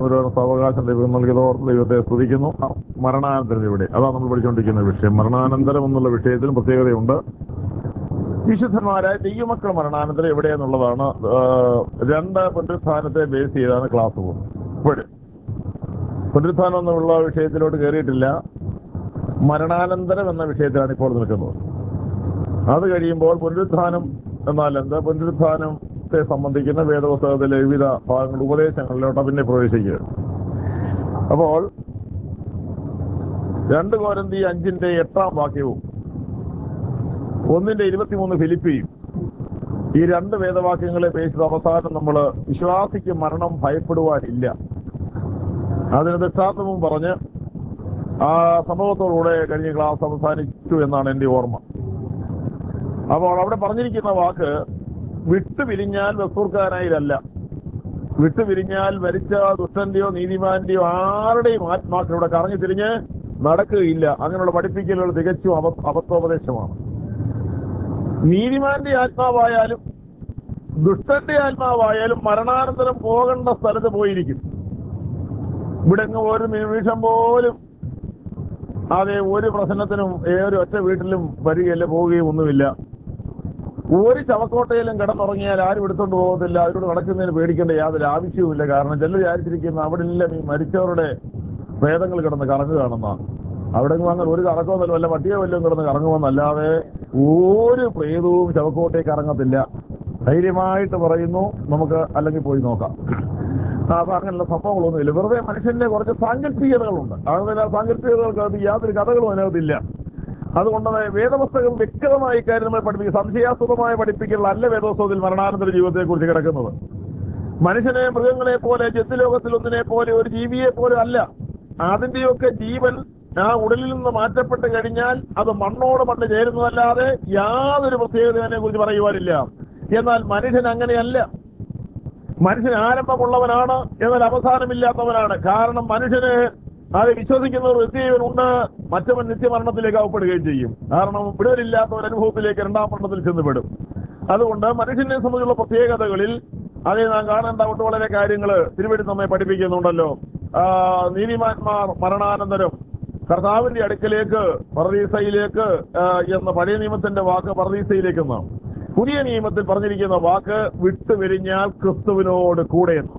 ഒരു സാവകാശം ദൈവം നൽകിയതോർ ദൈവത്തെ സ്തുതിക്കുന്നു മരണാനന്തരം ഇവിടെ അതാണ് നമ്മൾ പഠിച്ചുകൊണ്ടിരിക്കുന്ന വിഷയം മരണാനന്തരം എന്നുള്ള വിഷയത്തിലും പ്രത്യേകതയുണ്ട് വിശുദ്ധന്മാരായ ദൈവമക്കൾ മരണാനന്തരം എവിടെയെന്നുള്ളതാണ് ആ, രണ്ട് പുനരുത്ഥാനത്തെ ബേസ് ചെയ്താണ് ക്ലാസ് പോകുന്നത് ഇപ്പോഴും പുനരുത്ഥാനം എന്നുള്ള വിഷയത്തിലോട്ട് കയറിയിട്ടില്ല മരണാനന്തരം എന്ന വിഷയത്തിലാണ് ഇപ്പോൾ നിൽക്കുന്നത് അത് കഴിയുമ്പോൾ പുനരുത്ഥാനം എന്നാൽ എന്താ പുനരുത്ഥാനത്തെ സംബന്ധിക്കുന്ന വേദപുസ്തകത്തിലെ വിവിധ ഭാഗങ്ങൾ ഉപദേശങ്ങളിലോട്ട് പിന്നെ പ്രവേശിക്കുക അപ്പോൾ രണ്ട് കോരന്തി അഞ്ചിന്റെ എട്ടാം വാക്യവും ഒന്നിന്റെ ഇരുപത്തിമൂന്ന് ഫിലിപ്പിയും ഈ രണ്ട് വേദവാക്യങ്ങളെ പേശിത് അവസാനം നമ്മൾ വിശ്വാസിക്ക് മരണം ഭയപ്പെടുവാനില്ല അതിന് ദൃഷ്ടാന്തവും പറഞ്ഞ് ആ സംഭവത്തോടുകൂടെ കഴിഞ്ഞ ക്ലാസ് അവസാനിച്ചു എന്നാണ് എന്റെ ഓർമ്മ അപ്പോൾ അവിടെ പറഞ്ഞിരിക്കുന്ന വാക്ക് വിട്ടുപിരിഞ്ഞാൽ വസ്തൂർക്കാനായിരല്ല വിട്ടുപിരിഞ്ഞാൽ മരിച്ച ദുഷ്ടന്റെയോ നീതിമാന്റെയോ ആരുടെയും ആത്മാക്കൾ ഇവിടെ കറങ്ങി തിരിഞ്ഞ് നടക്കുകയില്ല അങ്ങനെയുള്ള പഠിപ്പിക്കലുകൾ തികച്ചും അബ അബദ്ധോപദേശമാണ് നീതിമാന്റെ ആത്മാവായാലും ദുഷ്ടന്റെ ആത്മാവായാലും മരണാനന്തരം പോകേണ്ട സ്ഥലത്ത് പോയിരിക്കും ഇവിടെ അങ്ങ് ഒരു നിമിഷം പോലും അതെ ഒരു പ്രശ്നത്തിനും ഏതൊരു ഒറ്റ വീട്ടിലും വരികയല്ല പോവുകയും ഒന്നുമില്ല ഒരു ചവക്കോട്ടയിലും കിടന്നുറങ്ങിയാൽ ആരും എടുത്തോണ്ട് പോകത്തില്ല അവരോട് നടക്കുന്നതിന് പേടിക്കേണ്ട യാതൊരു ആവശ്യവുമില്ല കാരണം ചിലർ വിചാരിച്ചിരിക്കുന്ന അവിടെ എല്ലാം ഈ മരിച്ചവരുടെ ഭേദങ്ങൾ കിടന്ന് കറങ്ങുകയാണെന്ന അവിടെ എങ്ങും അങ്ങനെ ഒരു കറക്കമൊന്നുമല്ല വല്ല പട്ടിയോ വല്ലതും കിടന്ന് കറങ്ങുമെന്നല്ലാതെ ഒരു പ്രേതവും ചവക്കോട്ടയിൽ കറങ്ങത്തില്ല ധൈര്യമായിട്ട് പറയുന്നു നമുക്ക് അല്ലെങ്കിൽ പോയി നോക്കാം ആ, അപ്പൊ അങ്ങനെയുള്ള സംഭവങ്ങളൊന്നുമില്ല വെറുതെ മനുഷ്യന്റെ കുറച്ച് സാങ്കല്പികതകളുണ്ട് അങ്ങനെ സാങ്കല്പികതകൾക്ക് യാതൊരു കഥകളും അതിനകത്തില്ല അതുകൊണ്ട് വേദപുസ്തകം വ്യക്തമായ കാര്യം നമ്മൾ പഠിപ്പിക്കും സംശയാസ്പദമായ പഠിപ്പിക്കലല്ല വേദപുസ്തകത്തിൽ മരണാനന്തര ജീവിതത്തെ കുറിച്ച് കിടക്കുന്നത് മനുഷ്യനെ മൃഗങ്ങളെ പോലെ ജന്തുലോകത്തിൽ ഒന്നിനെ പോലെ ഒരു ജീവിയെ പോലെ അല്ല അതിന്റെയൊക്കെ ജീവൻ ആ ഉടലിൽ നിന്ന് മാറ്റപ്പെട്ട് കഴിഞ്ഞാൽ അത് മണ്ണോട് മണ്ണ് ചേരുന്നതല്ലാതെ യാതൊരു പ്രത്യേകതയെ കുറിച്ച് പറയുവാനില്ല എന്നാൽ മനുഷ്യൻ അങ്ങനെയല്ല മനുഷ്യൻ ആരംഭമുള്ളവനാണ് എന്നാൽ അവസാനമില്ലാത്തവനാണ് കാരണം മനുഷ്യന് അത് വിശ്വസിക്കുന്ന ഒരു നിത്യജീവനുണ്ട് മറ്റവൻ നിത്യമരണത്തിലേക്ക് അകപ്പെടുകയും ചെയ്യും കാരണം വിടലില്ലാത്ത ഒരു അനുഭവത്തിലേക്ക് രണ്ടാം മരണത്തിൽ ചെന്നുപെടും അതുകൊണ്ട് മനുഷ്യനെ സംബന്ധിച്ചുള്ള പ്രത്യേകതകളിൽ അതേ നാം കാണേണ്ട ഒട്ട് വളരെ കാര്യങ്ങൾ തിരുവടി നമ്മെ പഠിപ്പിക്കുന്നുണ്ടല്ലോ ആ, നീതിമാന്മാർ മരണാനന്തരം കർത്താവിന്റെ അടുക്കലേക്ക് പറദീസയിലേക്ക് ആ, എന്ന പഴയ നിയമത്തിന്റെ വാക്ക് പറദീസയിലേക്ക് എന്നാണ് പുതിയ നിയമത്തിൽ പറഞ്ഞിരിക്കുന്ന വാക്ക് വിട്ടുപിരിഞ്ഞാൽ ക്രിസ്തുവിനോട് കൂടെ എന്ന്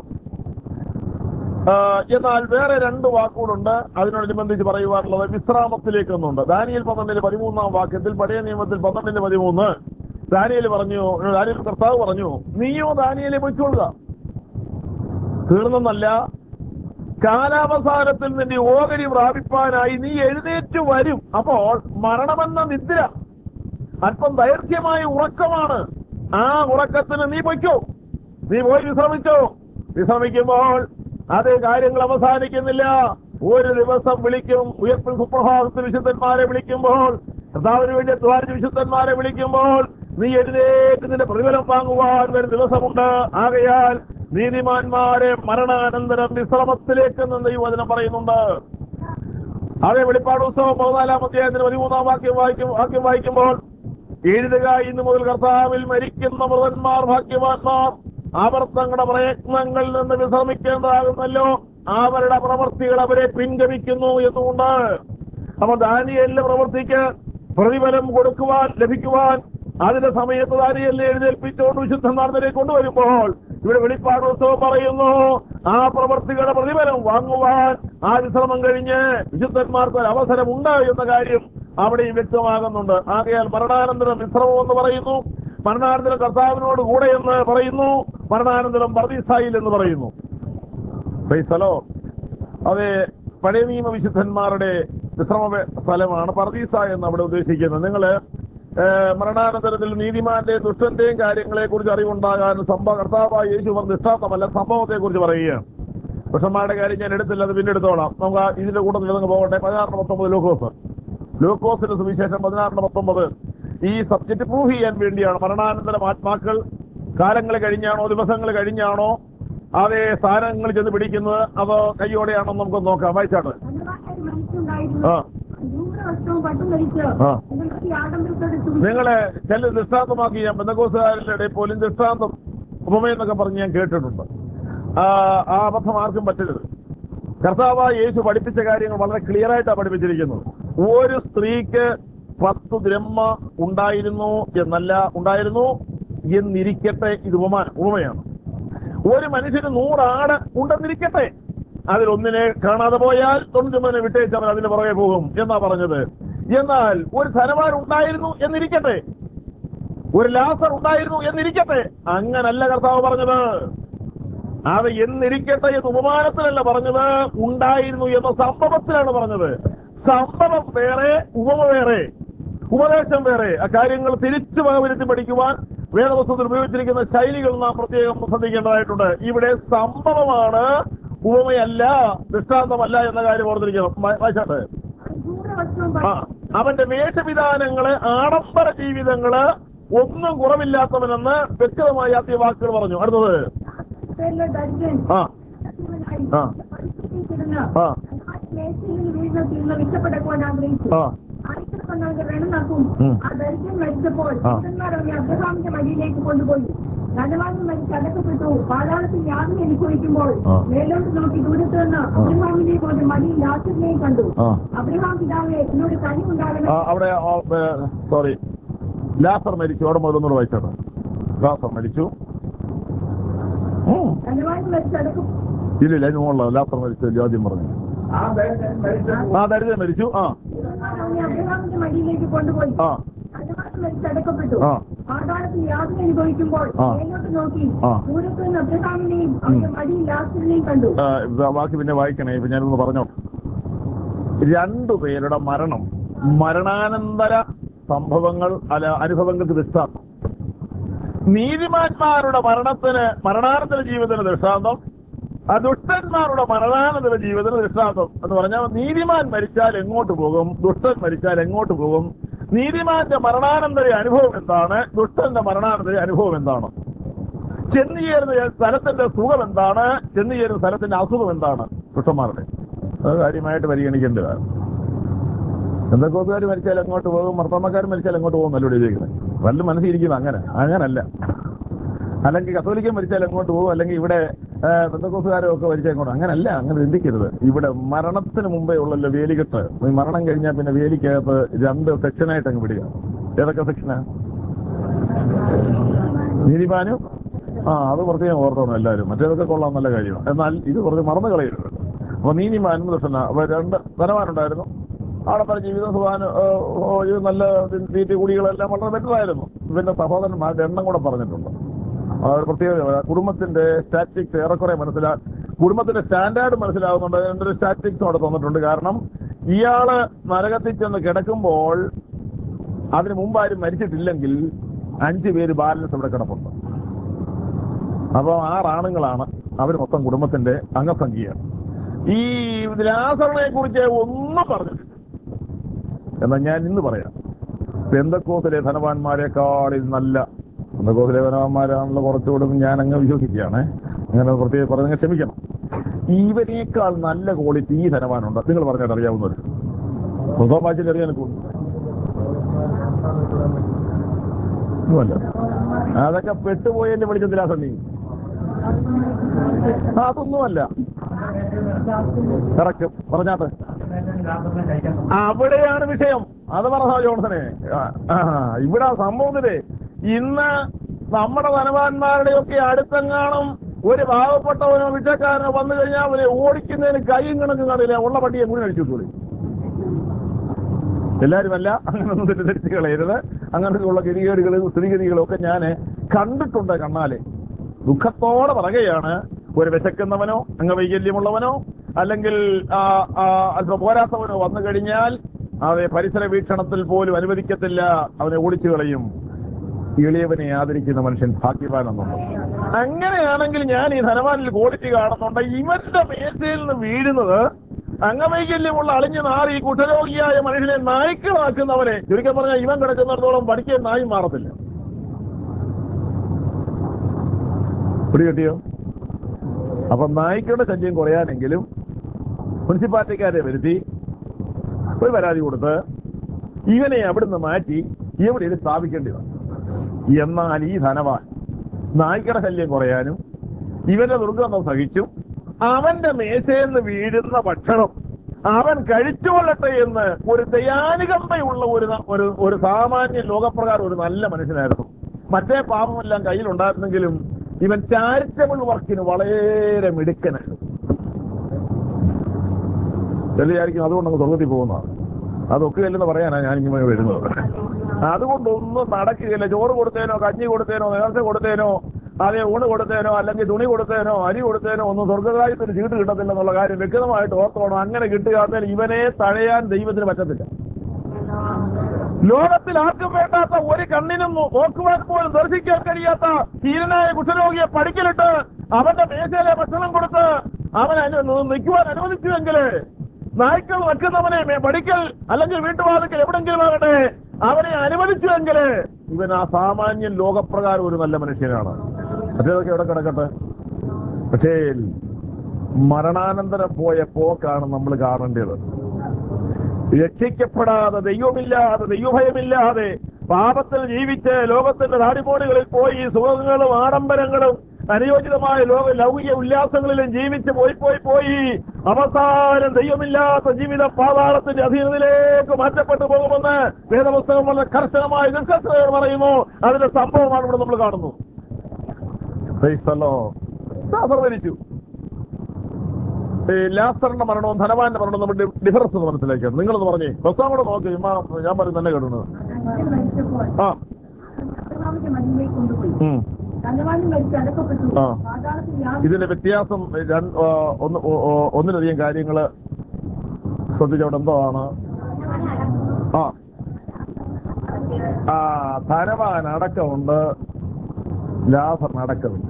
ആ, എന്നാൽ വേറെ രണ്ട് വാക്കുകളുണ്ട് അതിനോടനുബന്ധിച്ച് പറയുവാനുള്ളത് വിശ്രാമത്തിലേക്ക് എന്നുണ്ട് ദാനിയൽ പന്ത്രണ്ടിന്റെ പതിമൂന്നാം വാക്യത്തിൽ പഴയ നിയമത്തിൽ പന്ത്രണ്ടിന്റെ പതിമൂന്ന് ദാനിയൽ പറഞ്ഞു ദാനിയൽ കർത്താവ് പറഞ്ഞു നീയോ ദാനിയലെ പൊയ്ക്കൊള്ളുക തീർന്നെന്നല്ല കാലാവസാനത്തിൽ നിന്റെ ഓഹരി പ്രാപിപ്പാനായി നീ എഴുന്നേറ്റ് വരും അപ്പോൾ മരണമെന്ന നിദ്ര അല്പം ദൈർഘ്യമായ ഉറക്കമാണ് ആ ഉറക്കത്തിന് നീ പൊയ്ക്കോ നീ പോയി വിശ്രമിച്ചോ വിശ്രമിക്കുമ്പോൾ അതേ കാര്യങ്ങൾ അവസാനിക്കുന്നില്ല ഒരു ദിവസം വിളിക്കും ഉയർപ്പിൽ സുപ്രഭാതത്തിൽ വിശുദ്ധന്മാരെ വിളിക്കുമ്പോൾ കർത്താവിന് വേണ്ടി അധ്വാനിച്ച വിശുദ്ധന്മാരെ വിളിക്കുമ്പോൾ നീ എഴുന്നേറ്റ് നിന്റെ പ്രതിഫലം വാങ്ങുവാൻ ഒരു ദിവസമുണ്ട് ആകയാൽ നീതിമാന്മാരെ മരണാനന്തരം വിശ്രമത്തിലേക്ക് നിന്ന് ഈ വചനം പറയുന്നുണ്ട് അതേ വെളിപ്പാട് ഉത്സവം പതിനാലാം അധ്യായത്തിന് പതിമൂന്നാം വാക്യം വായിക്കും വാക്യം വായിക്കുമ്പോൾ എഴുതുക ഇന്ന് മുതൽ കർത്താവിൽ മരിക്കുന്ന മൃതന്മാർ ഭാഗ്യവാന്മാർ അവർ തങ്ങളുടെ പ്രയത്നങ്ങളിൽ നിന്ന് വിശ്രമിക്കേണ്ടതാകുന്നല്ലോ അവരുടെ പ്രവർത്തികൾ അവരെ പിൻഗമിക്കുന്നു എന്നുകൊണ്ട് അപ്പൊ ദാനിയലിന്റെ പ്രവർത്തിക്ക് പ്രതിഫലം കൊടുക്കുവാൻ ലഭിക്കുവാൻ അതിന്റെ സമയത്ത് ദാനിയലിനെ എഴുന്നേൽപ്പിച്ചുകൊണ്ട് വിശുദ്ധന്മാർദ്ദരെ കൊണ്ടുവരുമ്പോൾ ഇവിടെ വെളിപ്പാട് ഉത്സവം പറയുന്നു ആ പ്രവർത്തികളുടെ പ്രതിഫലം വാങ്ങുവാൻ ആ വിശ്രമം കഴിഞ്ഞ് വിശുദ്ധന്മാർക്ക് ഒരു അവസരമുണ്ട് എന്ന കാര്യം അവിടെയും വ്യക്തമാകുന്നുണ്ട് ആകയാൽ മരണാനന്തരം വിശ്രമം എന്ന് പറയുന്നു മരണാനന്തരം കർത്താവിനോട് കൂടെ എന്ന് പറയുന്നു മരണാനന്തരം പർദീസായിൽ എന്ന് പറയുന്നു Praise the Lord. അതെ പഴയ നിയമ വിശുദ്ധന്മാരുടെ വിശ്രമ വേ- സ്ഥലമാണ് പർദീസ എന്ന് അവിടെ ഉദ്ദേശിക്കുന്നത് നിങ്ങള് ഏഹ്, മരണാനന്തരത്തിൽ നീതിമാന്റെയും ദുഷ്ടന്റെയും കാര്യങ്ങളെ കുറിച്ച് അറിവുണ്ടാകാൻ സംഭവ കർത്താവായ യേശു പറഞ്ഞ ദൃഷ്ടാന്തമല്ല സംഭവത്തെ കുറിച്ച് പറയുകയാണ് പുരുഷന്മാരുടെ കാര്യം ഞാൻ എടുത്തില്ല അത് പിന്നെ എടുത്തോളാം നമുക്ക് ആ ഇതിന്റെ കൂട്ടത്തിൽ നിങ്ങൾ പോകട്ടെ പതിനാറിന് പത്തൊമ്പത് ലൂക്കോസ് ലൂക്കോസിന്റെ സുവിശേഷം പതിനാറിന് പത്തൊമ്പത് ഈ സബ്ജക്ട് പ്രൂവ് ചെയ്യാൻ വേണ്ടിയാണ് മരണാനന്തരം ആത്മാക്കൾ കാലങ്ങൾ കഴിഞ്ഞാണോ ദിവസങ്ങൾ കഴിഞ്ഞാണോ അതേ സ്ഥാനങ്ങൾ ചെന്ന് പിടിക്കുന്നത് അതോ കയ്യോടെയാണോ എന്ന് നമുക്ക് നോക്കാം വായിച്ചാണ് ധനവാനായ ഒരു മനുഷ്യനുണ്ടായിരുന്നു. ആ. നൂറ് വർഷവും പട്ടു മരിച്ച് ആ. നിങ്ങൾക്ക് ഈ ആഡംബരത്തോടെ സുഖിച്ചു. നിങ്ങളെ ചില ദൃഷ്ടാന്തമാക്കി ഞാൻ ബന്ധകോസുകാരുടെ ഇടയിൽ പോലും ദൃഷ്ടാന്തം ഉപമയെന്നൊക്കെ പറഞ്ഞ് ഞാൻ കേട്ടിട്ടുണ്ട് ആ ആ അബദ്ധം ആർക്കും പറ്റരുത് കർത്താവ് യേശു പഠിപ്പിച്ച കാര്യങ്ങൾ വളരെ ക്ലിയർ ആയിട്ടാണ് പഠിപ്പിച്ചിരിക്കുന്നത് ഒരു സ്ത്രീക്ക് പത്ത് ദ്രഹ്മ ഉണ്ടായിരുന്നു എന്നല്ല ഉണ്ടായിരുന്നു എന്നിരിക്കട്ടെ ഇത് ഉപമാനം ഉപമയാണ് ഒരു മനുഷ്യന് നൂറാട് ഉണ്ടെന്നിരിക്കട്ടെ അതിലൊന്നിനെ കാണാതെ പോയാൽ തൊണ്ണൂറ്റൊമ്പതിനെ വിട്ടേച്ച് അവൻ അതിന് പുറകെ പോകും എന്നാ പറഞ്ഞത് എന്നാൽ ഒരു ധനവാൻ ഉണ്ടായിരുന്നു എന്നിരിക്കട്ടെ ഒരു ലാസർ ഉണ്ടായിരുന്നു എന്നിരിക്കട്ടെ അങ്ങനല്ല കർത്താവ് പറഞ്ഞത് അത് എന്നിരിക്കട്ടെ എന്ന് ഉപമാനത്തിലല്ല പറഞ്ഞത് ഉണ്ടായിരുന്നു എന്ന സംഭവത്തിലാണ് പറഞ്ഞത് സംഭവം വേറെ ഉപമ വേറെ ഉപദേശം വേറെ ആ കാര്യങ്ങൾ തിരിച്ചു വകവരുത്തി പഠിക്കുവാൻ വേദവസ്തുത്തിൽ ഉപയോഗിച്ചിരിക്കുന്ന ശൈലികൾ നാം പ്രത്യേകം ശ്രദ്ധിക്കേണ്ടതായിട്ടുണ്ട് ഇവിടെ സംഭവമാണ് ഉപമയല്ല ദൃഷ്ടാന്തമല്ല എന്ന കാര്യം ഓർത്തിരിക്കണം വാ- വായിച്ചാട്ടെ നൂറ് ആ അവന്റെ വേഷവിധാനങ്ങള് ആഡംബര ജീവിതങ്ങള് ഒന്നും കുറവില്ലാത്തവനെന്ന് വ്യക്തമായി ആദ്യ വാക്കുകൾ പറഞ്ഞു അടുത്തത് പേരിലെ ദരിദ്രൻ ആ ശക്തിവനായി ആ. പരിസ്ഥിതിക്കിടുന്ന ആ മേശയിൽ നിന്ന് വീഴുന്ന തിന്ന് വിഷപ്പെടുക്കുവാൻ ആഗ്രഹിച്ചു ആ ആയിരത്തി കൊണ്ടവന്റെ വെള്ളം നടക്കും ഉം. ആ ദരിദ്രൻ മരിച്ചപ്പോൾ ആ. ദൂതന്മാർ അവനെ അബ്രഹാമിന്റെ വഴിയിലേക്ക് കൊണ്ടുപോയി ധനവാനും മരിച്ച് അടക്കപ്പെട്ടു പാതാളത്തിൽ യാതൊരു അനുഭവിക്കുമ്പോൾ ആ. മേലോട്ട് നോക്കി ദൂരത്ത് നിന്ന് അബ്രഹാമിനെ കൊണ്ട് മടിയിൽ ലാസറിനെയും കണ്ടു ആ. അബ്രഹാം പിതാവെ എന്നോട് കനി ഉണ്ടാകണം ആ, അവിടെ സോറി ലാസർ മരിച്ചു അവിടെ മുതൽ ഒന്നുകൂടെ വായിച്ചത് ലാസർ മരിച്ചു ഉം. ധനവാനും മരിച്ച് അടക്കം ഇല്ല ഇല്ല അതിന് മുകളിലാണ് ലാസർ മരിച്ചു ആദ്യം പറഞ്ഞു ആ ദരിദ്രൻ മരിച്ചപ്പോൾ ആ ദരിദ്രൻ മരിച്ചു ആ ദൂതന്മാർ അവനെ അബ്രഹാമിന്റെ മടിയിലേക്ക് കൊണ്ടുപോയി ആ ധനവാനും മരിച്ച് അടക്കപ്പെട്ടു ആ. പാതാളത്തിൽ യാതൊരു അനുഭവിക്കുമ്പോൾ ആ. മേലോട്ട് നോക്കി ആ. ദൂരത്ത് നിന്ന് അബ്രഹാമിനെയും അവന്റെ മടിയിൽ ലാസറിനെയും കണ്ടു ആ, ഇത് ബാക്കി പിന്നെ വായിക്കണേ ഇപ്പൊ ഞാനൊന്ന് പറഞ്ഞോ രണ്ടു പേരുടെ മരണം മരണാനന്തര സംഭവങ്ങൾ അല്ല അനുഭവങ്ങൾക്ക് ദൃഷ്ടാന്തം നീതിമാന്മാരുടെ മരണത്തിന് മരണാനന്തര ജീവിതത്തിന് ദൃഷ്ടാന്തം അദുഷ്ടന്മാരുടെ മരണാനന്തര ജീവിതത്തിന് ദൃഷ്ടാന്തം എന്ന് പറഞ്ഞാൽ നീതിമാൻ മരിച്ചാൽ എങ്ങോട്ട് പോകും ദുഷ്ടൻ മരിച്ചാൽ എങ്ങോട്ട് പോകും നീതിമാന്റെ മരണാനന്തര അനുഭവം എന്താണ് ദുഷ്ടന്റെ മരണാനന്തര അനുഭവം എന്താണ് ചെന്നുചേരുന്ന സ്ഥലത്തിന്റെ സുഖം എന്താണ് ചെന്നുചേരുന്ന സ്ഥലത്തിന്റെ അസുഖം എന്താണ് ദുഷ്ടന്മാരുടെ അത് കാര്യമായിട്ട് പരിഗണിക്കേണ്ടതാണ് എന്തൊക്കെക്കാർ മരിച്ചാൽ എങ്ങോട്ട് പോകും മർത്തമ്മക്കാർ മരിച്ചാൽ എങ്ങോട്ട് പോകും നല്ലോട് ചോദിക്കുന്നത് വല്ല മനസ്സിരിക്കുന്നത് അങ്ങനെ അങ്ങനല്ല അല്ലെങ്കിൽ കത്തോലിക്കൻ മരിച്ചാൽ എങ്ങോട്ട് പോകും അല്ലെങ്കിൽ ഇവിടെ ബന്ധക്കോസുകാരും ഒക്കെ മരിച്ചാൽ എങ്ങോട്ട് അങ്ങനല്ല അങ്ങനെ ചിന്തിക്കരുത് ഇവിടെ മരണത്തിന് മുമ്പേ ഉള്ളല്ലോ വേലികെട്ട് ഈ മരണം കഴിഞ്ഞാൽ പിന്നെ വേലിക്കകത്ത് രണ്ട് സെക്ഷനായിട്ട് അങ്ങ് വിടുക ഏതൊക്കെ സെക്ഷനാ നീതിമാനും ആ അത് പ്രത്യേകം ഓർത്തോണം എല്ലാവരും മറ്റേതൊക്കെ കൊള്ളാം നല്ല കാര്യമാണ് എന്നാൽ ഇത് കുറച്ച് മറന്നു കളയരുത് അപ്പൊ നീതിമാനും ദുഷ്ടന അപ്പൊ രണ്ട് ധനവാനുണ്ടായിരുന്നു ആടപ്പറ ജീവിതം സുഖാന് ഇത് നല്ല തീറ്റ കൂടികളെല്ലാം വളരെ ബെറ്റർ ആയിരുന്നു ഇവന്റെ സഹോദരന്മാരുടെ എണ്ണം കൂടെ പറഞ്ഞിട്ടുണ്ട് ആ ഒരു പ്രത്യേകത കുടുംബത്തിന്റെ സ്റ്റാറ്റിക്സ് ഏറെക്കുറെ മനസ്സിലാ കുടുംബത്തിന്റെ സ്റ്റാൻഡേർഡ് മനസ്സിലാവുന്നുണ്ട് അതിന്റെ ഒരു സ്റ്റാറ്റിക്സ് അവിടെ തന്നിട്ടുണ്ട് കാരണം ഇയാള് നരകത്തിൽ ചെന്ന് കിടക്കുമ്പോൾ അതിന് മുമ്പ് ആരും മരിച്ചിട്ടില്ലെങ്കിൽ അഞ്ചു പേര് ബാലൻസ് ഇവിടെ കിടപ്പുണ്ട് അപ്പോൾ ആറാണുങ്ങളാണ് അവർ മൊത്തം കുടുംബത്തിന്റെ അംഗസംഖ്യയാണ് ഈ ലാസറിനെ കുറിച്ച് ഒന്നും പറഞ്ഞിട്ടില്ല എന്നാൽ ഞാൻ ഇന്ന് പറയാം പെന്തക്കോസിലെ ധനവാന്മാരെക്കാളിൽ നല്ല പെന്തക്കോസിലെ ധനവാന്മാരാണല്ലോ കുറച്ചുകൂടെ എന്ന് ഞാൻ അങ്ങ് വിശ്വസിക്കുകയാണ് അങ്ങനെ പ്രത്യേകം പറഞ്ഞ ക്ഷമിക്കണം ഇവനേക്കാൾ നല്ല ക്വാളിറ്റി ഈ ധനവാനുണ്ട് നിങ്ങൾ പറഞ്ഞിട്ട് അറിയാവുന്നവർ സ്വന്തം വായിച്ചിട്ട് അറിയാൻ ഒക്കുമോ? ഒന്നുമല്ല അതൊക്കെ പെട്ടുപോയതിന്റെ വെളിച്ചത്തിലാ സണ്ണി അതൊന്നുമല്ല കറക്റ്റ് പറഞ്ഞാട്ടെ അവിടെയാണ് വിഷയം അത് പറഞ്ഞ ജോൺസനെ ആ, ആ, ഇവിടെ ആ സംഭവത്തില് ഇന്ന് നമ്മുടെ ധനവാന്മാരുടെയൊക്കെ അടുത്തെങ്ങാനും ഒരു പാവപ്പെട്ടവനോ വിറ്റക്കാരനോ വന്നു കഴിഞ്ഞാൽ അവരെ ഓടിക്കുന്നതിന് കൈയും കണക്കും കാണില്ല ഉള്ള പട്ടിയെ മുഴുവൻ അടിച്ചു വിട്ടോളി എല്ലാവരുമല്ല അങ്ങനൊന്നും തെറ്റിദ്ധരിച്ച് കളയരുത് അങ്ങനെയൊക്കെയുള്ള ഗതികേടുകളും സ്ത്രീഗതികളും ഒക്കെ ഞാൻ കണ്ടിട്ടുണ്ട് കണ്ണാലെ ദുഃഖത്തോടെ പറയുകയാണ് ഒരു വിശക്കുന്നവനോ അംഗവൈകല്യമുള്ളവനോ അല്ലെങ്കിൽ ആ, ആ, അല്പം പോരാത്തവനോ വന്നു കഴിഞ്ഞാൽ അവയെ പരിസര വീക്ഷണത്തിൽ പോലും അനുവദിക്കത്തില്ല അവനെ ഓടിച്ചു കളയും എളിയവനെ ആദരിക്കുന്ന മനുഷ്യൻ ഭാഗ്യവാനെന്നുണ്ട് അങ്ങനെയാണെങ്കിൽ ഞാൻ ഈ ധനവാനിൽ ക്വാളിറ്റി കാണുന്നുണ്ട് ഇവന്റെ മേശയിൽ നിന്ന് വീഴുന്നത് അംഗവൈകല്യമുള്ള അളിഞ്ഞു നാറി ഈ കുഷ്ഠരോഗിയായ മനുഷ്യനെ നായ്ക്കളാക്കുന്നവനെ ചുരുക്കം പറഞ്ഞാൽ ഇവൻ കിടക്കുന്നിടത്തോളം പഠിക്കാൻ നായും മാറത്തില്ല പിടികിട്ടിയോ അപ്പൊ നായ്ക്കളുടെ ശല്യം കുറയാനെങ്കിലും മുനിസിപ്പാലിറ്റിക്കാരെ വരുത്തി ഒരു പരാതി കൊടുത്ത് ഇവനെ അവിടുന്ന് മാറ്റി എവിടെയും സ്ഥാപിക്കേണ്ടി വന്നു എന്നാൽ ഈ ധനവാൻ നായ്ക്കട ശല്യം കുറയാനും ഇവന്റെ ദുർഗന്ധം സഹിച്ചു അവന്റെ മേശയിൽ നിന്ന് വീഴുന്ന ഭക്ഷണം അവൻ കഴിച്ചുകൊള്ളട്ടെ എന്ന് ഒരു ദയാനുകമ്പയുള്ള ഒരു ന- ഒരു ഒരു സാമാന്യ ലോകപ്രകാരം ഒരു നല്ല മനുഷ്യനായിരുന്നു മറ്റേ പാപമെല്ലാം കയ്യിലുണ്ടായിരുന്നെങ്കിലും ഇവൻ ചാരിറ്റബിൾ വർക്കിന് വളരെ മിടുക്കനായിരുന്നു വിചാരിക്കും അതുകൊണ്ടങ്ങ് സ്വർഗത്തിൽ പോകുന്നതാണ് അതൊക്കെ അല്ലെന്ന് പറയാനാ ഞാൻ ഇങ്ങനെ വരുന്നത് അതുകൊണ്ടൊന്നും നടക്കുകയില്ല ചോറ് കൊടുത്തേനോ കഞ്ഞി കൊടുത്തേനോ നേർച്ച കൊടുത്തേനോ അതേ ഊണ് കൊടുത്തേനോ അല്ലെങ്കിൽ തുണി കൊടുത്തേനോ അരി കൊടുത്തേനോ ഒന്നും സ്വർഗകാര്യത്തിന് ചീട്ട് കിട്ടത്തില്ല എന്നുള്ള കാര്യം വ്യക്തമായിട്ട് ഓർത്തോണം അങ്ങനെ കിട്ടുകയാണെങ്കിൽ ഇവനെ തഴയാൻ ദൈവത്തിന് പറ്റത്തില്ല ലോകത്തിൽ ആർക്കും വേണ്ടാത്ത ഒരു കണ്ണിനും നോക്കുവാൻ പോലും ദർശിക്കാൻ കഴിയാത്ത ഹീനനായ കുഷ്ഠരോഗിയെ പഠിക്കലിട്ട് അവന്റെ മേശയിലെ ഭക്ഷണം കൊടുത്ത് അവൻ അനു നിൽക്കുവാൻ അനുവദിച്ചുവെങ്കിൽ നായ്ക്കൾ വെക്കുന്നവനെ മേ- പഠിക്കൽ അല്ലെങ്കിൽ വീട്ടുവാതിക്കൽ എവിടെങ്കിലും ആകട്ടെ അവനെ അനുവദിച്ചുവെങ്കിൽ ഇവൻ ആ സാമാന്യൻ ലോകപ്രകാരം ഒരു നല്ല മനുഷ്യനാണ് മറ്റേതൊക്കെ എവിടെ കിടക്കട്ടെ പക്ഷേ മരണാനന്തരം പോയ പോക്കാണ് നമ്മൾ കാണേണ്ടത് രക്ഷിക്കപ്പെടാതെ ദൈവമില്ലാതെ ദൈവഭയമില്ലാതെ പാപത്തിൽ ജീവിച്ച് ലോകത്തിന്റെ നാടിമോടുകളിൽ പോയി സുഖങ്ങളും ആഡംബരങ്ങളും അനുയോജിതമായ ലോക ലൗകിക ഉല്ലാസങ്ങളിലും ജീവിച്ച് പോയി പോയി പോയി അവസാനം ദൈവമില്ലാത്ത ജീവിതം പാതാളത്തിന്റെ അധീനതയിലേക്ക് മാറ്റപ്പെട്ടു പോകുമെന്ന് വേദപുസ്തകം വളരെ കർശനമായ നിഷ്കർഷകൾ പറയുന്നു അതിന്റെ സംഭവമാണ് ഇവിടെ നമ്മൾ കാണുന്നത് Praise the Lord. ലാസർ മരിച്ചു ഈ ലാസറിന്റെ മരണവും ധനവാന്റെ മരണവും നമ്മുടെ ഡിഫറൻസ് ഒന്ന് മനസ്സിലാക്കിയാണ് നിങ്ങളൊന്ന് പറഞ്ഞേ പുസ്തകം കൂടെ നോക്കി ചുമ്മാ ഞാൻ പറയും തന്നെ കേട്ടുന്നത് ധനവാൻ മരിച്ചപ്പോൾ ആ കർത്താവിന്റെ മടിയിലേക്ക് കൊണ്ടുപോയി ഉം. ധനവാനും മരിച്ച് അടക്കപ്പെട്ടു ആ. പാതാളത്തിൽ യാതൊരു ഇതിന്റെ വ്യത്യാസം രണ്ട്- ആ, ഒന്ന് ഓ- ഓ- ഒന്നിലധികം കാര്യങ്ങള് ശ്രദ്ധിച്ചവിടെ എന്തോ ആണ് ആ ആ ധനവാൻ അടക്കമുണ്ട് ലാഭം അടക്കമില്ല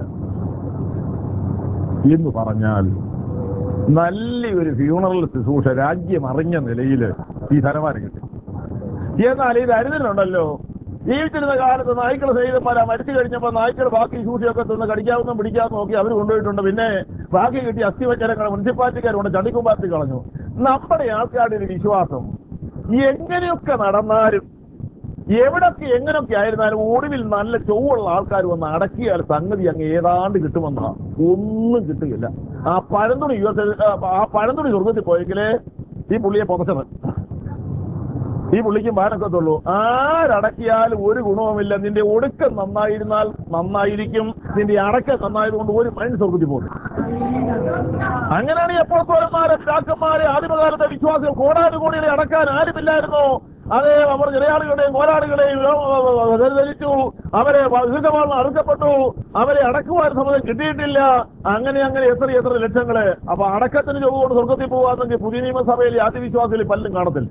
എന്ന് പറഞ്ഞാൽ നല്ലൊരു ഫ്യൂണറൽ ശുശ്രൂഷ രാജ്യം അറിഞ്ഞ നിലയിൽ ഈ ധനവാന് കിട്ടി എന്നാൽ ഈ ദരിദ്രനുണ്ടല്ലോ ജീവിച്ചിരുന്ന കാലത്ത് നായ്ക്കൾ സഹിതന്മാരാ മരിച്ചു കഴിഞ്ഞപ്പോ നായ്ക്കൾ ബാക്കി ശൂഷിയൊക്കെ തിന്ന് കടിക്കാവുന്ന പിടിക്കാവുന്ന നോക്കി അവർ കൊണ്ടുപോയിട്ടുണ്ട് പിന്നെ ബാക്കി കിട്ടി അസ്ഥിവച്ചരങ്ങൾ മുനിസിപ്പാലിറ്റിക്കാരുണ്ട് ചണ്ടിക്കുമ്പാറ്റി കളഞ്ഞു നമ്മുടെ ആൾക്കാരുടെ ഒരു വിശ്വാസം എങ്ങനെയൊക്കെ നടന്നാലും എവിടൊക്കെ എങ്ങനെയൊക്കെ ആയിരുന്നാലും ഒടുവിൽ നല്ല ചൊവ്വുള്ള ആൾക്കാർ വന്ന് അടക്കിയാൽ സംഗതി അങ്ങ് ഏതാണ്ട് കിട്ടുമെന്നാ ഒന്നും കിട്ടുകയില്ല ആ പഴന്തുണി യു എസ് ആ പഴന്തുണി സ്വർഗത്തിൽ പോയെങ്കിലേ ഈ പുള്ളിയെ പുതച്ചത് ഈ പുള്ളിക്കും ഭാരക്കത്തുള്ളൂ ആരടക്കിയാലും ഒരു ഗുണവുമില്ല നിന്റെ ഒടുക്കം നന്നായിരുന്നാൽ നന്നായിരിക്കും നിന്റെ അടക്കം നന്നായതുകൊണ്ട് ഒരു മനുഷ്യ സ്വർഗത്തിൽ പോകും അങ്ങനെയാണ് ഈ അപ്പോസ്തലന്മാരെ പിതാക്കന്മാരെ ആദ്യകാലത്തെ വിശ്വാസികൾ കോടാനുകോടികളെ അടക്കാൻ ആരുമില്ലായിരുന്നു അതേ അവർ ചിലയാളുകളെയും കോലാടുകളെയും ധരിച്ചു അവരെ ദീർഘമാണെന്ന് അറുക്കപ്പെട്ടു അവരെ അടക്കുവാൻ സമയം കിട്ടിയിട്ടില്ല അങ്ങനെ അങ്ങനെ എത്ര എത്ര ലക്ഷങ്ങള് അപ്പൊ അടക്കത്തിന് ചൊവ്വുകൊണ്ട് സ്വർഗത്തിൽ പോകാന്നെങ്കിൽ പുതിയ നിയമസഭയിൽ ആദ്യവിശ്വാസികൾ പലരും കാണത്തില്ല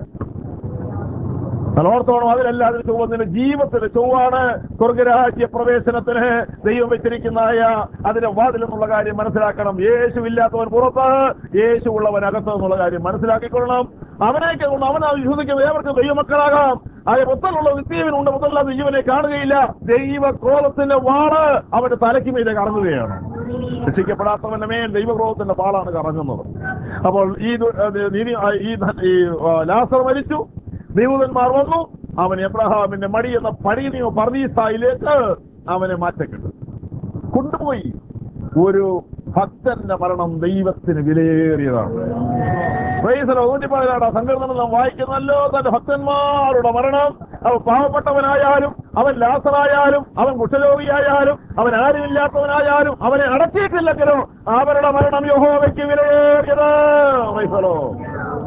തലോർത്തോണം അതിലല്ലാതെ ചൊവ്വതിന് ജീവിതത്തിന് ചൊവ്വാണ് സ്വർഗരാജ്യ പ്രവേശനത്തിന് ദൈവം വെച്ചിരിക്കുന്നതായ അതിന്റെ വാതിൽ എന്നുള്ള കാര്യം മനസ്സിലാക്കണം യേശു ഇല്ലാത്തവൻ പുറത്ത് യേശു ഉള്ളവൻ അകത്ത് എന്നുള്ള കാര്യം മനസ്സിലാക്കിക്കൊള്ളണം അവനേക്ക് കൊണ്ട് അവനാ വിശ്വസിക്കുന്ന ഏവർക്കും ദൈവമക്കളാകാം അത് പുത്തനുള്ള നിത്യവനുണ്ട് പുത്തല്ലാത്ത ജീവനെ കാണുകയില്ല ദൈവ ക്രോധത്തിന്റെ വാള് അവന്റെ തലയ്ക്ക് മീതെ കറങ്ങുകയാണ് രക്ഷിക്കപ്പെടാത്തവന്റെ മേൽ ദൈവക്രോധത്തിന്റെ വാളാണ് കറങ്ങുന്നത് അപ്പോൾ ഈ ദു- അത് നീതി ആ, ഈ ധ- ഈ ആ, ലാസർ മരിച്ചു ദൈവദന്മാർ വന്നു അവൻ എബ്രഹാമിന്റെ മടി എന്ന പടിയനിയോ പർദീസായിലേക്ക് അവനെ മാറ്റക്കിട്ടു കൊണ്ടുപോയി ഒരു ഭക്തന്റെ മരണം ദൈവത്തിന് വിലയേറിയതാണ് നൂറ്റി പതിനാറ് സങ്കീർത്തനം നാം വായിക്കുന്നല്ലോ തന്റെ ഭക്തന്മാരുടെ മരണം അവൻ പാവപ്പെട്ടവനായാലും അവൻ ലാസറായാലും അവൻ കുഷ്ഠരോഗിയായാലും അവൻ ആരുമില്ലാത്തവനായാലും അവനെ അടക്കിയിട്ടില്ലെങ്കിലോ അവരുടെ മരണം യഹോവയ്ക്ക് വിലയേറിയത് Praise the Lord.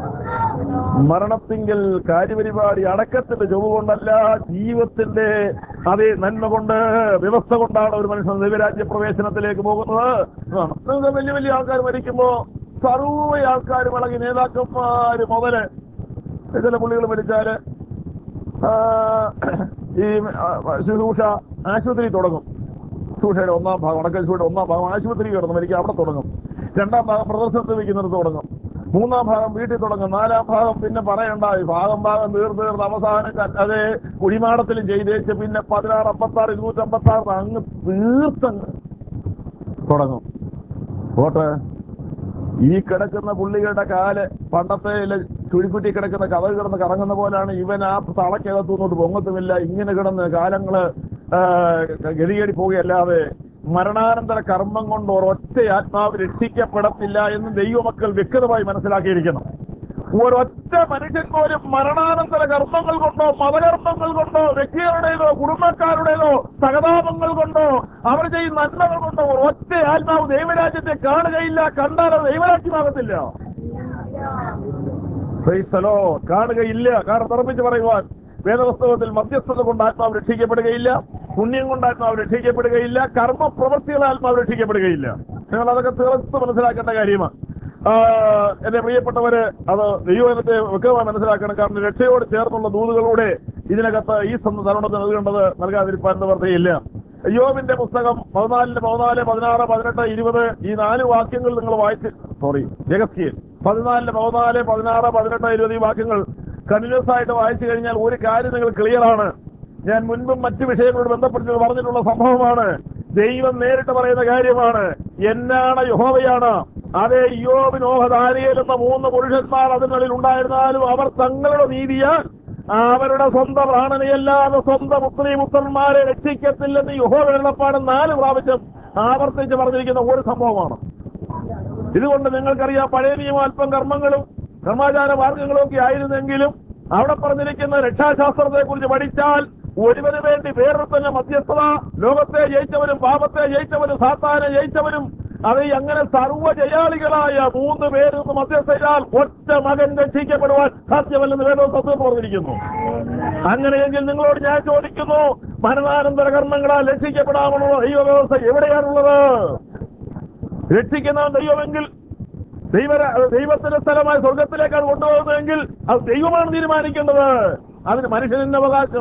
മരണത്തിങ്കിൽ കാര്യപരിപാടി അടക്കത്തിന്റെ ചൊവ്വ് കൊണ്ടല്ല ജീവിതത്തിന്റെ അതേ നന്മ കൊണ്ട് വ്യവസ്ഥ കൊണ്ടാണ് ഒരു മനുഷ്യൻ ദൈവരാജ്യ പ്രവേശനത്തിലേക്ക് പോകുന്നത് ആ, നിങ്ങൾക്ക് വലിയ വലിയ ആൾക്കാർ മരിക്കുമ്പോ സർവ്വ ആൾക്കാർ ഇളകി നേതാക്കന്മാര് മുതല് ചില പുള്ളികൾ മരിച്ചാല് ആ, ഈ ആ, ശുശ്രൂഷ ആശുപത്രി തുടങ്ങും ശുശ്രൂഷയുടെ ഒന്നാം ഭാഗം അടക്ക ശുശ്രൂഷയുടെ ഒന്നാം ഭാഗം ആശുപത്രി കിടന്നു മരിക്കുക അവിടെ തുടങ്ങും രണ്ടാം ഭാഗം പ്രദർശനത്തിൽ വയ്ക്കുന്നിടത്ത് തുടങ്ങും മൂന്നാം ഭാഗം വീട്ടിൽ തുടങ്ങും നാലാം ഭാഗം പിന്നെ പറയണ്ട ഈ ഭാഗം ഭാഗം തീർന്ന് തീർന്ന് അവസാനം ക- അതേ കുടിമാടത്തിലും ചെയ്തേച്ച് പിന്നെ പതിനാറ് അമ്പത്താറ് ഇരുന്നൂറ്റി അമ്പത്താറ് അങ്ങ് തീർത്തങ്ങ് തുടങ്ങും പോട്ടെ ഈ കിടക്കുന്ന പുള്ളികളുടെ കാല് പണ്ടത്തെ ഇല്ല ചുഴിക്കുറ്റി കിടക്കുന്ന കഥ കിടന്ന് കറങ്ങുന്ന പോലാണ് ഇവൻ ആ തളക്കകത്തുനിന്നോട്ട് പൊങ്ങത്തുമില്ല ഇങ്ങനെ കിടന്ന് കാലങ്ങള് ആ, ഗതികേടി പോവുകയല്ലാതെ മരണാനന്തര കർമ്മം കൊണ്ട് ഒരൊറ്റ ആത്മാവ് രക്ഷിക്കപ്പെടത്തില്ല എന്ന് ദൈവമക്കൾ വ്യക്തമായി മനസ്സിലാക്കിയിരിക്കണം ഒരൊറ്റ മനുഷ്യൻ പോലും മരണാനന്തര കർമ്മങ്ങൾ കൊണ്ടോ മതകർമ്മങ്ങൾ കൊണ്ടോ വ്യക്തികളുടേതോ കുടുംബക്കാരുടേതോ സഹതാപങ്ങൾ കൊണ്ടോ അവർ ചെയ്യുന്ന നന്മകൾ കൊണ്ടോ ഒറ്റ ആത്മാവ് ദൈവരാജ്യത്തെ കാണുകയില്ല കണ്ടാൽ അത് ദൈവരാജ്യമാകത്തില്ല Praise the Lord. കാണുകയില്ല കാരണം തറപ്പിച്ച് പറയുവാൻ വേദപുസ്തകത്തിൽ മധ്യസ്ഥത കൊണ്ട് ആത്മാവ് രക്ഷിക്കപ്പെടുകയില്ല പുണ്യം കൊണ്ട് ആത്മാവ് രക്ഷിക്കപ്പെടുകയില്ല കർമ്മ പ്രവൃത്തികൾ ആത്മാവ് രക്ഷിക്കപ്പെടുകയില്ല നിങ്ങൾ അതൊക്കെ തീർത്ത് മനസ്സിലാക്കേണ്ട കാര്യമാണ് ആ, എന്റെ പ്രിയപ്പെട്ടവര് അത് ദൈവത്തെ വ്യക്തമായി മനസ്സിലാക്കണം കാരണം രക്ഷയോട് ചേർന്നുള്ള ദൂതുകളൂടെ ഇതിനകത്ത് ഈ സന്ത തരുണത്തിന് നൽകേണ്ടത് നൽകാതിരിപ്പാൻ നിവർത്തിയില്ല യോബിന്റെ പുസ്തകം പതിനാലിന് പതിനാല് പതിനാറ് പതിനെട്ട് ഇരുപത് ഈ നാല് വാക്യങ്ങൾ നിങ്ങൾ വായിച്ച് സോറി ജഗസ്കിയൻ പതിനാലിന് പതിനാല് പതിനാറ് പതിനെട്ട് ഇരുപത് ഈ വാക്യങ്ങൾ കണ്ടിന്യൂസ് ആയിട്ട് വായിച്ചു കഴിഞ്ഞാൽ ഒരു കാര്യം നിങ്ങൾ ക്ലിയർ ആണ് ഞാൻ മുൻപും മറ്റു വിഷയങ്ങളോട് ബന്ധപ്പെട്ട് പറഞ്ഞിട്ടുള്ള സംഭവമാണ് ദൈവം നേരിട്ട് പറയുന്ന കാര്യമാണ് എന്നാണ് യഹോവയാണ് അതേ യോബ് നോഹ ദാനിയേൽ എന്ന മൂന്ന് പുരുഷന്മാർ അതിനുള്ളിൽ ഉണ്ടായിരുന്നാലും അവർ തങ്ങളുടെ നീതിയാൽ അവരുടെ സ്വന്തം പ്രാണനെയല്ലാതെ സ്വന്തം പുത്രി പുത്രന്മാരെ രക്ഷിക്കത്തില്ലെന്ന് യഹോവ വെള്ളപ്പാട് നാല് പ്രാവശ്യം ആവർത്തിച്ച് പറഞ്ഞിരിക്കുന്ന ഒരു സംഭവമാണ് ഇതുകൊണ്ട് നിങ്ങൾക്കറിയാം പഴയ നിയമം അല്പം കർമ്മങ്ങളും കർമാചാര മാർഗങ്ങളും ഒക്കെ ആയിരുന്നെങ്കിലും അവിടെ പറഞ്ഞിരിക്കുന്ന രക്ഷാശാസ്ത്രത്തെ കുറിച്ച് പഠിച്ചാൽ ഒരുവന് വേണ്ടി വേറൊരുത്തന്നെ മധ്യസ്ഥത ലോകത്തെ ജയിച്ചവരും പാപത്തെ ജയിച്ചവരും സാത്താനെ ജയിച്ചവരും അത് ഈ അങ്ങനെ സർവ്വജയാളികളായ മൂന്ന് പേര് മധ്യസ്ഥയാൽ ഒറ്റ മകൻ രക്ഷിക്കപ്പെടുവാൻ സാധ്യമല്ലെന്ന് വേദോത്സവത്തിൽ പറഞ്ഞിരിക്കുന്നു അങ്ങനെയെങ്കിൽ നിങ്ങളോട് ഞാൻ ചോദിക്കുന്നു മരണാനന്തര കർമ്മങ്ങളാൽ രക്ഷിക്കപ്പെടാമെന്നുള്ള ദൈവവ്യവസ്ഥ എവിടെയാണുള്ളത് രക്ഷിക്കുന്നവൻ ദൈവമെങ്കിൽ ദൈവ ദൈവത്തിന്റെ സ്ഥലമായി സ്വർഗത്തിലേക്കാണ് കൊണ്ടുപോകുന്നതെങ്കിൽ അത് ദൈവമാണ് തീരുമാനിക്കേണ്ടത് അതിന് മനുഷ്യന്റെ അവകാശം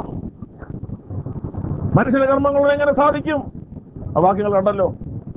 മനുഷ്യന്റെ കർമ്മങ്ങൾ എങ്ങനെ സാധിക്കും ആ വാക്യങ്ങൾ കണ്ടല്ലോ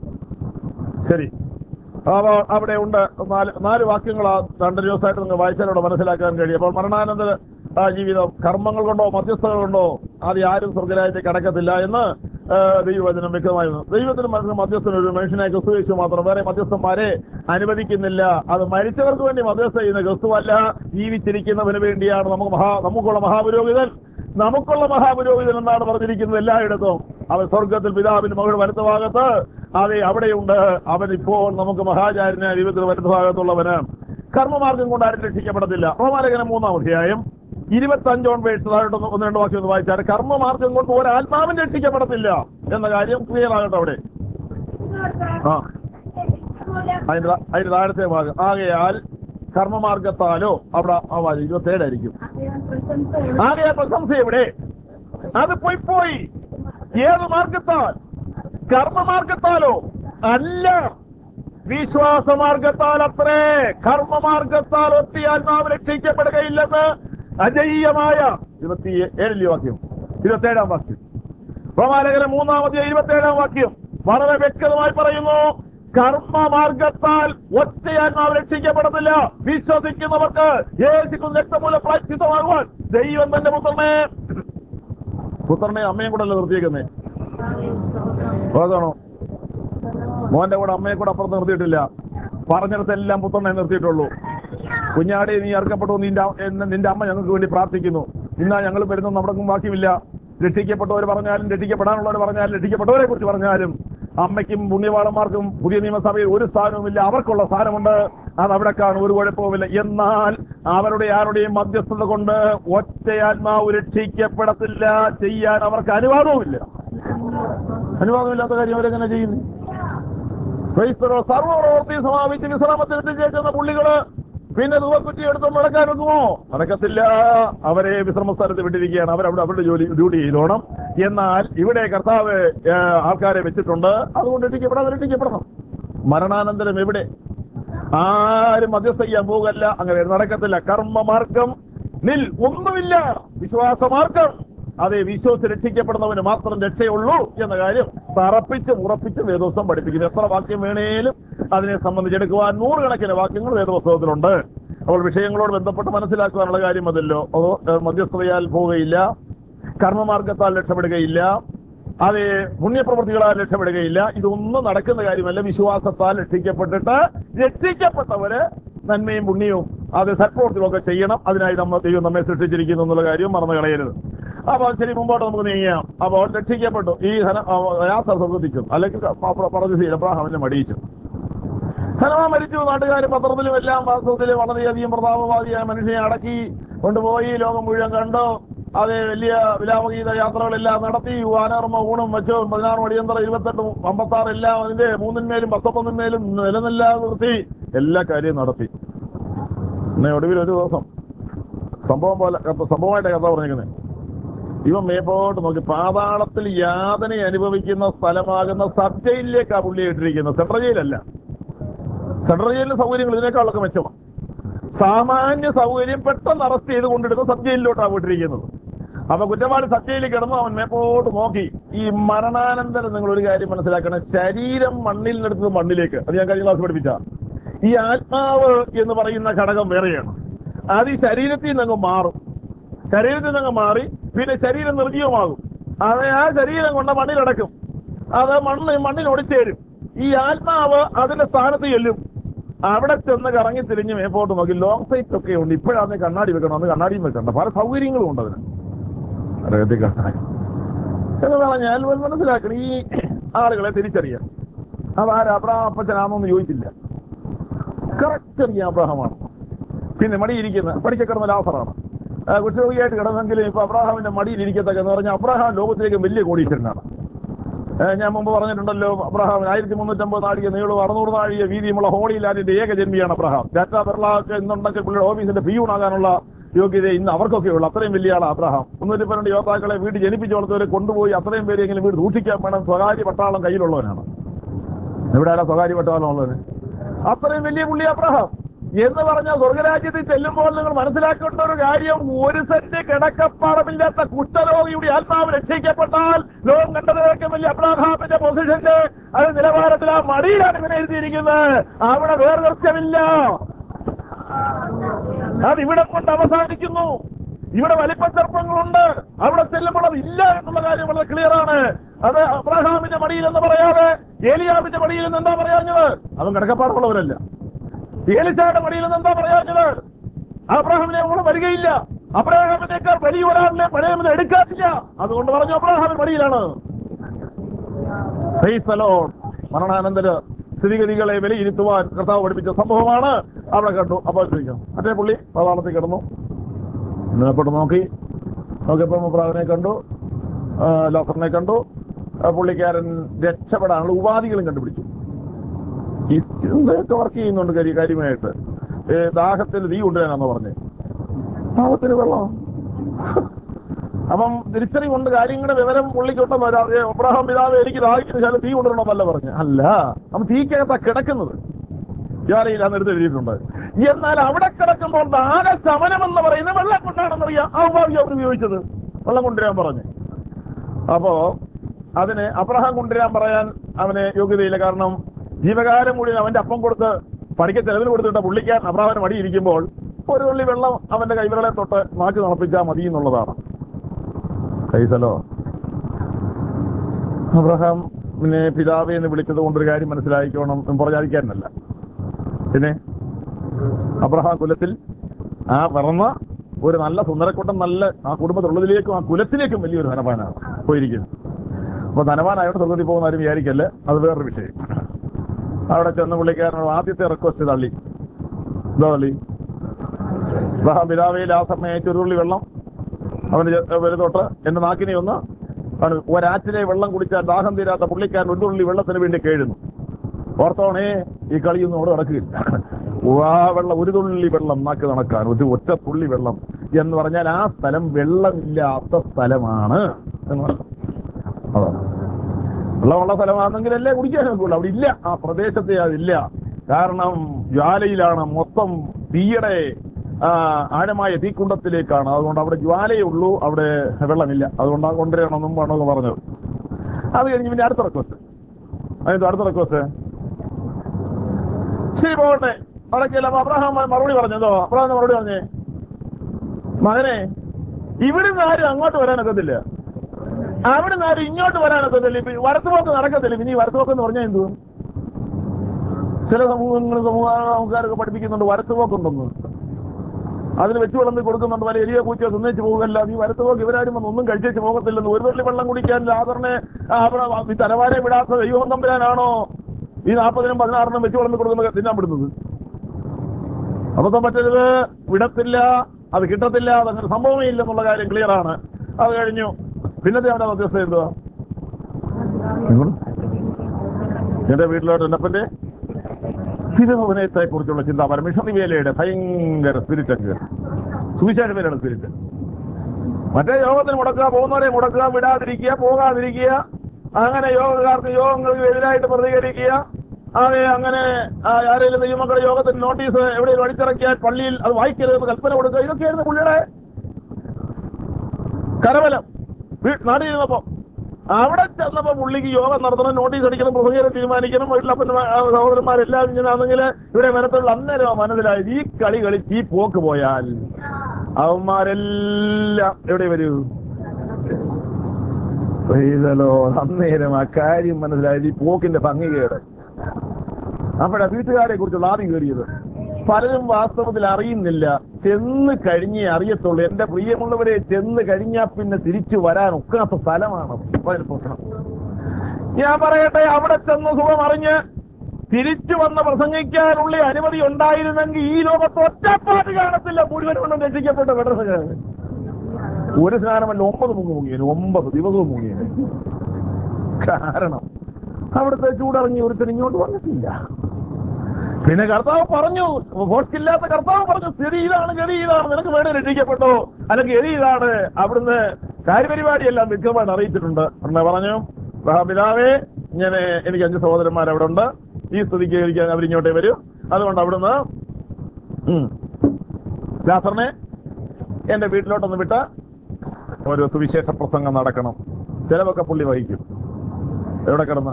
ശരി അപ്പൊ അവിടെ ഉണ്ട് നാല് നാല് വാക്യങ്ങൾ ആ രണ്ട് ദിവസമായിട്ട് നിങ്ങൾ വായിച്ചാലൂടെ മനസ്സിലാക്കാൻ കഴിയും അപ്പോൾ മരണാനന്തര ആ ജീവിതം കർമ്മങ്ങൾ കൊണ്ടോ മധ്യസ്ഥത കൊണ്ടോ ആദ്യം ആരും സ്വർഗരാജ്യത്തെ കടക്കത്തില്ല എന്ന് ആ, ദൈവവചനം വ്യക്തമായിരുന്നു ദൈവത്തിന് മനസ്സിന് മധ്യസ്ഥൻ ഒരു മനുഷ്യനായി ക്രിസ്തു യേശു മാത്രം വേറെ മധ്യസ്ഥന്മാരെ അനുവദിക്കുന്നില്ല അത് മരിച്ചവർക്ക് വേണ്ടി മധ്യസ്ഥ ചെയ്യുന്ന ക്രിസ്തുവല്ല ജീവിച്ചിരിക്കുന്നവന് വേണ്ടിയാണ് നമുക്ക് മഹാ നമുക്കുള്ള മഹാപുരോഹിതൻ നമുക്കുള്ള മഹാപുരോഹിതൻ എന്നാണ് പറഞ്ഞിരിക്കുന്നത് എല്ലായിടത്തും അവൻ സ്വർഗത്തിൽ പിതാവിന് മകൾ വലത്ത ഭാഗത്ത് അതെ അവിടെയുണ്ട് അവൻ ഇപ്പോൾ നമുക്ക് മഹാചാര്യനെ ദൈവത്തിന് വലത്ത ഭാഗത്തുള്ളവന് കർമ്മമാർഗം കൊണ്ട് ആരും രക്ഷിക്കപ്പെടത്തില്ല റോമാലേഖനം മൂന്നാം അധ്യായം ഇരുപത്തി അഞ്ചോൺ വേഴ്സ് താഴോട്ട് ഒന്ന് രണ്ട് വാക്യം ഒന്ന് വായിച്ചാൽ കർമ്മമാർഗം കൊണ്ട് ഒരാത്മാവും രക്ഷിക്കപ്പെടത്തില്ല എന്ന കാര്യം ക്ലിയർ ആകട്ടെ അവിടെ ആ അതിന്റെ താ- അതിന്റെ താഴത്തെ ഭാഗം ആകയാൽ കർമ്മമാർഗത്താലോ അവിടെ ആ വാചകം ഇരുപത്തേഴായിരിക്കും ആകയാൽ പ്രശംസ എവിടെ അത് പോയി പോയി ഏത് മാർഗത്താൽ കർമ്മമാർഗത്താലോ അല്ല വിശ്വാസമാർഗത്താൽ അത്രേ കർമ്മമാർഗത്താൽ ഒത്തിയാത്മാവ് രക്ഷിക്കപ്പെടുകയില്ലെന്ന് അജയ്യമായ ഇരുപത്തി ഏഴിലെ വാക്യം ഇരുപത്തേഴാം വാക്യം റോമാലേഖനം മൂന്നാമത്തെ ഇരുപത്തേഴാം വാക്യം വളരെ വ്യക്തമായി പറയുന്നു കർമ്മമാർഗത്താൽ ഒറ്റയാത്മാവ് രക്ഷിക്കപ്പെടുന്നില്ല വിശ്വസിക്കുന്നവർക്ക് യേശുക്കും രക്തമൂലം പ്രായച്ചിത്തമാകുവാൻ ദൈവം തന്റെ പുത്രനെ പുത്രനെ അമ്മയും കൂടെ അല്ല നിർത്തിയേക്കുന്നേ അതാണോ മോന്റെ കൂടെ അമ്മയെ കൂടെ അപ്പുറത്ത് നിർത്തിയിട്ടില്ല പറഞ്ഞിടത്തെല്ലാം പുത്രനെ നിർത്തിയിട്ടുള്ളൂ കുഞ്ഞാടെ നീ അർക്കപ്പെട്ടു നിന്റെ അ- എന്ന് നിന്റെ അമ്മ ഞങ്ങൾക്ക് വേണ്ടി പ്രാർത്ഥിക്കുന്നു ഇന്നാ ഞങ്ങൾ വരുന്നു നമ്മുടെ ബാക്കിയില്ല രക്ഷിക്കപ്പെട്ടവർ പറഞ്ഞാലും രക്ഷിക്കപ്പെടാനുള്ളവർ പറഞ്ഞാലും രക്ഷിക്കപ്പെട്ടവരെ കുറിച്ച് പറഞ്ഞാലും അമ്മയ്ക്കും പുണ്യവാളന്മാർക്കും പുതിയ നിയമസഭയിൽ ഒരു സ്ഥാനവുമില്ല അവർക്കുള്ള സ്ഥാനമുണ്ട് അത് അവിടെ കാണും ഒരു കുഴപ്പവുമില്ല എന്നാൽ അവരുടെ ആരുടെയും മധ്യസ്ഥത കൊണ്ട് ഒറ്റയാത്മാവ് രക്ഷിക്കപ്പെടത്തില്ല ചെയ്യാൻ അവർക്ക് അനുവാദവുമില്ല അനുവാദമില്ലാത്ത കാര്യം അവരെങ്ങനെ ചെയ്യുന്നു ക്രൈസ്തവരോ സർവ്വപ്രവൃത്തി സമാപിച്ച് വിശ്രാമത്തിൽ എത്തിച്ചേക്കുന്ന പുള്ളികള് പിന്നെ ദുവക്കുറ്റി എടുത്തുകൊണ്ട് നടക്കാൻ ഒക്കുമോ നടക്കത്തില്ല അവരെ വിശ്രമ സ്ഥലത്ത് വിട്ടിരിക്കുകയാണ് അവരവിടെ അവരുടെ ജോലി ഡ്യൂട്ടി ചെയ്തോണം എന്നാൽ ഇവിടെ കർത്താവ് ഏ, ആൾക്കാരെ വെച്ചിട്ടുണ്ട് അതുകൊണ്ട് രക്ഷിക്കപ്പെടാതെ രക്ഷിക്കപ്പെടണം മരണാനന്തരം എവിടെ ആരും മധ്യസ്ഥ ചെയ്യാൻ പോകല്ല അങ്ങനെ നടക്കത്തില്ല കർമ്മമാർഗം നിൽ ഒന്നുമില്ല വിശ്വാസമാർഗം അതെ വിശ്വസിച്ച് രക്ഷിക്കപ്പെടുന്നവന് മാത്രം രക്ഷയുള്ളൂ എന്ന കാര്യം തറപ്പിച്ച് ഉറപ്പിച്ച് വേദോത്സവം പഠിപ്പിക്കുന്നു എത്ര വാക്യം വേണേലും അതിനെ സംബന്ധിച്ചെടുക്കുവാൻ നൂറുകണക്കിന് വാക്യങ്ങൾ വേദപുസ്തകത്തിലുണ്ട് അപ്പോൾ വിഷയങ്ങളോട് ബന്ധപ്പെട്ട് മനസ്സിലാക്കുവാനുള്ള കാര്യം അതല്ലോ അതോ ഏഹ്, മധ്യസ്ഥതയാൽ പോവുകയില്ല കർമ്മമാർഗത്താൽ രക്ഷപ്പെടുകയില്ല അതെ പുണ്യപ്രവൃത്തികളാൽ രക്ഷപ്പെടുകയില്ല ഇതൊന്നും നടക്കുന്ന കാര്യമല്ല വിശ്വാസത്താൽ രക്ഷിക്കപ്പെട്ടിട്ട് രക്ഷിക്കപ്പെട്ടവര് നന്മയും പുണ്യവും അത് സത്പ്രവൃത്തികളൊക്കെ ചെയ്യണം അതിനായി നമ്മൾ ദൈവം നമ്മെ സൃഷ്ടിച്ചിരിക്കുന്നു എന്നുള്ള കാര്യം മറന്നു കളയരുത് അപ്പൊ ശരി മുമ്പോട്ട് നമുക്ക് നീങ്ങാം അപ്പോൾ രക്ഷിക്കപ്പെട്ടു ഈ ധന ആ, യാത്ര സ്വർഗത്തിച്ചു അല്ലെങ്കിൽ പറഞ്ഞു അബ്രാഹാമിനെ മടിയിച്ചു ധനവാ മരിച്ചു നാട്ടുകാർ പത്രത്തിലും എല്ലാം വാസ്തവത്തിൽ വളരെയധികം പ്രതാപവാദിയായ മനുഷ്യനെ അടക്കി കൊണ്ടുപോയി ലോകം മുഴുവൻ കണ്ടു അത് വലിയ വിലാപഗീത യാത്രകളെല്ലാം നടത്തി വാനർമ്മ ഊണും വെച്ചു പതിനാറ് മടിയന്തര ഇരുപത്തെട്ട് അമ്പത്താറ് എല്ലാം അതിന്റെ മൂന്നിന്മേലും പത്തൊമ്പതിന്മേലും നിലനില്ലാതെ നിർത്തി എല്ലാ കാര്യവും നടത്തി എന്നെ ഒടുവിൽ ഒരു ദിവസം സംഭവം പോലെ കഥ- സംഭവമായിട്ട് കഥ പറഞ്ഞിരിക്കുന്നത് ഇവൻ മേപ്പോട്ട് നോക്കി പാതാളത്തിൽ യാതന അനുഭവിക്കുന്ന സ്ഥലമാകുന്ന സബ് ജയിലിലേക്കാ പുള്ളി ഇട്ടിരിക്കുന്നത് സെൻട്രൽ ജയിലല്ല സെൻട്രൽ ജയിലിലെ സൗകര്യങ്ങൾ ഇതിനേക്കാളൊക്കെ മെച്ചമാണ് സാമാന്യ സൗകര്യം പെട്ടെന്ന് അറസ്റ്റ് ചെയ്ത് കൊണ്ടെടുത്ത് സബ് ജയിലിലോട്ടാണ് വിട്ടിരിക്കുന്നത് അപ്പൊ കുറ്റവാളി സബ് ജയിലിൽ കിടന്നു അവൻ മേപ്പോട്ട് നോക്കി ഈ മരണാനന്തരം നിങ്ങൾ ഒരു കാര്യം മനസ്സിലാക്കണം ശരീരം മണ്ണിൽ നിന്നെടുത്തത് മണ്ണിലേക്ക് അത് ഞാൻ കഴിഞ്ഞ ക്ലാസ് പഠിപ്പിച്ച ഈ ആത്മാവ് എന്ന് പറയുന്ന ഘടകം വേറെയാണ് അത് ഈ ശരീരത്തിൽ നിന്നങ്ങ് മാറും ശരീരത്തിൽ നിന്നങ്ങ് മാറി പിന്നെ ശരീരം നിർജീവമാകും അത് ആ ശരീരം കൊണ്ട് മണ്ണിലടക്കും അത് മണ്ണ് മണ്ണിൽ ഒടിച്ചേരും ഈ ആത്മാവ് അതിന്റെ സ്ഥാനത്ത് ചെല്ലും അവിടെ ചെന്ന് കറങ്ങി തിരിഞ്ഞ് മേപ്പോട്ട് നോക്കി ലോങ് സൈറ്റ് ഒക്കെ ഉണ്ട് ഇപ്പോഴാണ് കണ്ണാടി വെക്കണം അന്ന് കണ്ണാടിയും വെക്കണ്ട പല സൗകര്യങ്ങളും ഉണ്ട് അതിന് അറിയത്തിൽ കാണാൻ എന്ന് പറഞ്ഞാൽ മനസ്സിലാക്കണം ഈ ആളുകളെ തിരിച്ചറിയാം അതാരാ അബ്രഹാം അപ്പച്ചനാണെന്ന് ചോദിച്ചില്ല കറക്റ്റ് അറിയാം അബ്രഹാമാണ് പിന്നെ മടിയിരിക്കുന്ന പഠിക്കക്കിടന്ന ലാസറാണ് ആ, കുഷ്ഠരോഗിയായിട്ട് കിടന്നെങ്കിലും ഇപ്പൊ അബ്രാഹാമിന്റെ മടിയിൽ ഇരിക്കത്തക്ക എന്ന് പറഞ്ഞാൽ അബ്രഹാം ലോകത്തിലേക്ക് വലിയ കോടീശ്വരനാണ് ഏ, ഞാൻ മുമ്പ് പറഞ്ഞിട്ടുണ്ടല്ലോ അബ്രഹാം ആയിരത്തി മുന്നൂറ്റമ്പത് നാഴിക നീളവും അറുന്നൂറ് നാഴിക വീതിയുമുള്ള ഹോളി ലാൻഡിന്റെ ഏകജന്മിയാണ് അബ്രഹാം ടാറ്റ ബിർളക്ക് ഇന്നുണ്ടെങ്കിൽ പുള്ളിയുടെ ഓഫീസിന്റെ പിയൂണാകാനുള്ള യോഗ്യത ഇന്ന് അവർക്കൊക്കെ ഉള്ളു അത്രയും വലിയ ആളാണ് അബ്രഹാം മുന്നൂറ്റി പന്ത്രണ്ട് യോദ്ധാക്കളെ വീട്ടിൽ ജനിപ്പിച്ചു വളർത്തവരെ കൊണ്ടുപോയി അത്രയും പേരെങ്കിലും വീട് സൂക്ഷിക്കാൻ വേണം സ്വകാര്യ പട്ടാളം കയ്യിലുള്ളവനാണ് ഇവിടെ ആരാ സ്വകാര്യ പട്ടാളം ഉള്ളവന് അത്രയും വലിയ പുള്ളി അബ്രഹാം എന്ന് പറഞ്ഞ സ്വർഗരാജ്യത്തിൽ ചെല്ലുമ്പോൾ നിങ്ങൾ മനസ്സിലാക്കേണ്ട ഒരു കാര്യം ഒരു സെന്റ് കിടക്കപ്പാടമില്ലാത്ത കുഷ്ഠരോഗിയുടെ ആത്മാവ് രക്ഷിക്കപ്പെട്ടാൽ ലോകം കണ്ടതിനൊക്കെ വലിയ അബ്രഹാമിന്റെ പൊസിഷന്റെ അത് നിലവാരത്തിൽ ആ മടിയിലാണ് ഇങ്ങനെ എഴുതിയിരിക്കുന്നത് അവിടെ വേർദർശ്യമില്ല അത് ഇവിടെ കൊണ്ട് അവസാനിക്കുന്നു ഇവിടെ വലിപ്പച്ചെറുപ്പങ്ങളുണ്ട് അവിടെ ചെല്ലുമ്പോൾ അത് ഇല്ല എന്നുള്ള കാര്യം വളരെ ക്ലിയർ ആണ് അത് അബ്രഹാമിന്റെ മടിയിൽ എന്ന് പറയാതെ ഏലിയാവിന്റെ മടിയിൽ എന്ന് എന്താ പറയാഞ്ഞത് അവൻ കിടക്കപ്പാടുള്ളവരല്ല ഏലിശായുടെ മടിയിൽ നിന്ന് എന്താ പറയാഞ്ഞത് അബ്രഹാമിനെ നമ്മൾ വരികയില്ല അബ്രഹാമിനേക്കാൾ വലിയ ഒരാളിനെ പഴയതിൽ എടുക്കാറില്ല അതുകൊണ്ട് പറഞ്ഞു അബ്രഹാമിൻ മടിയിലാണ് Praise the Lord. മരണാനന്തര സ്ഥിതിഗതികളെ വിലയിരുത്തുവാൻ കർത്താവ് പഠിപ്പിച്ച സംഭവമാണ് അവിടെ കണ്ടു അപ്പോൾ ചോദിക്കാം മറ്റേ പുള്ളി പാതാളത്തിൽ കിടന്നു നിന്നപ്പോട്ട് നോക്കി നോക്കിയപ്പോൾ മുബ്രാവിനെ കണ്ടു ആ, ലോസറിനെ കണ്ടു ആ, പുള്ളിക്കാരൻ രക്ഷപ്പെടാനുള്ള ഉപാധികളും കണ്ടുപിടിച്ചു ഈ ചിന്തയൊക്കെ വർക്ക് ചെയ്യുന്നുണ്ട് കാര്യം കാര്യമായിട്ട് ഏ, ദാഹത്തിൽ തീ കൊണ്ടുവരാനാന്ന് പറഞ്ഞ് ദാഹത്തിന് വെള്ളം അപ്പം തിരിച്ചറിവുണ്ട് കാര്യങ്ങളുടെ വിവരം പുള്ളിക്കൊട്ടെന്ന് വരാം ഏ, അബ്രഹാം പിതാവ് എനിക്ക് ദാഹിക്കുന്ന ശാലം തീ കൊണ്ടുവരണമെന്നല്ല പറഞ്ഞു അല്ല അവൻ തീക്കകത്താ കിടക്കുന്നത് ജ്വാലയിൽ അന്ന് എടുത്ത് എഴുതിയിട്ടുണ്ട് എന്നാൽ അവിടെ കിടക്കുമ്പോൾ ദാനശമനം എന്ന് പറയുന്നത് വെള്ളം കൊണ്ടാണെന്നറിയാം ആ ഉപാധി അവർ ഉപയോഗിച്ചത് വെള്ളം കൊണ്ടുവരാൻ പറഞ്ഞു അപ്പോ അതിന് അബ്രഹാം കൊണ്ടുവരാൻ പറയാൻ അവന് യോഗ്യതയില്ല കാരണം ജീവകാലം കൂടി അവന്റെ അപ്പം കൊടുത്ത് പണിക്ക് ചെലവിന് കൊടുത്തിട്ട് പുള്ളിക്കാൻ അബ്രഹാമിന് മടിയിരിക്കുമ്പോൾ ഒരു തുള്ളി വെള്ളം അവന്റെ കൈവിരളെ തൊട്ട് നാക്ക് നടപ്പിച്ചാൽ മതി എന്നുള്ളതാണ് കൈസലോ അബ്രഹാം പിന്നെ പിതാവെ എന്ന് വിളിച്ചത് കൊണ്ടൊരു കാര്യം മനസ്സിലാക്കിക്കോണം എന്ന് പറഞ്ഞായിരിക്കാനല്ല പിന്നെ അബ്രഹാം കുലത്തിൽ ആ പിറന്ന ഒരു നല്ല സുന്ദരക്കൂട്ടം നല്ല ആ കുടുംബത്തിലുള്ളതിലേക്കും ആ കുലത്തിലേക്കും വലിയൊരു ധനവാനാണ് പോയിരിക്കുന്നത് അപ്പൊ ധനവാനായോട് സ്വർഗത്തിൽ പോകുന്ന ആരും വിചാരിക്കല്ലേ അത് വേറൊരു വിഷയം അവിടെ ചെന്ന് പുള്ളിക്കാരനോട് ആദ്യത്തെ റിക്വസ്റ്റ് തള്ളി എന്താ തള്ളി അബ്രഹാം പിതാവയിൽ ആ സമയം ചെറുതുള്ളി വെള്ളം അവന് വലുതൊട്ട് എന്റെ നാക്കിനെ ഒന്ന് അവന് ഒരാറ്റിലെ വെള്ളം കുടിച്ചാൽ ദാഹം തീരാത്ത പുള്ളിക്കാരൻ ഒരു തുള്ളി വെള്ളത്തിന് വേണ്ടി കേഴുന്നു ഓർത്തോണേ ഈ കളിയൊന്നും അവിടെ നടക്കില്ല ആ വെള്ളം ഒരു തുള്ളി വെള്ളം നാക്ക് നടക്കാൻ ഒരു ഒറ്റ തുള്ളി വെള്ളം എന്ന് പറഞ്ഞാൽ ആ സ്ഥലം വെള്ളമില്ലാത്ത സ്ഥലമാണ് എന്ന് പറഞ്ഞു. അതാണ് വെള്ളമുള്ള സ്ഥലമാണെങ്കിലല്ലേ കുടിക്കാൻ നോക്കുള്ളൂ അവിടെ ഇല്ല ആ പ്രദേശത്തെ അതില്ല കാരണം ജ്വാലയിലാണ് മൊത്തം തീയുടെ ആ, ആഴമായ തീക്കുണ്ടത്തിലേക്കാണ് അതുകൊണ്ട് അവിടെ ജ്വാലയേ ഉള്ളൂ അവിടെ വെള്ളമില്ല അതുകൊണ്ട് ആ കൊണ്ടുവരണമെന്നും വേണമെന്ന് പറഞ്ഞത് അത് കഴിഞ്ഞ് പിന്നെ അടുത്ത റിക്വസ്റ്റ് അതിന്റെ അടുത്ത റിക്വസ്റ്റ് ശരി പോകട്ടെ അടക്കില്ല അപ്പൊ അബ്രഹാം മറുപടി പറഞ്ഞതോ അബ്രഹാം മറുപടി പറഞ്ഞേ മകനെ ഇവിടുന്ന് ആരും അങ്ങോട്ട് വരാനൊക്കത്തില്ല അവിടുന്ന് ആരും ഇങ്ങോട്ട് വരാനൊക്കത്തില്ല ഇപ്പൊ വരത്തുപോക്ക് നടക്കത്തില്ല പിന്നെ ഈ വരത്തുപോക്ക് എന്ന് പറഞ്ഞാൽ എന്തു ചില സമൂഹങ്ങൾ സമൂഹ ആൾക്കാരൊക്കെ പഠിപ്പിക്കുന്നുണ്ട് വരത്തുപോക്കുണ്ടെന്ന് അതിന് വെച്ച് വിളമ്പി കൊടുക്കുന്നുണ്ട് വല്ല എലിയോ പൂച്ചയോ തിന്നേച്ച് പോകുകയല്ല നീ വരത്ത് പോക്ക് ഇവരാരും വന്ന് ഒന്നും കഴിച്ചേച്ച് പോകത്തില്ലെന്ന് ഒരു തുള്ളി വെള്ളം കുടിക്കാൻ ലാദറിനെ അവിടെ ഈ തലവാരെ വിടാത്ത ദൈവം തമ്പുരാനാണോ ഈ നാൽപ്പതിനും പതിനാറിനും വെച്ച് വിളമ്പി കൊടുക്കുന്നത് തിന്നാൻ വിടുന്നത് അബദ്ധം പറ്റരുത് വിടത്തില്ല അത് കിട്ടത്തില്ല അതങ്ങനെ സംഭവമേ ഇല്ലെന്നുള്ള കാര്യം ക്ലിയർ ആണ് അത് കഴിഞ്ഞു പിന്നത്തെ അവന്റെ മധ്യസ്ഥ എന്തുവാ എന്റെ വീട്ടിലോട്ട് എന്നപ്പന്റെ തിരുഭവനത്തെ കുറിച്ചുള്ള ചിന്ത പരമിഷണറി വേലയുടെ ഭയങ്കര സ്പിരിറ്റ് അങ്ങ് സുവിശേഷ വേലയുടെ സ്പിരിറ്റ് മറ്റേ യോഗത്തിന് മുടക്കുക പോകുന്നവരെ മുടക്കുക വിടാതിരിക്കുക പോകാതിരിക്കുക അങ്ങനെ യോഗക്കാർക്ക് യോഗങ്ങൾക്ക് എതിരായിട്ട് പ്രതികരിക്കുക അതെ അങ്ങനെ ആ, ആരെങ്കിലും ദൈവമക്കളുടെ യോഗത്തിന് നോട്ടീസ് എവിടെയെങ്കിലും അടിച്ചിറക്കിയാൽ പള്ളിയിൽ അത് വായിക്കരുതെന്ന് കൽപ്പന കൊടുക്കുക ഇതൊക്കെയായിരുന്നു പുള്ളിയുടെ കരബലം വീ- നാട്ടിൽ ചെന്നപ്പോ അവിടെ ചെന്നപ്പോ പുള്ളിക്ക് യോഗം നടത്തണം നോട്ടീസ് അടിക്കണം പ്രസംഗം തീരുമാനിക്കണം വീട്ടിലപ്പന്മാർ സഹോദരന്മാരെല്ലാം ഇങ്ങനെ ആണെങ്കിൽ ഇവരെ വരത്തുള്ള അന്നേരം മനസ്സിലായത് ഈ കളി കളിച്ച് ഈ പോക്ക് പോയാൽ അവന്മാരെല്ലാം എവിടെ വരൂ പെയ്തലോ അന്നേരം ആ കാര്യം മനസ്സിലായത് ഈ പോക്കിന്റെ ഭംഗികേട് അപ്പോഴാ വീട്ടുകാരെ കുറിച്ചുള്ള ആദ്യം കയറിയത് പലരും വാസ്തവത്തിൽ അറിയുന്നില്ല ചെന്ന് കഴിഞ്ഞേ അറിയത്തുള്ളൂ എന്റെ പ്രിയമുള്ളവരെ ചെന്ന് കഴിഞ്ഞാൽ പിന്നെ തിരിച്ചു വരാൻ ഒക്കാത്ത സ്ഥലമാണ് അതൊരു പ്രശ്നം ഞാൻ പറയട്ടെ അവിടെ ചെന്ന് സുഖം അറിഞ്ഞ് തിരിച്ചു വന്ന് പ്രസംഗിക്കാനുള്ള അനുമതി ഉണ്ടായിരുന്നെങ്കിൽ ഈ ലോകത്ത് ഒറ്റപ്പാട് കാണത്തില്ല മുഴുവൻ കൊണ്ടും രക്ഷിക്കപ്പെട്ട വെട്ടസംഗം ഒരു സ്നാനമല്ല ഒമ്പത് മുങ്ങ് മുങ്ങിയന് ഒമ്പത് ദിവസവും മുങ്ങിയന് കാരണം അവിടുത്തെ ചൂടിറങ്ങി ഒരുത്തൻ ഇങ്ങോട്ട് വന്നിട്ടില്ല പിന്നെ കർത്താവ് പറഞ്ഞു വോട്ടില്ലാത്ത കർത്താവ് പറഞ്ഞു സ്ഥിതി ഇതാണ് ഗതി ഇതാണ് നിനക്ക് വേണ്ടി രക്ഷിക്കപ്പെട്ടോ അല്ലെങ്കിൽ ഗതി ഇതാണ് അവിടുന്ന് കാര്യപരിപാടിയെല്ലാം വ്യക്തമായിട്ട് അറിയിച്ചിട്ടുണ്ട് എന്ന് പറഞ്ഞു പിതാവേ ഞാൻ എനിക്ക് അഞ്ച് സഹോദരന്മാർ അവിടെ ഉണ്ട് ഈ സ്ഥിതിക്ക് എനിക്ക് അവരിങ്ങോട്ടേ വരും അതുകൊണ്ട് അവിടുന്ന് ഉം, ലാസറിനെ എന്റെ വീട്ടിലോട്ടൊന്ന് വിട്ട് ഒരു സുവിശേഷ പ്രസംഗം നടക്കണം ചിലവൊക്കെ പുള്ളി വഹിക്കും എവിടെ കിടന്ന്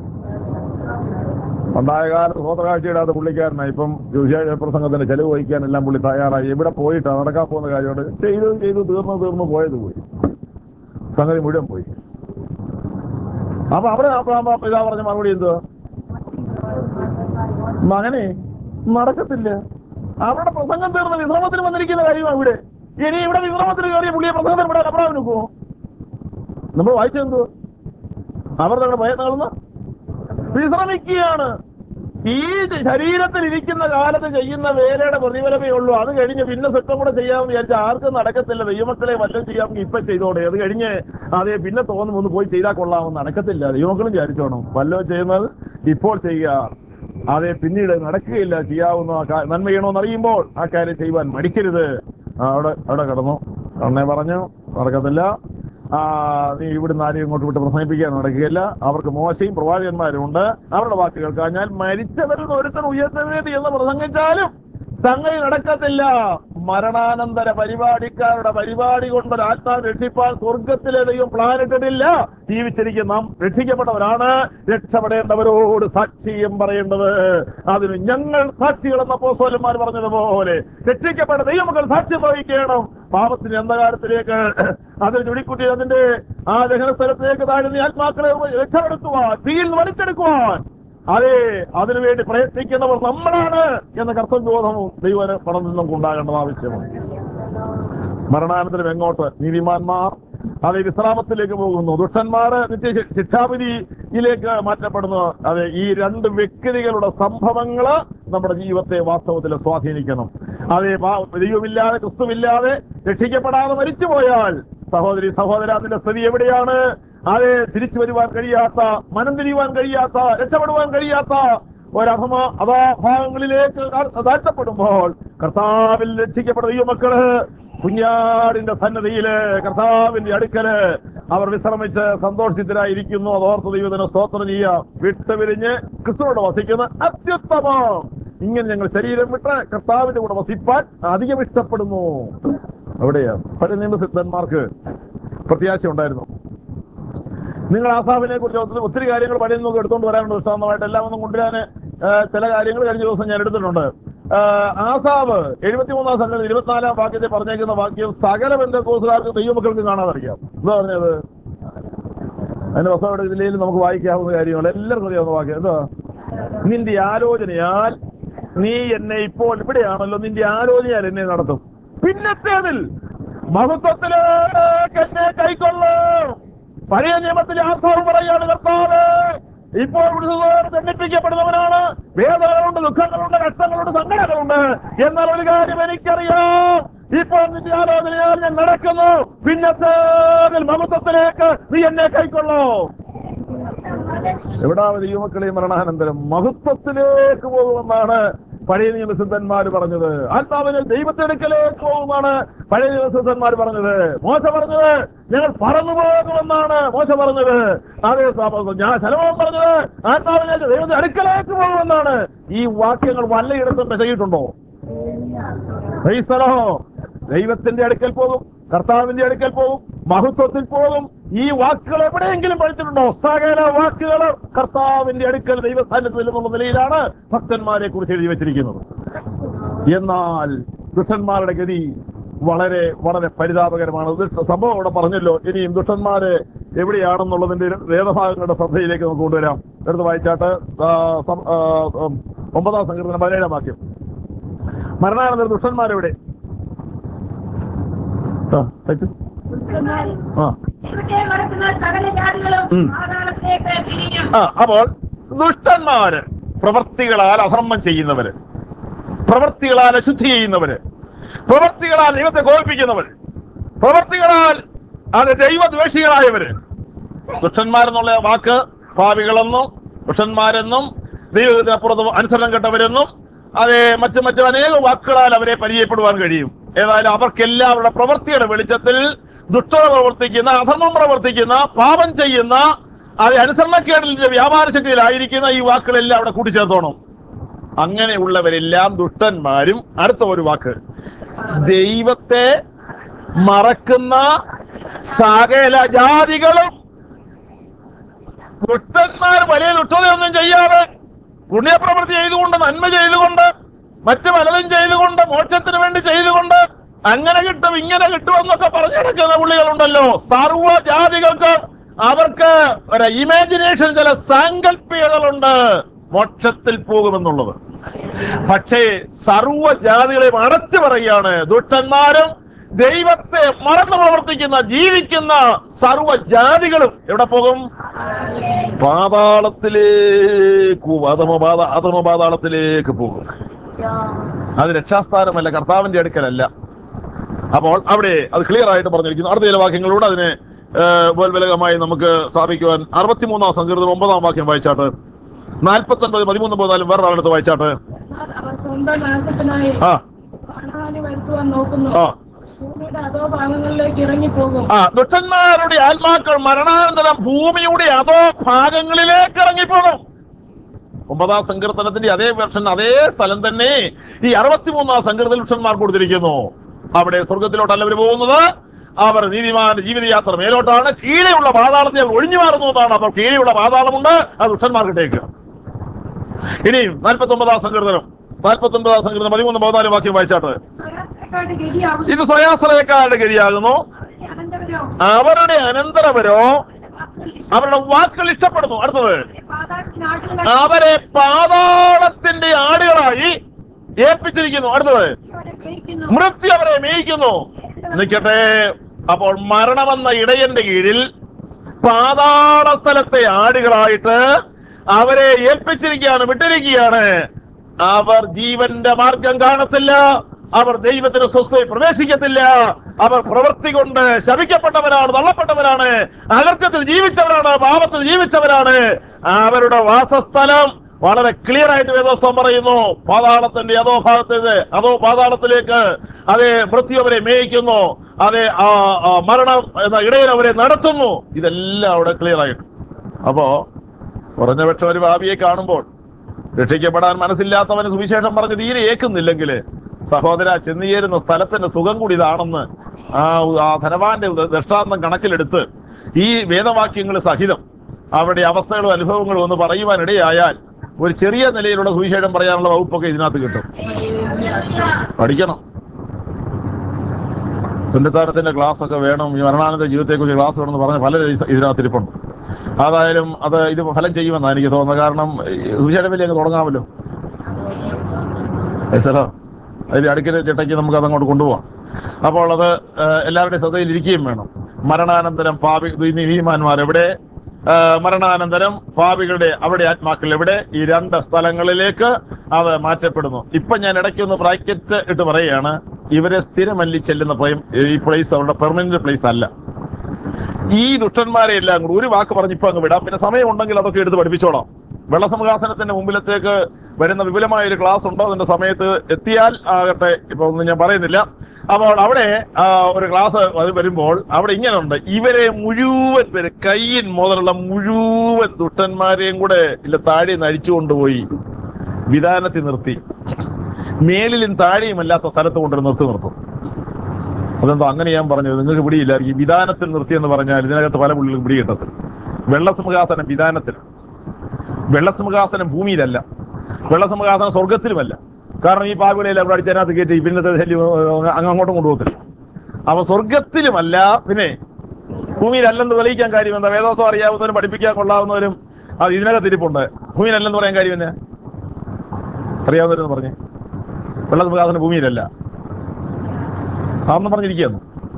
ഉണ്ടായ കാലത്ത് സ്വതകാഴ്ചയിടാത്ത പുള്ളിക്കാരനാണ് ഇപ്പം സുവിശേഷ പ്രസംഗത്തിന് ചെലവ് വഹിക്കാനെല്ലാം പുള്ളി തയ്യാറായി എവിടെ പോയിട്ടാ നടക്കാൻ പോകുന്ന കാര്യമുണ്ട് ചെയ്തു ചെയ്തു തീർന്നു തീർന്നു പോയത് പോയി സംഗതി മുഴുവൻ പോയി അപ്പൊ അവിടെ അപ്പൊ പിതാ പറഞ്ഞ മറുപടി എന്തുവാ മകനെ നടക്കത്തില്ല അവരുടെ പ്രസംഗം തീർന്ന് വിശ്രമത്തിന് വന്നിരിക്കുന്ന കാര്യമാണ് ഇവിടെ ഇനി ഇവിടെ വിശ്രമത്തിന് കയറിയ പുള്ളിയെ പ്രസംഗത്തിന് ഇവിടെ അപ്പുറം നിൽക്കുമോ നമ്മൾ വായിച്ചെന്തോ അവർ തങ്ങളുടെ പ്രയത്നങ്ങളൊന്ന് വിശ്രമിക്കുകയാണ് ഈ ശരീരത്തിൽ ഇരിക്കുന്ന കാലത്ത് ചെയ്യുന്ന വേലയുടെ പ്രതിഫലമേ ഉള്ളൂ അത് കഴിഞ്ഞ് പിന്നെ സ്വത്തം കൂടെ ചെയ്യാമെന്ന് വിചാരിച്ചാൽ ആർക്കും നടക്കത്തില്ല ദൈവമക്കളെ വല്ലതും ചെയ്യാമെങ്കിൽ ഇപ്പൊ ചെയ്തോടെ അത് കഴിഞ്ഞ് അതേ പിന്നെ തോന്നും ഒന്ന് പോയി ചെയ്താൽ കൊള്ളാമെന്ന് നടക്കത്തില്ല ദൈവമക്കളും വിചാരിച്ചോണം വല്ലതും ചെയ്യുന്നത് ഇപ്പോൾ ചെയ്യുക അതെ പിന്നീട് നടക്കുകയില്ല ചെയ്യാവുന്ന ആ കാ- നന്മ ചെയ്യണമെന്ന് അറിയുമ്പോൾ ആ കാര്യം ചെയ്യുവാൻ മടിക്കരുത് ആ, അവിടെ അവിടെ കിടന്നു അണ്ണെ പറഞ്ഞു നടക്കത്തില്ല ആ, നീ ഇവിടുന്ന് ആരെയും ഇങ്ങോട്ട് വിട്ട് പ്രസംഗിപ്പിക്കാൻ നടക്കുകയില്ല അവർക്ക് മോശയും പ്രവാചകന്മാരും ഉണ്ട് അവരുടെ വാക്ക് കേൾക്കാഞ്ഞാൽ മരിച്ചവരിൽ നിന്ന് ഒരുത്തൻ ഉയർത്തവേദി എന്ന് പ്രസംഗിച്ചാലും സംഗതി നടക്കത്തില്ല മരണാനന്തര പരിപാടിക്കാരുടെ പരിപാടി കൊണ്ട് ഒരു ആത്മാവ് രക്ഷിപ്പാൻ സ്വർഗത്തിലെ ദൈവം പ്ലാൻ ഇട്ടിട്ടില്ല ജീവിച്ചിരിക്കുന്ന നാം രക്ഷിക്കപ്പെട്ടവരാണ് രക്ഷപ്പെടേണ്ടവരോട് സാക്ഷ്യം പറയേണ്ടത് അതിന് ഞങ്ങൾ സാക്ഷികളെന്ന പോസോലന്മാർ പറഞ്ഞതുപോലെ രക്ഷിക്കപ്പെട്ട ദൈവമക്കൾ സാക്ഷ്യം വഹിക്കണം പാപത്തിന്റെ അന്ധകാരത്തിലേക്ക് അതിന് ചുടിക്കുട്ടി അതിന്റെ ആ ദഹന സ്ഥലത്തേക്ക് താഴ്ന്ന ആത്മാക്കളെ രക്ഷപ്പെടുത്തുവാൻ തീയിൽ നിന്ന് വലിച്ചെടുക്കുവാൻ അതെ അതിനുവേണ്ടി പ്രയത്നിക്കുന്നവർ നമ്മളാണ് എന്ന കർത്തവ്യബോധവും ദൈവന് പണം നിന്നും ഉണ്ടാകേണ്ടത് ആവശ്യമാണ് മരണാനന്തരം എങ്ങോട്ട് നീതിമാന്മാർ അതെ വിശ്രാമത്തിലേക്ക് പോകുന്നു ദുഷ്ടന്മാർ നിത്യ ശി- ശിക്ഷാവിധിയിലേക്ക് മാറ്റപ്പെടുന്നു അതെ ഈ രണ്ട് വ്യക്തികളുടെ സംഭവങ്ങള് നമ്മുടെ ജീവിതത്തെ വാസ്തവത്തിൽ സ്വാധീനിക്കണം അതെ പാ- ദൈവമില്ലാതെ ക്രിസ്തുവില്ലാതെ രക്ഷിക്കപ്പെടാതെ മരിച്ചുപോയാൽ സഹോദരി സഹോദര അതിന്റെ സ്ഥിതി എവിടെയാണ് അതെ തിരിച്ചു വരുവാൻ കഴിയാത്ത മനം തിരിയുവാൻ കഴിയാത്ത രക്ഷപ്പെടുവാൻ കഴിയാത്ത ഒരഥമ അഥാഭാഗങ്ങളിലേക്ക് താഴ്ത്തപ്പെടുമ്പോൾ കർത്താവിൽ രക്ഷിക്കപ്പെട്ട ദൈവമക്കള് കുഞ്ഞാടിന്റെ സന്നദ്ധിയില് കർത്താവിന്റെ അടുക്കല് അവർ വിശ്രമിച്ച് സന്തോഷിതരായിരിക്കുന്നു അതോർത്ത് ദൈവത്തിന് സ്തോത്രം ചെയ്യുക വിട്ടുപിരിഞ്ഞ് ക്രിസ്തുവോട് വസിക്കുന്ന അത്യുത്തമം ഇങ്ങനെ ഞങ്ങൾ ശരീരം വിട്ട് കർത്താവിന്റെ കൂടെ വസിപ്പാൻ അധികം ഇഷ്ടപ്പെടുന്നു അവിടെയാ പല നിയമസിദ്ധന്മാർക്ക് പ്രത്യാശ ഉണ്ടായിരുന്നു നിങ്ങൾ ആസാഫിനെ കുറിച്ച് ഒത്തിരി ഒത്തിരി കാര്യങ്ങൾ പഴയ നമുക്ക് എടുത്തുകൊണ്ട് വരാനുണ്ട് വിശ്വാസമായിട്ട് എല്ലാം ഒന്നും കൊണ്ടുവരാൻ ആ, ചില കാര്യങ്ങൾ കഴിഞ്ഞ ദിവസം ഞാൻ എടുത്തിട്ടുണ്ട് ആ, ആസാവ് എഴുപത്തിമൂന്നാം സംഘം ഇരുപത്തിനാലാം വാക്യത്തെ പറഞ്ഞേക്കുന്ന വാക്യം സകല ബന്ധക്കോസുകാർക്ക് ദൈവമക്കൾക്ക് കാണാതറിയാം എന്താ പറഞ്ഞത് അതിന്റെ പുസ്തകം ജില്ലയിൽ നമുക്ക് വായിക്കാവുന്ന കാര്യങ്ങൾ എല്ലാവർക്കും അറിയാവുന്ന വാക്യം എന്താ നിന്റെ ആലോചനയാൽ നീ എന്നെ ഇപ്പോൾ ഇവിടെയാണല്ലോ നിന്റെ ആലോചനയാൽ എന്നെ നടത്തും പിന്നത്തേതിൽ മഹത്വത്തിലേക്ക് എന്നെ കൈക്കൊള്ളും പഴയ നിയമത്തിലെ ആസാവ് പറയാണ് കർത്താവ് ഇപ്പോൾ വിടുതലോട് ദണ്ഡിപ്പിക്കപ്പെടുന്നവനാണ് വേദനകളുണ്ട് ദുഃഖങ്ങളുണ്ട് കഷ്ടങ്ങളുണ്ട് സങ്കടങ്ങളുണ്ട് എന്നാൽ ഒരു കാര്യം എനിക്കറിയാം ഇപ്പോൾ നിന്റെ ആലോചനയാൽ ഞാൻ നടക്കുന്നു പിന്നത്തേതിൽ മഹത്വത്തിലേക്ക് നീ എന്നെ കൈക്കൊള്ളൂ എവിടാമത് യുവക്കളെ മരണാനന്തരം മഹത്വത്തിലേക്ക് പോകുമെന്നാണ് പഴയ നിയമസിദ്ധന്മാർ പറഞ്ഞത് ആത്മാവിന് ദൈവത്തിനടുക്കലേക്ക് പോകുമെന്നാണ് പഴയ നിയമസിദ്ധന്മാർ പറഞ്ഞത് മോശ പറഞ്ഞത് ഞങ്ങൾ പറന്നു പോകുമെന്നാണ് മോശ പറഞ്ഞത് അതേ സ- ഞാൻ ശലഭം പറഞ്ഞത് ആത്മാവിനെ ദൈവത്തിന്റെ അടുക്കലേക്ക് പോകുമെന്നാണ് ഈ വാക്യങ്ങൾ വല്ലയിടത്തും മെച്ചയിട്ടുണ്ടോ ക്രൈസ്തലോ ദൈവത്തിന്റെ അടുക്കൽ പോകും കർത്താവിന്റെ അടുക്കൽ പോകും മഹത്വത്തിൽ പോകും ഈ വാക്കുകൾ എവിടെയെങ്കിലും പഠിച്ചിട്ടുണ്ടോ സകല വാക്കുകൾ കർത്താവിന്റെ അടുക്കൽ ദൈവസ്ഥാനത്തിൽ എന്നുള്ള നിലയിലാണ് ഭക്തന്മാരെ കുറിച്ച് എഴുതി വെച്ചിരിക്കുന്നത് എന്നാൽ ദുഷ്ടന്മാരുടെ ഗതി വളരെ വളരെ പരിതാപകരമാണ് ദുഷ്ട- സംഭവം അവിടെ പറഞ്ഞല്ലോ ഇനിയും ദുഷ്ടന്മാര് എവിടെയാണെന്നുള്ളതിന്റെ വേദഭാഗങ്ങളുടെ ശ്രദ്ധയിലേക്ക് നമുക്ക് കൊണ്ടുവരാം എടുത്ത് വായിച്ചാട്ട് ആ, സം- ആ, ഉം, ഒമ്പതാം സങ്കീർത്തനം പതിനേഴാം വാക്യം മരണാനന്തര ദുഷ്ടന്മാരെവിടെ ആ, തെറ്റ്. ആ ദൈവത്തെ മറക്കുന്ന സകല ജാതികളും ഉം. പാതാളത്തിലേക്ക് തിരിഞ്ഞു ആ അപ്പോൾ ദുഷ്ടന്മാര് പ്രവർത്തികളാൽ അധർമ്മം ചെയ്യുന്നവര് പ്രവർത്തികളാൽ അശുദ്ധി ചെയ്യുന്നവര് പ്രവർത്തികളാൽ ദൈവത്തെ കോപിപ്പിക്കുന്നവർ പ്രവർത്തികളാൽ അത് ദൈവദ്വേഷികളായവര് ദുഷ്ടന്മാരെന്നുള്ള വാക്ക് പാവികളെന്നും ദുഷ്ടന്മാരെന്നും ദൈവത്തിനപ്പുറത്ത് അനുസരണം കെട്ടവരെന്നും അതെ മറ്റു മറ്റു അനേക വാക്കുകളാൽ അവരെ പരിചയപ്പെടുവാൻ കഴിയും ഏതായാലും അവർക്കെല്ലാം അവരുടെ പ്രവൃത്തിയുടെ വെളിച്ചത്തിൽ ദുഷ്ടത പ്രവർത്തിക്കുന്ന അധർമ്മം പ്രവർത്തിക്കുന്ന പാപം ചെയ്യുന്ന അത് അനുസരണക്കേടിന്റെ വ്യാപാര ശക്തിയിലായിരിക്കുന്ന ഈ വാക്കുകളെല്ലാം അവിടെ കൂട്ടിച്ചേർത്തോണം അങ്ങനെയുള്ളവരെല്ലാം ദുഷ്ടന്മാരും അടുത്ത ഒരു വാക്ക് ദൈവത്തെ മറക്കുന്ന സകല ജാതികളും ദുഷ്ടന്മാർ വലിയ ദുഷ്ടതയൊന്നും ചെയ്യാതെ പുണ്യപ്രവൃത്തി ചെയ്തുകൊണ്ട് നന്മ ചെയ്തുകൊണ്ട് മറ്റു പലതും ചെയ്തുകൊണ്ട് മോക്ഷത്തിന് വേണ്ടി ചെയ്തുകൊണ്ട് അങ്ങനെ കിട്ടും ഇങ്ങനെ കിട്ടും എന്നൊക്കെ പറഞ്ഞു നടക്കുന്ന പുള്ളികളുണ്ടല്ലോ സർവ്വ ജാതികൾക്ക് അവർക്ക് ഒരു ഇമാജിനേഷൻ ചില സാങ്കല്പികതകളുണ്ട് മോക്ഷത്തിൽ പോകുമെന്നുള്ളത് പക്ഷേ സർവ്വ ജാതികളെയും അടച്ചു പറയുകയാണ് ദുഷ്ടന്മാരും ദൈവത്തെ മറന്നു പ്രവർത്തിക്കുന്ന ജീവിക്കുന്ന സർവ്വ ജാതികളും എവിടെ പോകും പാതാളത്തിലേക്ക് അധമപാത അധമപാതാളത്തിലേക്ക് പോകും അത് രക്ഷാസ്ഥാനമല്ല കർത്താവിന്റെ അടുക്കലല്ല അപ്പോൾ അവിടെ അത് ക്ലിയർ ആയിട്ട് പറഞ്ഞിരിക്കുന്നു അടുത്ത ചില വാക്യങ്ങളിലൂടെ അതിനെ ബോൽബലകമായി നമുക്ക് സ്ഥാപിക്കുവാൻ അറുപത്തിമൂന്നാം സങ്കീർത്തനം ഒമ്പതാം വാക്യം വായിച്ചാട്ട് നാൽപ്പത്തി ഒൻപത് പതിമൂന്ന് പതിനാലും വേറെ ആളെടുത്ത് വായിച്ചാട്ട് എന്നാൽ അവർ സ്വന്തം നാശത്തിനായി ആ കാണാനി വരുത്തുവാൻ നോക്കുന്നു ആ ഭൂമിയുടെ അതോ ഭാഗങ്ങളിലേക്ക് ഇറങ്ങിപ്പോകും ആ ദുഷ്ടന്മാരുടെ ആത്മാക്കൾ മരണാനന്തരം ഭൂമിയുടെ അതോ ഭാഗങ്ങളിലേക്ക് ഇറങ്ങിപ്പോകും ഒമ്പതാം സങ്കീർത്തനത്തിന്റെ അതേ വെർഷൻ അതേ സ്ഥലം തന്നെ ഈ അറുപത്തിമൂന്നാം സങ്കീർത്തന ദുഷ്ടന്മാർ കൊടുത്തിരിക്കുന്നു അവിടെ സ്വർഗത്തിലോട്ടല്ല അവർ പോകുന്നത് അവർ നീതിമാന്റെ ജീവിതയാത്ര മേലോട്ടാണ് കീഴെയുള്ള പാതാളത്തെ അവർ ഒഴിഞ്ഞു മാറുന്നതാണ് അപ്പോൾ കീഴെയുള്ള പാതാളമുണ്ട് അത് ദുഷ്ടന്മാർക്കിട്ടേക്ക് ഇനിയും നാൽപ്പത്തി ഒമ്പതാം സങ്കീർത്തനം നാൽപ്പത്തി ഒമ്പതാം സങ്കീർത്തനം പതിമൂന്ന് പതിനാല് വാക്യം വായിച്ചാട്ട് സ്വയാത്രക്കാരുടെ ഗതിയാകും ഇത് സ്വയാശ്രയക്കാരുടെ ഗതിയാകുന്നു അനന്തരോ അവരുടെ അനന്തരവരോ അവരുടെ വാക്കുകൾ ഇഷ്ടപ്പെടുന്നു അടുത്തത് പാതാളത്തിന് ആടുകളെ അവരെ പാതാളത്തിന്റെ ആടുകളായി ഏൽപ്പിച്ചിരിക്കുന്നു അടുത്തത് അവരെ മേയ്ക്കുന്നു മൃത്യു അവരെ മേയിക്കുന്നു നിൽക്കട്ടെ അപ്പോൾ മരണമെന്ന ഇടയന്റെ കീഴിൽ പാതാള സ്ഥലത്തെ ആടുകളായിട്ട് അവരെ ഏൽപ്പിച്ചിരിക്കുകയാണ് വിട്ടിരിക്കുകയാണ് അവർ ജീവന്റെ മാർഗം കാണത്തില്ല അവർ ദൈവത്തിന് സ്വസ്ഥയിൽ പ്രവേശിക്കത്തില്ല അവർ പ്രവൃത്തി കൊണ്ട് ശപിക്കപ്പെട്ടവരാണ് തള്ളപ്പെട്ടവരാണ് അകർച്ചത്തിൽ ജീവിച്ചവരാണ് പാപത്തിൽ ജീവിച്ചവരാണ് അവരുടെ വാസസ്ഥലം വളരെ ക്ലിയർ ആയിട്ട് വേദോസ്തം പറയുന്നു പാതാളത്തിന്റെ അതോ ഭാഗത്തേത് അതോ പാതാളത്തിലേക്ക് അതേ മൃത്യു അവരെ മേയിക്കുന്നു അതേ ആ ആ മരണം എന്ന ഇടയിൽ അവരെ നടത്തുന്നു ഇതെല്ലാം അവിടെ ക്ലിയർ ആയിട്ട് അപ്പോ കുറഞ്ഞ പക്ഷം ഒരു ഭാവിയെ കാണുമ്പോൾ രക്ഷിക്കപ്പെടാൻ മനസ്സില്ലാത്തവന് സുവിശേഷം പറഞ്ഞ് തീരെ ഏക്കുന്നില്ലെങ്കിൽ സഹോദര ചെന്നുചേരുന്ന സ്ഥലത്തിന്റെ സുഖം കൂടി ഇതാണെന്ന് ആ ആ ധനവാന്റെ ദൃഷ്ടാന്തം കണക്കിലെടുത്ത് ഈ വേദവാക്യങ്ങൾ സഹിതം അവരുടെ അവസ്ഥകളും അനുഭവങ്ങളും ഒന്ന് പറയുവാൻ ഇടയായാൽ ഒരു ചെറിയ നിലയിലുള്ള സുവിശേഷം പറയാനുള്ള വകുപ്പൊക്കെ ഇതിനകത്ത് കിട്ടും പഠിക്കണം പുനരുദ്ധാനത്തിന്റെ ക്ലാസ് ഒക്കെ വേണം ഈ മരണാനന്ത ജീവിതത്തെക്കുറിച്ച് ക്ലാസ് വേണമെന്ന് പറഞ്ഞ പല ഇതിനകത്ത് ഇരിപ്പുണ്ട് അതായാലും അത് ഇത് ഫലം ചെയ്യുമെന്നാണ് എനിക്ക് തോന്നുന്നത് കാരണം ഈ സുവിശേഷം വലിയ അങ്ങ് തുടങ്ങാമല്ലോ ഏസലോ അതിൽ അടുക്കിന്റെ ചിട്ടയ്ക്ക് നമുക്ക് അതങ്ങോട്ട് കൊണ്ടുപോവാം അപ്പോൾ അത് ആ, എല്ലാവരുടെയും ശ്രദ്ധയിൽ ഇരിക്കുകയും വേണം മരണാനന്തരം പാപി നീതിമാന്മാർ എവിടെ ആ, മരണാനന്തരം പാപികളുടെ അവിടെ ആത്മാക്കൾ എവിടെ ഈ രണ്ട് സ്ഥലങ്ങളിലേക്ക് അത് മാറ്റപ്പെടുന്നു ഇപ്പൊ ഞാൻ ഇടയ്ക്കൊന്ന് ബ്രാക്കറ്റ് ഇട്ട് പറയുകയാണ് ഇവരെ സ്ഥിരമല്ലി ചെല്ലുന്ന പ്ലേ- ഈ പ്ലേസ് അവരുടെ പെർമനന്റ് പ്ലേസ് അല്ല ഈ ദുഷ്ടന്മാരെ എല്ലാം കൂടി ഒരു വാക്ക് പറഞ്ഞ് ഇപ്പൊ അങ്ങ് വിടാം പിന്നെ സമയമുണ്ടെങ്കിൽ അതൊക്കെ എടുത്ത് പഠിപ്പിച്ചോളാം വെള്ളസമുഖാസനത്തിന്റെ മുമ്പിലത്തേക്ക് വരുന്ന വിപുലമായ ഒരു ക്ലാസ് ഉണ്ടോ അതിന്റെ സമയത്ത് എത്തിയാൽ ആകട്ടെ ഇപ്പൊ ഒന്നും ഞാൻ പറയുന്നില്ല അപ്പോൾ അവിടെ ആ, ഒരു ക്ലാസ് അത് വരുമ്പോൾ അവിടെ ഇങ്ങനെ ഉണ്ട് ഇവരെ മുഴുവൻ പേര് കയ്യൻ മുതലുള്ള മുഴുവൻ ദുഷ്ടന്മാരെയും കൂടെ ഇല്ല താഴെ നിന്ന് അഴിച്ചു കൊണ്ടുപോയി വിധാനത്തിൽ നിർത്തി മേലിലും താഴെയുമല്ലാത്ത സ്ഥലത്ത് കൊണ്ടുവന്ന് നിർത്തി നിർത്തും അതെന്തോ അങ്ങനെ ഞാൻ പറഞ്ഞത് നിങ്ങൾക്ക് പിടിയില്ല ഈ വിധാനത്തിൽ നിർത്തി എന്ന് പറഞ്ഞാൽ ഇതിനകത്ത് പല പുള്ളികളും പിടി കിട്ടത്തില്ല വെള്ളസമുഖാസനം വിധാനത്തിൽ വെള്ളസമുഖാസനം ഭൂമിയിലല്ല വെള്ളസമുഖാസനം സ്വർഗത്തിലുമല്ല കാരണം ഈ പാവികളെല്ലാം അവിടെ അടിച്ചതിനകത്ത് കയറ്റി പിന്നത്തെ ശല്യം അങ്ങ് അങ്ങോട്ടും കൊണ്ടുപോകത്തില്ല അപ്പൊ സ്വർഗത്തിലുമല്ല പിന്നെ ഭൂമിയിലല്ലെന്ന് തെളിയിക്കാൻ കാര്യം എന്താ വേദോസം അറിയാവുന്നവരും പഠിപ്പിക്കാൻ കൊള്ളാവുന്നവരും അത് ഇതിനകത്ത് ഇരിപ്പുണ്ട് ഭൂമിയിലല്ലെന്ന് പറയാൻ കാര്യം എന്നാ അറിയാവുന്നവരെന്ന് പറഞ്ഞേ വെള്ളസമുഖാസനം ഭൂമിയിലല്ല അതൊന്നും പറഞ്ഞിരിക്കുന്നു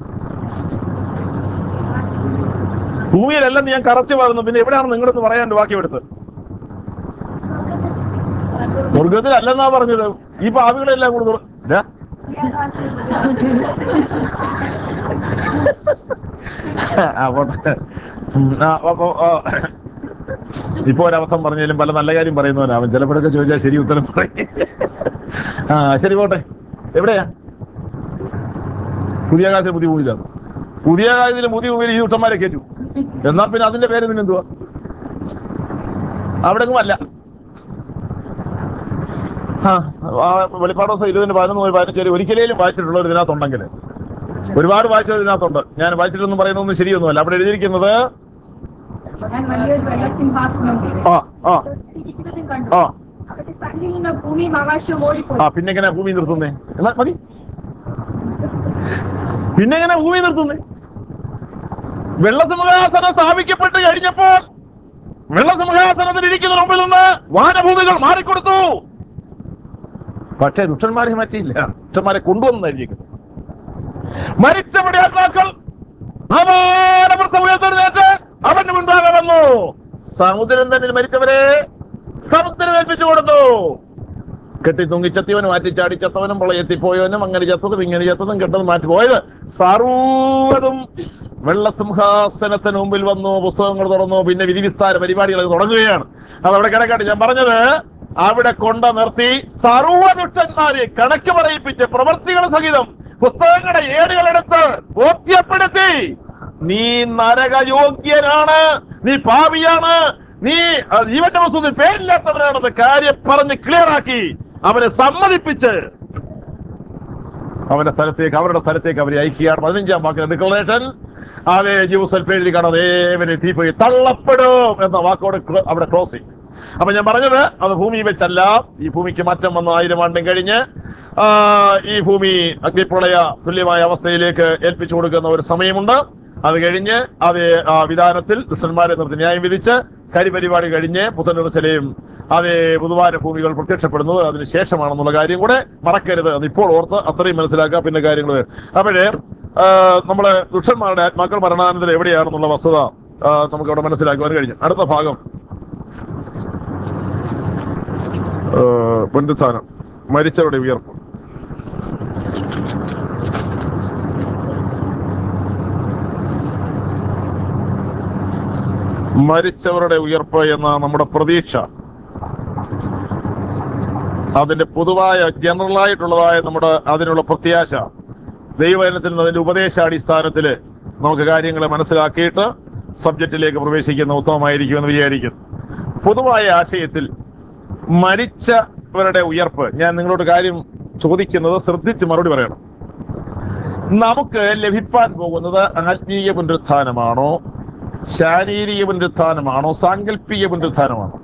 ഭൂമിയിലല്ലെന്ന് ഞാൻ കറച്ച് പറഞ്ഞു പിന്നെ എവിടെയാണ് നിങ്ങളെന്ന് പറയാൻ ബാക്കി എടുത്ത് സ്വർഗത്തിലല്ലെന്നാ പറഞ്ഞത് ഈ പാവികളെല്ലാം കൂടെ തുറ- ഇതാ. ആ, പോട്ടെ. ഉം, ആ, അപ്പൊ, ആ, ഇപ്പൊ ഒരവസ്ഥം പറഞ്ഞാലും പല നല്ല കാര്യം പറയുന്നവനാവൻ ചിലപ്പോഴൊക്കെ ചോദിച്ചാൽ ശരി ഉത്തരം പറയും ആ ശരി പോട്ടെ എവിടെയാ പുതിയ കാലത്തിൽ പുതിയ ഭൂമിയിലാണ് പുതിയ കാലത്തിൽ പുതിയ ഭൂമിയിൽ ഈ ദുഷ്ടന്മാരെ കയറ്റു എന്നാ പിന്നെ അതിന്റെ പേര് പിന്നെ എന്തുവാ അവിടെ അല്ല ആ ആ വെളിപ്പാട് ദിവസം ഇരുപതിന് പതിനൊന്ന് മുതൽ പതിനഞ്ച് വരെ ഒരിക്കലേലും വായിച്ചിട്ടുള്ളവർ ഇതിനകത്തുണ്ടെങ്കിൽ ഒരുപാട് വായിച്ചത് ഇതിനകത്തുണ്ട് ഞാൻ വായിച്ചിട്ടൊന്നും പറയുന്നതൊന്നും ശരിയൊന്നുമല്ല അവിടെ എഴുതിയിരിക്കുന്നത് ഞാൻ വലിയൊരു വെള്ളസിംഹാസനം ആ ആ ഇരിക്കുന്നതും കണ്ടു ആ അവന്റെ തന്നിൽ നിന്ന് ഭൂമിയും ആകാശവും ഓടിപ്പോയി ആ പിന്നെ എങ്ങനെ ഭൂമി നിർത്തുന്നേ എന്നാ മതി പിന്നെ എങ്ങനെ ഭൂമി നിർത്തുന്നേ വെള്ളസമുഖാസനം സ്ഥാപിക്കപ്പെട്ട് കഴിഞ്ഞപ്പോൾ വെള്ളസമുഖാസനത്തിൽ ഇരിക്കുന്ന മുമ്പിൽ നിന്ന് വാനഭൂമികൾ മാറിക്കൊടുത്തു പക്ഷേ ദുഷ്ടന്മാരെ മാറ്റിയില്ല ദുഷ്ടന്മാരെ കൊണ്ടുവന്നായിരിക്കും മരിച്ചവരുടെ ആത്മാക്കൾ അപാരവൃത്ത ഉയർത്തെഴുന്നേറ്റ് അവന്റെ മുൻപാകെ വന്നു സമുദ്രം തന്നെ മരിച്ചവരെ സമുദ്രം ഏൽപ്പിച്ചു കൊടുത്തു കെട്ടി തുങ്ങിച്ചത്തിയവനും മാറ്റി ചാടിച്ചത്തവനും പ്രളയത്തിപ്പോയവനും അങ്ങനെ ചത്തതും ഇങ്ങനെ ചത്തതും കെട്ടതും മാറ്റി പോയത് സർവതും വെള്ളസിംഹാസനത്തിന് മുമ്പിൽ വന്നു പുസ്തകങ്ങൾ തുറന്നു പിന്നെ വിധിവിസ്താര പരിപാടികൾ തുടങ്ങുകയാണ് അതവിടെ കിടക്കട്ടെ ഞാൻ പറഞ്ഞത് അവിടെ കൊണ്ട നിർത്തി സർവദുഷ്ടന്മാരെ കണക്ക് പറയിപ്പിച്ച് പ്രവർത്തികൾ സഹിതം പുസ്തകങ്ങളുടെ ഏടുകളെടുത്ത് ബോധ്യപ്പെടുത്തി നീ നരകയോഗ്യനാണ് നീ പാപിയാണ് നീ ആ, ജീവന്റെ വസ്തുവിൽ പേരില്ലാത്തവനാണെന്ന് കാര്യം പറഞ്ഞ് ക്ലിയർ ആക്കി അവനെ സമ്മതിപ്പിച്ച് അവന്റെ സ്ഥലത്തേക്ക് അവരുടെ സ്ഥലത്തേക്ക് അവരെ അയക്കുകയാണ് പതിനഞ്ചാം വാക്കിലെ ഡിക്ലറേഷൻ അതേ ജ്യൂസൽ പേരിൽ കാണാതെ ഏവനെ തീപ്പോയി തള്ളപ്പെടും എന്ന വാക്കോട് ക്ലോ- അവിടെ ക്ലോസ് ചെയ്യും അപ്പൊ ഞാൻ പറഞ്ഞത് അത് ഭൂമി വെച്ചല്ല ഈ ഭൂമിക്ക് മാറ്റം വന്ന ആയിരം ആണ്ടും കഴിഞ്ഞ് ആ, ഈ ഭൂമി അഗ്നിപ്രളയ തുല്യമായ അവസ്ഥയിലേക്ക് ഏൽപ്പിച്ചു കൊടുക്കുന്ന ഒരു സമയമുണ്ട് അത് കഴിഞ്ഞ് അത് ആ വിധാനത്തിൽ ദുഷ്ടന്മാരെ നിർത്തി ന്യായം വിധിച്ച് കരിപരിപാടി കഴിഞ്ഞ് പുത്തനുസലയും അതേ പുതുവാര ഭൂമികൾ പ്രത്യക്ഷപ്പെടുന്നത് അതിന് ശേഷമാണെന്നുള്ള കാര്യം കൂടെ മറക്കരുത് അത് ഇപ്പോൾ ഓർത്ത് അത്രയും മനസ്സിലാക്കുക പിന്നെ കാര്യങ്ങൾ അപ്പോഴേ ആ, നമ്മള് ദുഷ്ടന്മാരുടെ ആത്മാക്കൾ മരണാനന്തരം എവിടെയാണെന്നുള്ള വസ്തുത ആ, നമുക്ക് അവിടെ മനസ്സിലാക്കുവാൻ കഴിഞ്ഞു അടുത്ത ഭാഗം ആ, പുനരുത്ഥാനം മരിച്ചവരുടെ ഉയർപ്പ് മരിച്ചവരുടെ ഉയർപ്പ് എന്ന നമ്മുടെ പ്രതീക്ഷ അതിന്റെ പൊതുവായ ജനറൽ ആയിട്ടുള്ളതായ നമ്മുടെ അതിനുള്ള പ്രത്യാശ ദൈവജനത്തിൽ നിന്ന് അതിന്റെ ഉപദേശാടിസ്ഥാനത്തിൽ നമുക്ക് കാര്യങ്ങളെ മനസ്സിലാക്കിയിട്ട് സബ്ജക്റ്റിലേക്ക് പ്രവേശിക്കുന്ന ഉത്തമമായിരിക്കുമെന്ന് വിചാരിക്കുന്നു പൊതുവായ ആശയത്തിൽ മരിച്ചവരുടെ ഉയർപ്പ് ഞാൻ നിങ്ങളോട് കാര്യം ചോദിക്കുന്നത് ശ്രദ്ധിച്ച് മറുപടി പറയണം നമുക്ക് ലഭിക്കാൻ പോകുന്നത് ആത്മീയ പുനരുത്ഥാനമാണോ ശാരീരിക പുനരുത്ഥാനമാണോ സാങ്കല്പിക പുനരുത്ഥാനമാണോ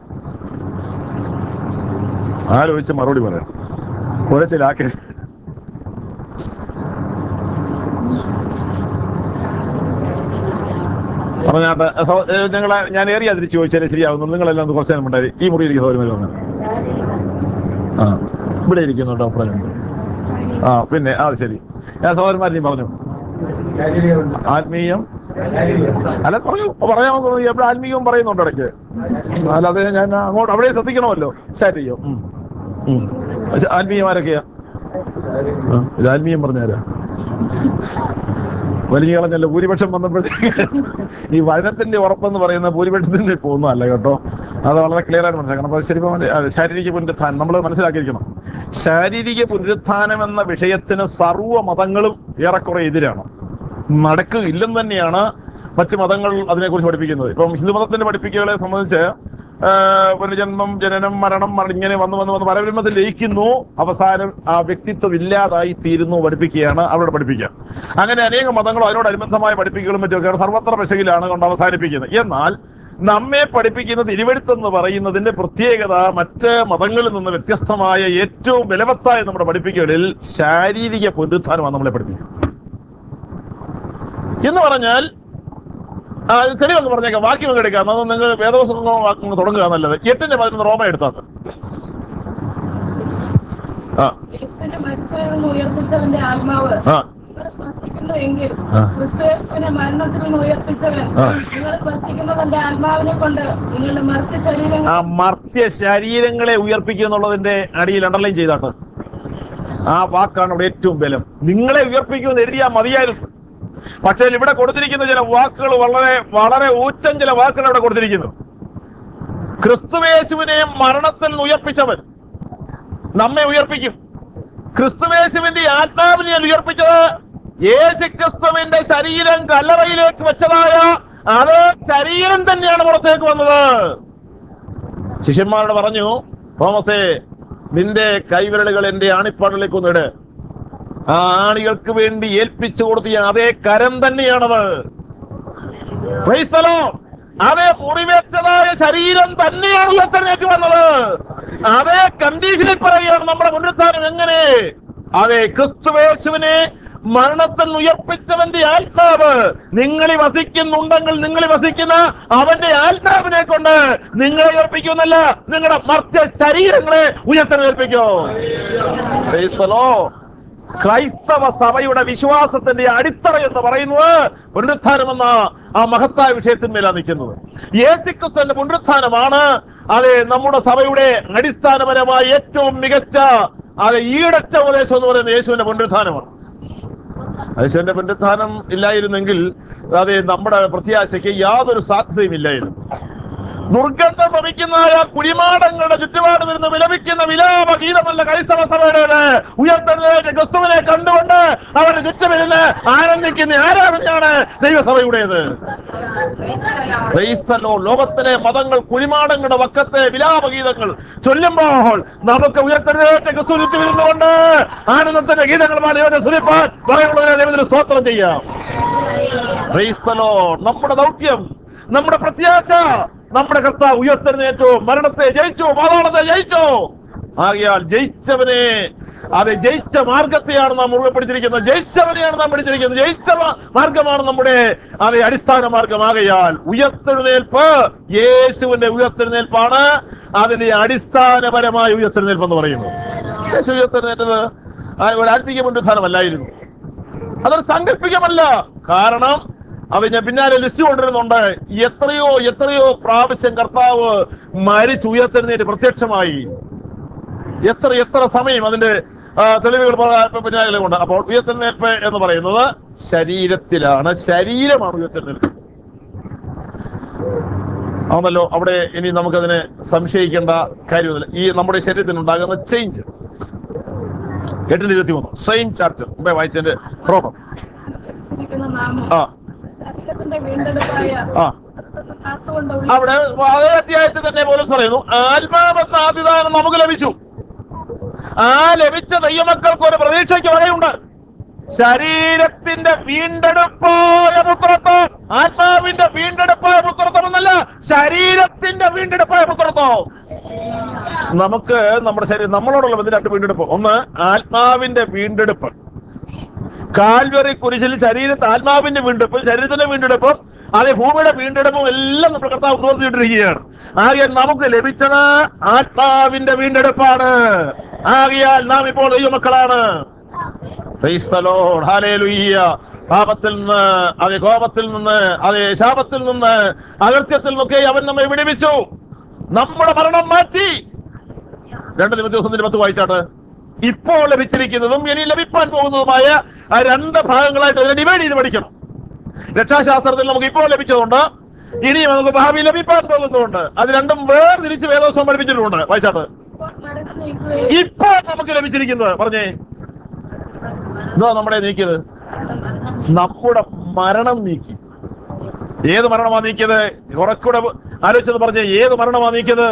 ആലോചിച്ച് മറുപടി പറയാം കുഴച്ചിലാക്കി പറഞ്ഞാട്ടെ സഹോ- ഏ, ഞങ്ങളെ ഞാൻ ഏറിയ തിരിച്ചു ചോദിച്ചാലേ ശരിയാവുന്നു നിങ്ങളെല്ലാം ഒന്ന് കുറച്ച് നേരം ഉണ്ടായി ഈ മുറിയിൽ ഇരിക്കുന്ന സൗകര്യം ആ ഇവിടെ ഇരിക്കുന്നു ഡോക്ടറെ ആ പിന്നെ അത് ശരി ഞാൻ സഹോദരന്മാരെയും പറഞ്ഞു ശരീരമുണ്ട് ആത്മീയം ശരീരം അല്ല പറഞ്ഞു പറയാമെന്ന് തോന്നി എവിടെ ആത്മീയവും പറയുന്നുണ്ട് ഇടയ്ക്ക് അല്ലാതെ ഞാൻ അങ്ങോട്ട് അവിടെ ശ്രദ്ധിക്കണമല്ലോ ശരിയോ ഉം. ഉം. പക്ഷെ ആത്മീയമാരൊക്കെയാ ആ, ഇത് ആത്മീയം പറഞ്ഞാരാ വലിയ കളഞ്ഞല്ലോ ഭൂരിപക്ഷം വന്നപ്പോഴത്തേക്ക് ഈ വചനത്തിന്റെ ഉറപ്പെന്ന് പറയുന്ന ഭൂരിപക്ഷത്തിന്റെ പോകുന്നതല്ല കേട്ടോ അത് വളരെ ക്ലിയർ ആയിട്ട് മനസ്സിലാക്കണം അപ്പൊ ശരിക്കും അത് അത് ശാരീരിക പുനരുത്ഥാനം നമ്മൾ മനസ്സിലാക്കിയിരിക്കണം ശാരീരിക പുനരുത്ഥാനം എന്ന വിഷയത്തിന് സർവ്വ മതങ്ങളും ഏറെക്കുറെ എതിരാണ് നടക്കുകയില്ലെന്ന് തന്നെയാണ് മറ്റ് മതങ്ങൾ അതിനെക്കുറിച്ച് പഠിപ്പിക്കുന്നത് ഇപ്പം ഹിന്ദുമതത്തിന്റെ പഠിപ്പിക്കലുകളെ സംബന്ധിച്ച് ആ, പുനർജന്മം ജനനം മരണം മരണം ഇങ്ങനെ വന്ന് വന്ന് വന്ന് പരബ്രഹ്മത്തിൽ ലയിക്കുന്നു അവസാനം ആ വ്യക്തിത്വം ഇല്ലാതായി തീരുന്നു പഠിപ്പിക്കുകയാണ് അവരോട് പഠിപ്പിക്കുക അങ്ങനെ അനേക മതങ്ങളും അതിനോടനുബന്ധമായ പഠിപ്പിക്കലും മറ്റൊക്കെയാണ് സർവത്ര പശകിലാണ് കൊണ്ട് അവസാനിപ്പിക്കുന്നത് എന്നാൽ നമ്മെ പഠിപ്പിക്കുന്ന തിരുവഴുത്തെന്ന് പറയുന്നതിന്റെ പ്രത്യേകത മറ്റ് മതങ്ങളിൽ നിന്ന് വ്യത്യസ്തമായ ഏറ്റവും ബലവത്തായ നമ്മുടെ പഠിപ്പിക്കലിൽ ശാരീരിക പുനരുത്ഥാനമാണ് നമ്മളെ പഠിപ്പിക്കുന്നത് എന്ന് പറഞ്ഞാൽ ആ, ഇത് ശരിയൊന്ന് പറഞ്ഞേക്കാം വാക്യം അങ്ങ് എടുക്കാം അത് നിങ്ങൾ വേദവസങ്ങൾ വാക്യങ്ങൾ തുടങ്ങുക നല്ലത് എട്ടിന്റെ പതിനൊന്ന് റോമ എടുത്താൽ ആ യേശുവിനെ മരിച്ചവരിൽ നിന്ന് ഉയർപ്പിച്ചവന്റെ ആത്മാവ് ആ നിങ്ങൾ വർത്തിക്കുന്നു എങ്കിൽ ആ. ക്രിസ്തുയേശുവിനെ മരണത്തിൽ നിന്ന് ഉയർപ്പിച്ചവൻ ആ. നിങ്ങൾ വർത്തിക്കുന്നവന്റെ ആത്മാവിനെ കൊണ്ട് നിങ്ങളുടെ മർത്തി ശരീരങ്ങൾ ആ മർത്യ ശരീരങ്ങളെ ഉയർപ്പിക്കുക എന്നുള്ളതിന്റെ അടിയിൽ അണ്ടർലൈൻ ചെയ്താട്ട് ആ വാക്കാണ് ഇവിടെ ഏറ്റവും ബലം നിങ്ങളെ ഉയർപ്പിക്കുമെന്ന് എഴുതിയാൽ മതിയായിരുന്നു പക്ഷേ ഇവിടെ കൊടുത്തിരിക്കുന്ന ചില വാക്കുകൾ വളരെ വളരെ ഊറ്റം ചില വാക്കുകൾ ഇവിടെ കൊടുത്തിരിക്കുന്നു ക്രിസ്തുവേശുവിനെ മരണത്തിൽ നിന്ന് ഉയർപ്പിച്ചവൻ നമ്മെ ഉയർപ്പിക്കും ക്രിസ്തുവേശുവിന്റെ ആത്മാവിനെ ഉയർപ്പിച്ചത് യേശു ക്രിസ്തുവിന്റെ ശരീരം കല്ലറയിലേക്ക് വെച്ചതായ അത് ശരീരം തന്നെയാണ് പുറത്തേക്ക് വന്നത് ശിഷ്യന്മാരോട് പറഞ്ഞു തോമസേ നിന്റെ കൈവിരലുകൾ എന്റെ ആണിപ്പാടിലേക്ക് ഒന്നിട് ആ ആണികൾക്ക് വേണ്ടി ഏൽപ്പിച്ചു കൊടുത്തിയ അതേ കരം തന്നെയാണത് Praise the Lord. അതേ മുറിവേറ്റതായ ശരീരം തന്നെയാണ് ഉയർത്തെഴുന്നേറ്റ് വന്നത് അതേ കണ്ടീഷനിൽ പറയുകയാണ് നമ്മുടെ പുനരുത്ഥാനം എങ്ങനെ അതെ ക്രിസ്തുവേശുവിനെ മരണത്തിൽ നിന്ന് ഉയർപ്പിച്ചവന്റെ ആത്മാവ് നിങ്ങളിൽ വസിക്കുന്നുണ്ടെങ്കിൽ നിങ്ങളിൽ വസിക്കുന്ന അവന്റെ ആത്മാവിനെ കൊണ്ട് നിങ്ങളെ ഉയർപ്പിക്കുന്നല്ല നിങ്ങളുടെ മർത്യ ശരീരങ്ങളെ ഉയർത്തെഴുന്നേൽപ്പിക്കൂ Praise the Lord. ക്രൈസ്തവ സഭയുടെ വിശ്വാസത്തിന്റെ അടിത്തറ എന്ന് പറയുന്നത് പുനരുത്ഥാനം എന്ന ആ മഹത്തായ വിഷയത്തിന്മേലാണ് നിൽക്കുന്നത് യേശുക്രിസ്തുവിന്റെ പുനരുത്ഥാനമാണ് അതെ നമ്മുടെ സഭയുടെ അടിസ്ഥാനപരമായ ഏറ്റവും മികച്ച അതെ ഈടറ്റ ഉപദേശം എന്ന് പറയുന്നത് യേശുവിന്റെ പുനരുത്ഥാനമാണ് യേശുവിന്റെ പുനരുത്ഥാനം ഇല്ലായിരുന്നെങ്കിൽ അതെ നമ്മുടെ പ്രത്യാശയ്ക്ക് യാതൊരു സാധ്യതയും ഇല്ലായിരുന്നു ദുർഗന്ധം ഭവിക്കുന്നതായ കുടിമാടങ്ങളുടെ ചുറ്റുപാട് വരുന്ന വിലപിക്കുന്ന വിലാപ ഗീതമല്ല ക്രൈസ്തവ സഭയുടേത് ഉയർത്തെഴുന്നേറ്റ് ക്രിസ്തുവിനെ കണ്ടുകൊണ്ട് അവരുടെ ചുറ്റുമിരുന്ന് ആനന്ദിക്കുന്ന ആരാധനയാണ് ദൈവസഭയുടേത് ക്രൈസ്തലോ ലോകത്തിലെ മതങ്ങൾ കുഴിമാടങ്ങളുടെ വക്കത്തെ വിലാപഗീതങ്ങൾ ചൊല്ലുമ്പോൾ നമുക്ക് ഉയർത്തെഴുന്നേറ്റ ക്രിസ്തു ചുറ്റുമിരുന്നുകൊണ്ട് ആനന്ദത്തിന്റെ ഗീതങ്ങൾ പാടി ദൈവത്തെ സ്തുതിപ്പാൻ പറയുള്ളവരെ ദൈവത്തിന് സ്തോത്രം ചെയ്യാം ക്രൈസ്തലോ നമ്മുടെ ദൗത്യം നമ്മുടെ പ്രത്യാശ നമ്മുടെ കർത്താവ് ഉയർത്തെഴുന്നേറ്റു മരണത്തെ ജയിച്ചു പാതാളത്തെ ജയിച്ചു ആകയാൽ ജയിച്ചവനെ അതെ ജയിച്ച മാർഗത്തെയാണ് നാം മുറുകെ പിടിച്ചിരിക്കുന്നത് ജയിച്ചവനെയാണ് നാം പിടിച്ചിരിക്കുന്നത് ജയിച്ച മാ- മാർഗമാണ് നമ്മുടെ അതെ അടിസ്ഥാന മാർഗമാകയാൽ ഉയർത്തെഴുന്നേൽപ്പ് യേശുവിന്റെ ഉയർത്തെഴുന്നേൽപ്പാണ് അതിന്റെ അടിസ്ഥാനപരമായ ഉയർത്തെഴുന്നേൽപ്പ് എന്ന് പറയുന്നത് യേശു ഉയർത്തെഴുന്നേറ്റത് ആ- ഒരു ആത്മീയ പുനരുത്ഥാനമല്ലായിരുന്നു അതൊരു സങ്കല്പികമല്ല കാരണം അത് ഞാൻ പിന്നാലെ ലിസ്റ്റ് കൊണ്ടിരുന്നുണ്ട് എത്രയോ എത്രയോ പ്രാവശ്യം കർത്താവ് മരിച്ചുയർത്തെഴുന്നേറ്റ് പ്രത്യക്ഷമായി എത്ര എത്ര സമയം അതിന്റെ ആ, തെളിവുകൾ പ- പിന്നാലെ കൊണ്ട് അപ്പോൾ ഉയർത്തെഴുന്നേൽപ്പ് എന്ന് പറയുന്നത് ശരീരത്തിലാണ് ശരീരമാണ് ഉയർത്തെഴുന്നേൽപ്പ് ആണല്ലോ അവിടെ ഇനി നമുക്കതിനെ സംശയിക്കേണ്ട കാര്യമൊന്നുമില്ല ഈ നമ്മുടെ ശരീരത്തിനുണ്ടാകുന്ന ചേഞ്ച് എട്ടിന് ഇരുപത്തി മൂന്ന് സെയിം ചാപ്റ്റർ മുമ്പേ വായിച്ചതിന്റെ പ്രോബ്ലം ഇരിക്കുന്ന നാമം ആ ശരീരത്തിന്റെ വീണ്ടെടുപ്പായ ആ കാത്തുകൊണ്ട് അവിടെ അതേ അധ്യായത്തിൽ തന്നെ പോലും പറയുന്നു ആത്മാവെന്ന ആദിദാനം നമുക്ക് ലഭിച്ചു ആ ലഭിച്ച ദൈവമക്കൾക്ക് ഒരു പ്രതീക്ഷയ്ക്ക് വകയുണ്ട് ശരീരത്തിന്റെ വീണ്ടെടുപ്പായ പുത്രത്വം ആത്മാവിന്റെ വീണ്ടെടുപ്പായ പുത്രത്വം എന്നല്ല ശരീരത്തിന്റെ വീണ്ടെടുപ്പായ പുത്രത്വം നമുക്ക് നമ്മുടെ ശരീരം നമ്മളോടുള്ള ബന്ധം രണ്ട് വീണ്ടെടുപ്പ് ഒന്ന് ആത്മാവിന്റെ വീണ്ടെടുപ്പ് കാൽവറി കുരിശിൽ ശരീരത്തെ ആത്മാവിന്റെ വീണ്ടെടുപ്പും ശരീരത്തിന്റെ വീണ്ടെടുപ്പും അതേ ഭൂമിയുടെ വീണ്ടെടുപ്പും എല്ലാം നമ്മുടെ കർത്താവ് ഉദ്ദേശിച്ചിട്ടിരിക്കുകയാണ് ആകയാൽ നമുക്ക് ലഭിച്ചത് ആത്മാവിന്റെ വീണ്ടെടുപ്പാണ് ആകയാൽ നാം ഇപ്പോൾ ദൈവമക്കളാണ് Praise the Lord. Hallelujah. പാപത്തിൽ നിന്ന് അതേ കോപത്തിൽ നിന്ന് അതേ ശാപത്തിൽ നിന്ന് അകൃത്യത്തിൽ നിന്നൊക്കെ അവൻ നമ്മെ വിടുവിച്ചു നമ്മുടെ മരണം മാറ്റി രണ്ട് ദിവസം പത്ത് വായിച്ചാട്ട് ഇപ്പോൾ ലഭിച്ചിരിക്കുന്നതും ഇനി ലഭിക്കാൻ പോകുന്നതുമായ ആ രണ്ട് ഭാഗങ്ങളായിട്ട് അതിനെ ഡിവൈഡ് ചെയ്ത് പഠിക്കണം രക്ഷാശാസ്ത്രത്തിൽ നമുക്ക് ഇപ്പോൾ ലഭിച്ചതുകൊണ്ട് ഇനി നമുക്ക് ഭാവി ലഭിക്കാൻ പോകുന്നതുകൊണ്ട് അത് രണ്ടും വേർതിരിച്ച് വേദോത്സവം പഠിപ്പിച്ചിട്ടുണ്ട് വായിച്ചാട്ട് ഇപ്പോൾ മരണം നീക്കുകയും ഇപ്പോൾ നമുക്ക് ലഭിച്ചിരിക്കുന്നത് പറഞ്ഞേ ഇതോ നമ്മുടെ നീക്കിയത് നമ്മുടെ മരണം നീക്കി ഏത് മരണമാ നീക്കിയത് ഉറക്കൂടെ ആലോചിച്ചത് പറഞ്ഞേ ഏത് മരണമാ നീക്കിയത്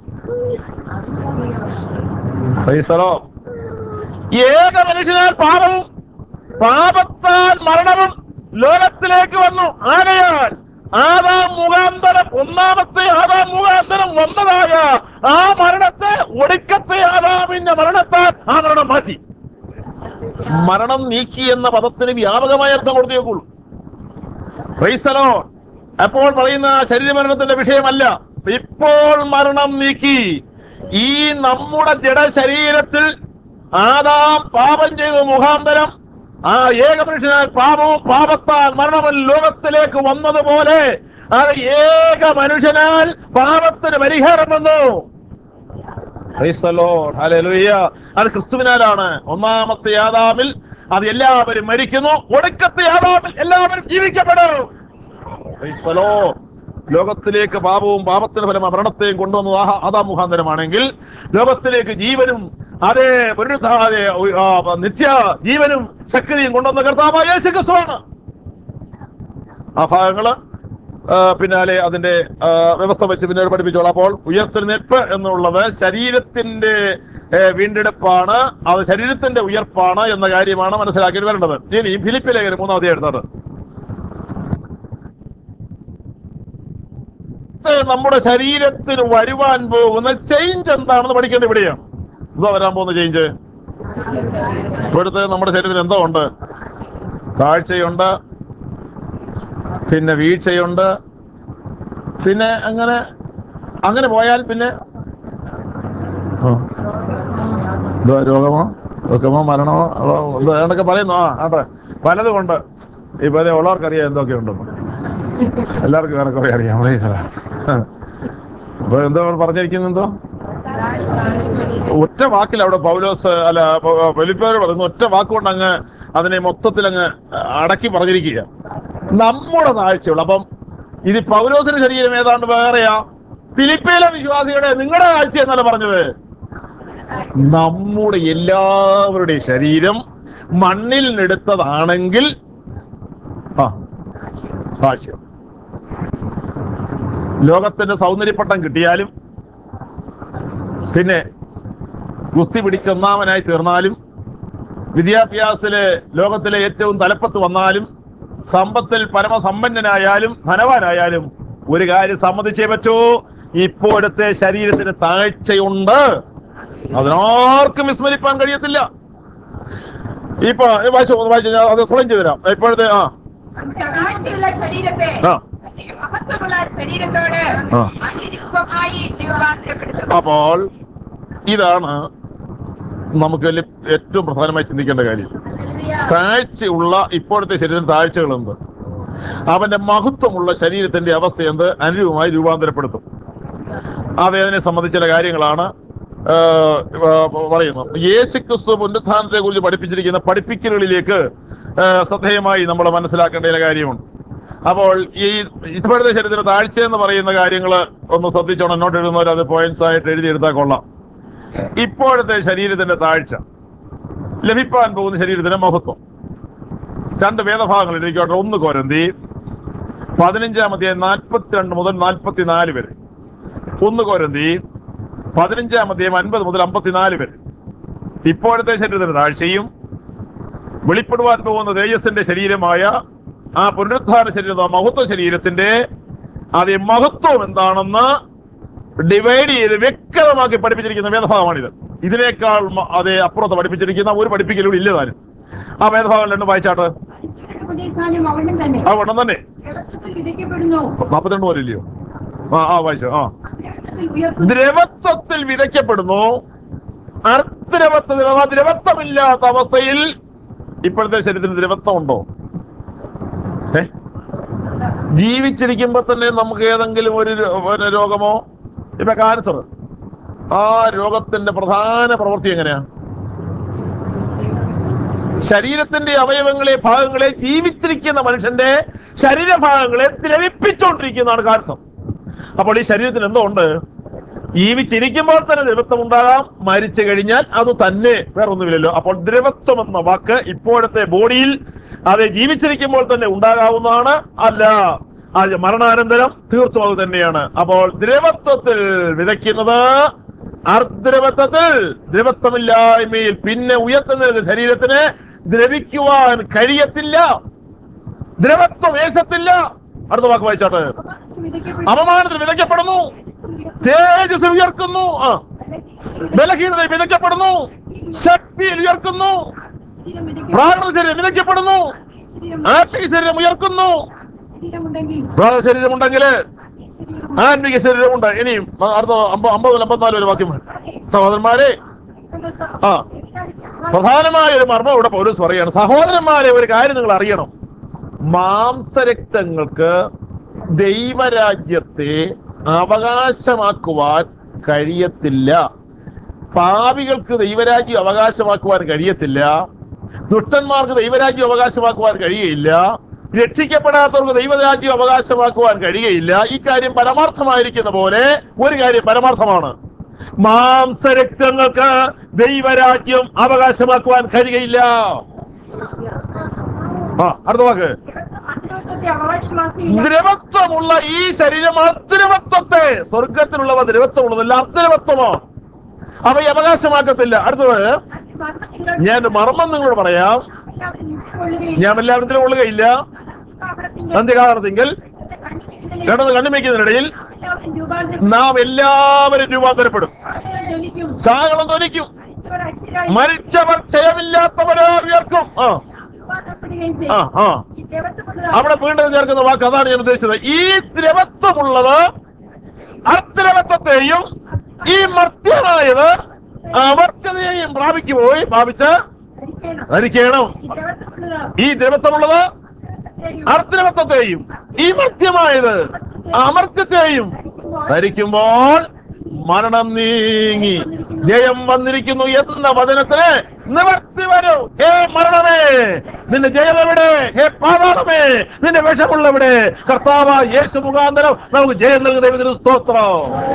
Praise the Lord. ഏക മനുഷ്യനാൽ പാപവും പാപത്താൽ മരണവും ലോകത്തിലേക്ക് വന്നു ആകയാൽ ആദാം മുഖാന്തരം ഒന്നാമത്തെ ആദാം മുഖാന്തരം വന്നതായ ആ മരണത്തെ ഒടുക്കത്തെ ആദാമിന്റെ മരണത്താൽ ആ മരണം മാറ്റി മരണം നീക്കി എന്ന പദത്തിന് വ്യാപകമായ അർത്ഥം കൊടുത്തേക്കുള്ളൂ ക്രൈസ്തലോ അപ്പോൾ പറയുന്ന ശരീരമരണത്തിന്റെ വിഷയമല്ല ഇപ്പോൾ മരണം നീക്കി ഈ നമ്മുടെ ജഡശരീരത്തിൽ ആദാം പാപം ചെയ്ത മുഖാന്തരം ആ ഏകപുരുഷനാൽ പാപവും പാപത്താൽ മരണവും ലോകത്തിലേക്ക് വന്നതുപോലെ അത് ഏക മനുഷ്യനാൽ പാപത്തിന് പരിഹാരം വന്നു Praise the Lord. Hallelujah. അത് ക്രിസ്തുവിനാലാണ് ഒന്നാമത്തെ ആദാമിൽ അത് എല്ലാവരും മരിക്കുന്നു ഒടുക്കത്തെ ആദാമിൽ എല്ലാവരും ജീവിക്കപ്പെടും Praise the Lord. ലോകത്തിലേക്ക് പാപവും പാപത്തിന് ഫലം മരണത്തെയും കൊണ്ടുവന്നത് ആഹ- ആദാം മുഖാന്തരമാണെങ്കിൽ ലോകത്തിലേക്ക് ജീവനും അതേ പുനരുദ്ധാതെ നിത്യ ജീവനും ശക്തിയും കൊണ്ടുവന്ന കർത്താവായ യേശു ക്രിസ്തുവാണ് ആ ഭാഗങ്ങള് ആ, പിന്നാലെ അതിന്റെ ആ, വ്യവസ്ഥ വെച്ച് പിന്നീട് പഠിപ്പിച്ചോളാം അപ്പോൾ ഉയർത്തെഴുന്നേൽപ്പ് എന്നുള്ളത് ശരീരത്തിന്റെ ഏ, വീണ്ടെടുപ്പാണ് അത് ശരീരത്തിന്റെ ഉയർപ്പാണ് എന്ന കാര്യമാണ് മനസ്സിലാക്കി വരേണ്ടത് ഇനി ഫിലിപ്പ് ലേഖനം മൂന്നാമത്തെ എടുത്തത് നമ്മുടെ ശരീരത്തിന് വരുവാൻ പോകുന്ന ചേഞ്ച് എന്താണെന്ന് പഠിക്കേണ്ട ഇവിടെയാണ് ഇതാ വരാൻ പോകുന്ന ചേഞ്ച് ഇപ്പോഴത്തെ നമ്മുടെ ശരീരത്തിൽ എന്തോ ഉണ്ട് താഴ്ചയുണ്ട് പിന്നെ വീഴ്ചയുണ്ട് പിന്നെ അങ്ങനെ അങ്ങനെ പോയാൽ പിന്നെ ആ. എന്തുവാ രോഗമോ രോഗമോ മരണമോ അതോ എന്തോ ഏതൊക്കെ പറയുന്നു ആ ആട്ടെ പലതും ഉണ്ട് ഇപ്പൊ അതേ ഉള്ളവർക്കറിയാം എന്തൊക്കെ ഉണ്ടെന്ന് എല്ലാവർക്കും കണക്കുറേ അറിയാം പ്രൈസറാ. അപ്പൊ എന്തോ പറഞ്ഞിരിക്കുന്നെന്തോ ഒറ്റ വാക്കിൽ അവിടെ പൗലോസ് അല്ല വെലിപ്പേര് പറയുന്നു ഒറ്റ വാക്കുകൊണ്ട് അങ്ങ് അതിനെ മൊത്തത്തിൽ അങ്ങ് അടക്കി പറഞ്ഞിരിക്കുക നമ്മുടെ താഴ്ചയുള്ളു അപ്പം ഇത് പൗലോസിന്റെ ശരീരം ഏതാണ്ട് വേറെയാ ഫിലിപ്പയിലെ വിശ്വാസികളുടെ നിങ്ങളുടെ കാഴ്ച എന്നല്ല പറഞ്ഞത് നമ്മുടെ എല്ലാവരുടെയും ശരീരം മണ്ണിൽ നിന്നെടുത്തതാണെങ്കിൽ ആ താഴ്ച ലോകത്തിന്റെ സൗന്ദര്യപ്പട്ടം കിട്ടിയാലും പിന്നെ ഗുസ്തി പിടിച്ചൊന്നാമനായി തീർന്നാലും വിദ്യാഭ്യാസത്തിലെ ലോകത്തിലെ ഏറ്റവും തലപ്പത്ത് വന്നാലും സമ്പത്തിൽ പരമസമ്പന്നനായാലും ധനവാനായാലും ഒരു കാര്യം സമ്മതിച്ചേ പറ്റൂ ഇപ്പോഴത്തെ ശരീരത്തിന് താഴ്ചയുണ്ട് അതിനാർക്കും വിസ്മരിപ്പാൻ കഴിയത്തില്ല ഇപ്പൊ ഏ, വായിച്ചു വായിച്ചു ഞാൻ അത് എക്സ്പ്ലെയിൻ ചെയ്തു തരാം ഇപ്പോഴത്തെ ആ താഴ്ചയുള്ള ശരീരത്തെ ആ. മഹത്വമുള്ള ശരീരത്തോട് ആ. അതിരൂപമായി രൂപാന്തരപ്പെടുത്തും അപ്പോൾ ഇതാണ് നമുക്ക് വലിയ ഏറ്റവും പ്രധാനമായി ചിന്തിക്കേണ്ട കാര്യം താഴ്ചയുള്ള ഇപ്പോഴത്തെ ശരീരത്തിന് താഴ്ചകളുണ്ട് അവന്റെ മഹത്വമുള്ള ശരീരത്തിന്റെ അവസ്ഥ എന്ത് അനുരൂപമായി രൂപാന്തരപ്പെടുത്തും അത് അതിനെ സംബന്ധിച്ച ചില കാര്യങ്ങളാണ് ആ, ആ, പറയുന്നത് യേശുക്രിസ്തു പുനരുത്ഥാനത്തെ കുറിച്ച് പഠിപ്പിച്ചിരിക്കുന്ന പഠിപ്പിക്കലുകളിലേക്ക് ആ, ശ്രദ്ധേയമായി നമ്മൾ മനസ്സിലാക്കേണ്ട ചില കാര്യമുണ്ട് അപ്പോൾ ഈ ഇപ്പോഴത്തെ ശരീരത്തിന് താഴ്ച എന്ന് പറയുന്ന കാര്യങ്ങൾ ഒന്ന് ശ്രദ്ധിച്ചോണം നോട്ട് എഴുതുന്നവർ അത് പോയിന്റ്സ് ആയിട്ട് എഴുതിയെടുത്താൽ കൊള്ളാം ഇപ്പോഴത്തെ ശരീരത്തിന്റെ താഴ്ച ലഭിപ്പാൻ പോകുന്ന ശരീരത്തിന്റെ മഹത്വം രണ്ട് വേദഭാഗങ്ങൾ എഴുതിക്കോട്ടെ ഒന്ന് കോരന്തി പതിനഞ്ചാം അധ്യായം നാൽപ്പത്തിരണ്ട് മുതൽ നാൽപ്പത്തിനാല് വരെ ഒന്ന് കോരന്തി പതിനഞ്ചാം അധ്യായം അൻപത് മുതൽ അമ്പത്തിനാല് വരെ ഇപ്പോഴത്തെ ശരീരത്തിന്റെ താഴ്ചയും വെളിപ്പെടുവാൻ പോകുന്ന തേജസ്സിന്റെ ശരീരമായ ആ പുനരുദ്ധാന ശരീരം ആ മഹത്വ ശരീരത്തിന്റെ അതേ മഹത്വം എന്താണെന്ന് ഡിവൈഡ് ചെയ്ത് വ്യക്തമാക്കി പഠിപ്പിച്ചിരിക്കുന്ന വേദഭാഗമാണിത് ഇതിനേക്കാൾ മ- അതേ അപ്പുറത്ത് പഠിപ്പിച്ചിരിക്കുന്ന ഒരു പഠിപ്പിക്കലൂടെ ഇല്ല താനും ആ വേദഭാഗം രണ്ടും വായിച്ചാട്ട് ഉപദേശിക്കാനും അവനും തന്നെ ആ വണ്ണം തന്നെ ജഡത്തിൽ വിധിക്കപ്പെടുന്നു നാൽപ്പത്തിരണ്ട് പോലെ ഇല്ലയോ ആ ആ വായിച്ചോ ആ അദ്ദേഹത്തിൽ ഉയർത്തുന്നു ദ്രവത്വത്തിൽ വിതയ്ക്കപ്പെടുന്നു അർദ്രവത്വ അഥവാ ദ്രവത്വമില്ലാത്ത അവസ്ഥയിൽ ഇപ്പോഴത്തെ ശരീരത്തിന് ദ്രവത്വം ഉണ്ടോ ഏ ജീവിച്ചിരിക്കുമ്പോ തന്നെ നമുക്ക് ഏതെങ്കിലും ഒരു രോ- ഒരു രോഗമോ ഇപ്പൊ ക്യാൻസർ ആ രോഗത്തിന്റെ പ്രധാന പ്രവൃത്തി എങ്ങനെയാ ശരീരത്തിന്റെ അവയവങ്ങളെ ഭാഗങ്ങളെ ജീവിച്ചിരിക്കുന്ന മനുഷ്യന്റെ ശരീരഭാഗങ്ങളെ ദ്രവിപ്പിച്ചുകൊണ്ടിരിക്കുന്നതാണ് കാൻസർ അപ്പോൾ ഈ ശരീരത്തിന് എന്തോ ഉണ്ട് ജീവിച്ചിരിക്കുമ്പോൾ തന്നെ ദ്രവത്വം ഉണ്ടാകാം മരിച്ചു കഴിഞ്ഞാൽ അത് തന്നെ വേറെ ഒന്നുമില്ലല്ലോ അപ്പോൾ ദ്രവത്വം എന്ന വാക്ക് ഇപ്പോഴത്തെ ബോഡിയിൽ അത് ജീവിച്ചിരിക്കുമ്പോൾ തന്നെ ഉണ്ടാകാവുന്നതാണ് അല്ല അത് മരണാനന്തരം തീർത്തും അത് തന്നെയാണ് അപ്പോൾ ദ്രവത്വത്തിൽ വിതയ്ക്കുന്നത് അർദ്രവത്വത്തിൽ ദ്രവത്വമില്ലായ്മയിൽ പിന്നെ ഉയർത്തുന്ന ശരീരത്തിന് ദ്രവിക്കുവാൻ കഴിയത്തില്ല ദ്രവത്വം വേശത്തില്ല അടുത്ത വാക്ക് വായിച്ചാട്ട് അപമാനത്തിൽ വിതയ്ക്കപ്പെടുന്നു തേജസ് ഉയർക്കുന്നു ആ ബലഹീനത വിതയ്ക്കപ്പെടുന്നു ശക്തിയിൽ ഉയർക്കുന്നു പ്രാകൃത ശരീരം വിതയ്ക്കപ്പെടുന്നു ആത്മീയ ശരീരം ഉയർക്കുന്നു ശരീരമുണ്ടെങ്കിൽ പ്രാകൃത ശരീരമുണ്ടെങ്കിൽ ആത്മീയ ശരീരമുണ്ട് ഇനിയും ആ, അടുത്ത അമ്പ- അമ്പത് മുതൽ അമ്പത്തിനാല് വരെ വാക്യം സഹോദരന്മാരെ ആ പ്രധാനമായ ഒരു മർമ്മം ഇവിടെ പൗരസ് പറയാണ് സഹോദരന്മാരെ ഒരു കാര്യം നിങ്ങൾ അറിയണം മാംസരക്തങ്ങൾക്ക് ദൈവരാജ്യത്തെ അവകാശമാക്കുവാൻ കഴിയത്തില്ല പാപികൾക്ക് ദൈവരാജ്യം അവകാശമാക്കുവാൻ കഴിയത്തില്ല ദുഷ്ടന്മാർക്ക് ദൈവരാജ്യം അവകാശമാക്കുവാൻ കഴിയുകയില്ല രക്ഷിക്കപ്പെടാത്തവർക്ക് ദൈവരാജ്യം അവകാശമാക്കുവാൻ കഴിയുകയില്ല ഈ കാര്യം പരമാർത്ഥമായിരിക്കുന്ന പോലെ ഒരു കാര്യം പരമാർത്ഥമാണ് മാംസരക്തങ്ങൾക്ക് ദൈവരാജ്യം അവകാശമാക്കുവാൻ കഴിയുകയില്ല ആ അടുത്ത വാക്ക് അതിനകത്തെ അവകാശമാക്കിയില്ല ദ്രവത്വമുള്ള ഈ ശരീരം അദ്രവത്വത്തെ സ്വർഗത്തിലുള്ളവ ദ്രവത്വമുള്ളതല്ല അദ്രവത്വമോ അവയെ അവകാശമാക്കത്തില്ല അടുത്തത് ഞാൻ ഒരു മർമ്മം നിങ്ങളോട് പറയാം ഞാൻ എല്ലാവരും കൊള്ളുകയില്ല അന്ത്യകാലത്തിങ്കിൽ കിടന്ന് കണ്ണുമയ്ക്കുന്നതിനിടയിൽ നാം എല്ലാവരും രൂപാന്തരപ്പെടും സാഗളം ധനിക്കും മരിച്ചവർ ക്ഷയമില്ലാത്തവരെ ഉയർക്കും ആ ആ ആ അവിടെ വീണ്ടും ചേർക്കുന്ന വാക്ക് അതാണ് ഞാൻ ഉദ്ദേശിച്ചത് ഈ ദ്രവത്വമുള്ളത് അദ്രവത്വത്തെയും ഈ മർത്യമായത് അമർത്യതയെയും പ്രാപിക്കുപോയി പ്രാപിച്ച് ധരിക്കണം ഈ ദ്രവത്വമുള്ളത് അർദ്രവത്വത്തെയും ഈ മർത്യമായത് അമർത്യത്തെയും ധരിക്കുമ്പോൾ മരണം നീങ്ങി ജയം വന്നിരിക്കുന്നു എന്ന വചനത്തിന് നിവർത്തി വരൂ ഹേ മരണമേ നിന്റെ ജയം എവിടെ ഹേ പാതാളമേ നിന്റെ വിഷമുള്ളവിടെ കർത്താവ് യേശു മുഖാന്തരം നമുക്ക് ജയം നൽകുന്ന ദൈവത്തിന് സ്തോത്രം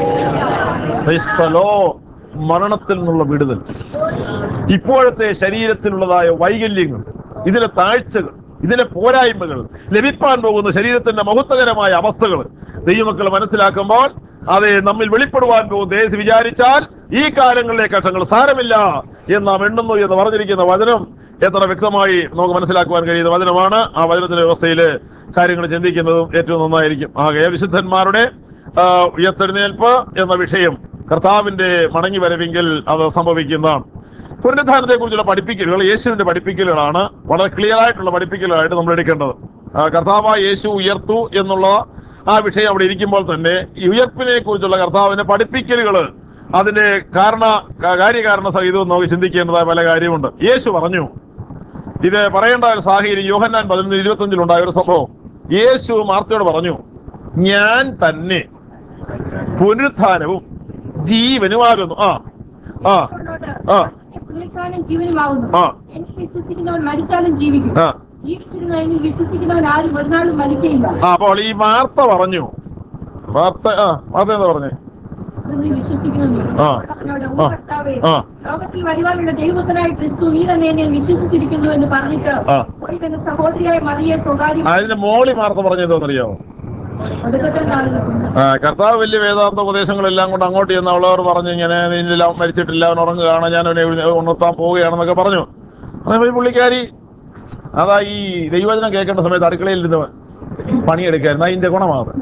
Praise the Lord. മരണത്തിൽ നിന്നുള്ള വിടുതൽ ഇപ്പോഴത്തെ ശരീരത്തിനുള്ളതായ വൈകല്യങ്ങൾ ഇതിലെ താഴ്ചകൾ ഇതിലെ പോരായ്മകൾ ലഭിപ്പാൻ പോകുന്ന ശരീരത്തിന്റെ മഹത്വകരമായ അവസ്ഥകൾ ദൈവമക്കൾ മനസ്സിലാക്കുമ്പോൾ അത് നമ്മിൽ വെളിപ്പെടുവാൻ പോകുന്ന ദേശം വിചാരിച്ചാൽ ഈ കാലങ്ങളിലെ കഷ്ടങ്ങൾ സാരമില്ല എന്ന് നാം എണ്ണുന്നു എന്ന് പറഞ്ഞിരിക്കുന്ന വചനം എത്ര വ്യക്തമായി നമുക്ക് മനസ്സിലാക്കുവാൻ കഴിയുന്ന വചനമാണ് ആ വചനത്തിന്റെ വ്യവസ്ഥയിൽ കാര്യങ്ങൾ ചിന്തിക്കുന്നതും ഏറ്റവും നന്നായിരിക്കും ആകെ വിശുദ്ധന്മാരുടെ ആ, ഉയർത്തെഴുന്നേൽപ്പ് എന്ന വിഷയം കർത്താവിന്റെ മടങ്ങി വരവെങ്കിൽ അത് സംഭവിക്കുന്നതാണ് പുനരുദ്ധാനത്തെ കുറിച്ചുള്ള പഠിപ്പിക്കലുകൾ യേശുവിന്റെ പഠിപ്പിക്കലുകളാണ് വളരെ ക്ലിയർ ആയിട്ടുള്ള പഠിപ്പിക്കലുകളായിട്ട് നമ്മൾ എടുക്കേണ്ടത് ആ, കർത്താവായ യേശു ഉയർത്തു എന്നുള്ള ആ വിഷയം അവിടെ ഇരിക്കുമ്പോൾ തന്നെ ഈ ഉയർപ്പിനെ കുറിച്ചുള്ള കർത്താവിന്റെ പഠിപ്പിക്കലുകൾ അതിന്റെ കാരണ കാ- കാര്യകാരണ സഹിതവും നമുക്ക് ചിന്തിക്കേണ്ടതായ പല കാര്യമുണ്ട് യേശു പറഞ്ഞു ഇത് പറയേണ്ട ഒരു സാഹചര്യം യോഹന്നാൻ പതിനൊന്ന് ഇരുപത്തി ഉണ്ടായ ഒരു സംഭവം യേശു മാർത്തയോട് പറഞ്ഞു ഞാൻ തന്നെ പുനരുത്ഥാനവും ജീവനുമാകുന്നു ആ ആ ആ പുള്ളിക്കാരൻ ജീവനുമാവുന്നു ആ. എന്നെ വിശ്വസിക്കുന്നവൻ മരിച്ചാലും ജീവിക്കും ആ ജീവിച്ചിരുന്ന എങ്കിൽ വിശ്വസിക്കുന്നവൻ ആരും ഒരു നാളും മരിക്കയില്ല ആ അപ്പോൾ ഈ വാർത്ത പറഞ്ഞു വാർത്ത ആ വാർത്ത എന്താ പറഞ്ഞേ നീ വിശ്വസിക്കുന്നു ആ. അവനോട് ആ. "ഓ കർത്താവേ, ആ. ലോകത്തിൽ വരുവാനുള്ള ദൈവത്തിനായ ക്രിസ്തു നീ തന്നെ എന്നെ വിശ്വസിച്ചിരിക്കുന്നു എന്ന് പറഞ്ഞിട്ട് ആ. പോയി തന്റെ സഹോദരിയായ മറിയെ സ്വകാര്യം അതിന്റെ മോളി വാർത്ത പറഞ്ഞതോന്നറിയാമോ ഒടുക്കത്തെ നാളിൽ ആ കർത്താവ് വലിയ വേദാന്ത ഉപദേശങ്ങളെല്ലാം കൊണ്ട് അങ്ങോട്ട് ചെന്ന് അവളോട് പറഞ്ഞു ഇങ്ങനെ നിന്നില്ല അവൻ മരിച്ചിട്ടില്ല അവൻ ഉറങ്ങുകയാണ് ഞാൻ അവനെ എഴുന്നേ- ഉണർത്താൻ പോവുകയാണെന്നൊക്കെ പറഞ്ഞു അതേപോലെ ഈ പുള്ളിക്കാരി അതാ ഈ ദൈവചനം കേൾക്കേണ്ട സമയത്ത് അടുക്കളയിൽ ഇരുന്ന് പണിയെടുക്കായിരുന്നു അതിന്റെ ഗുണമാണ്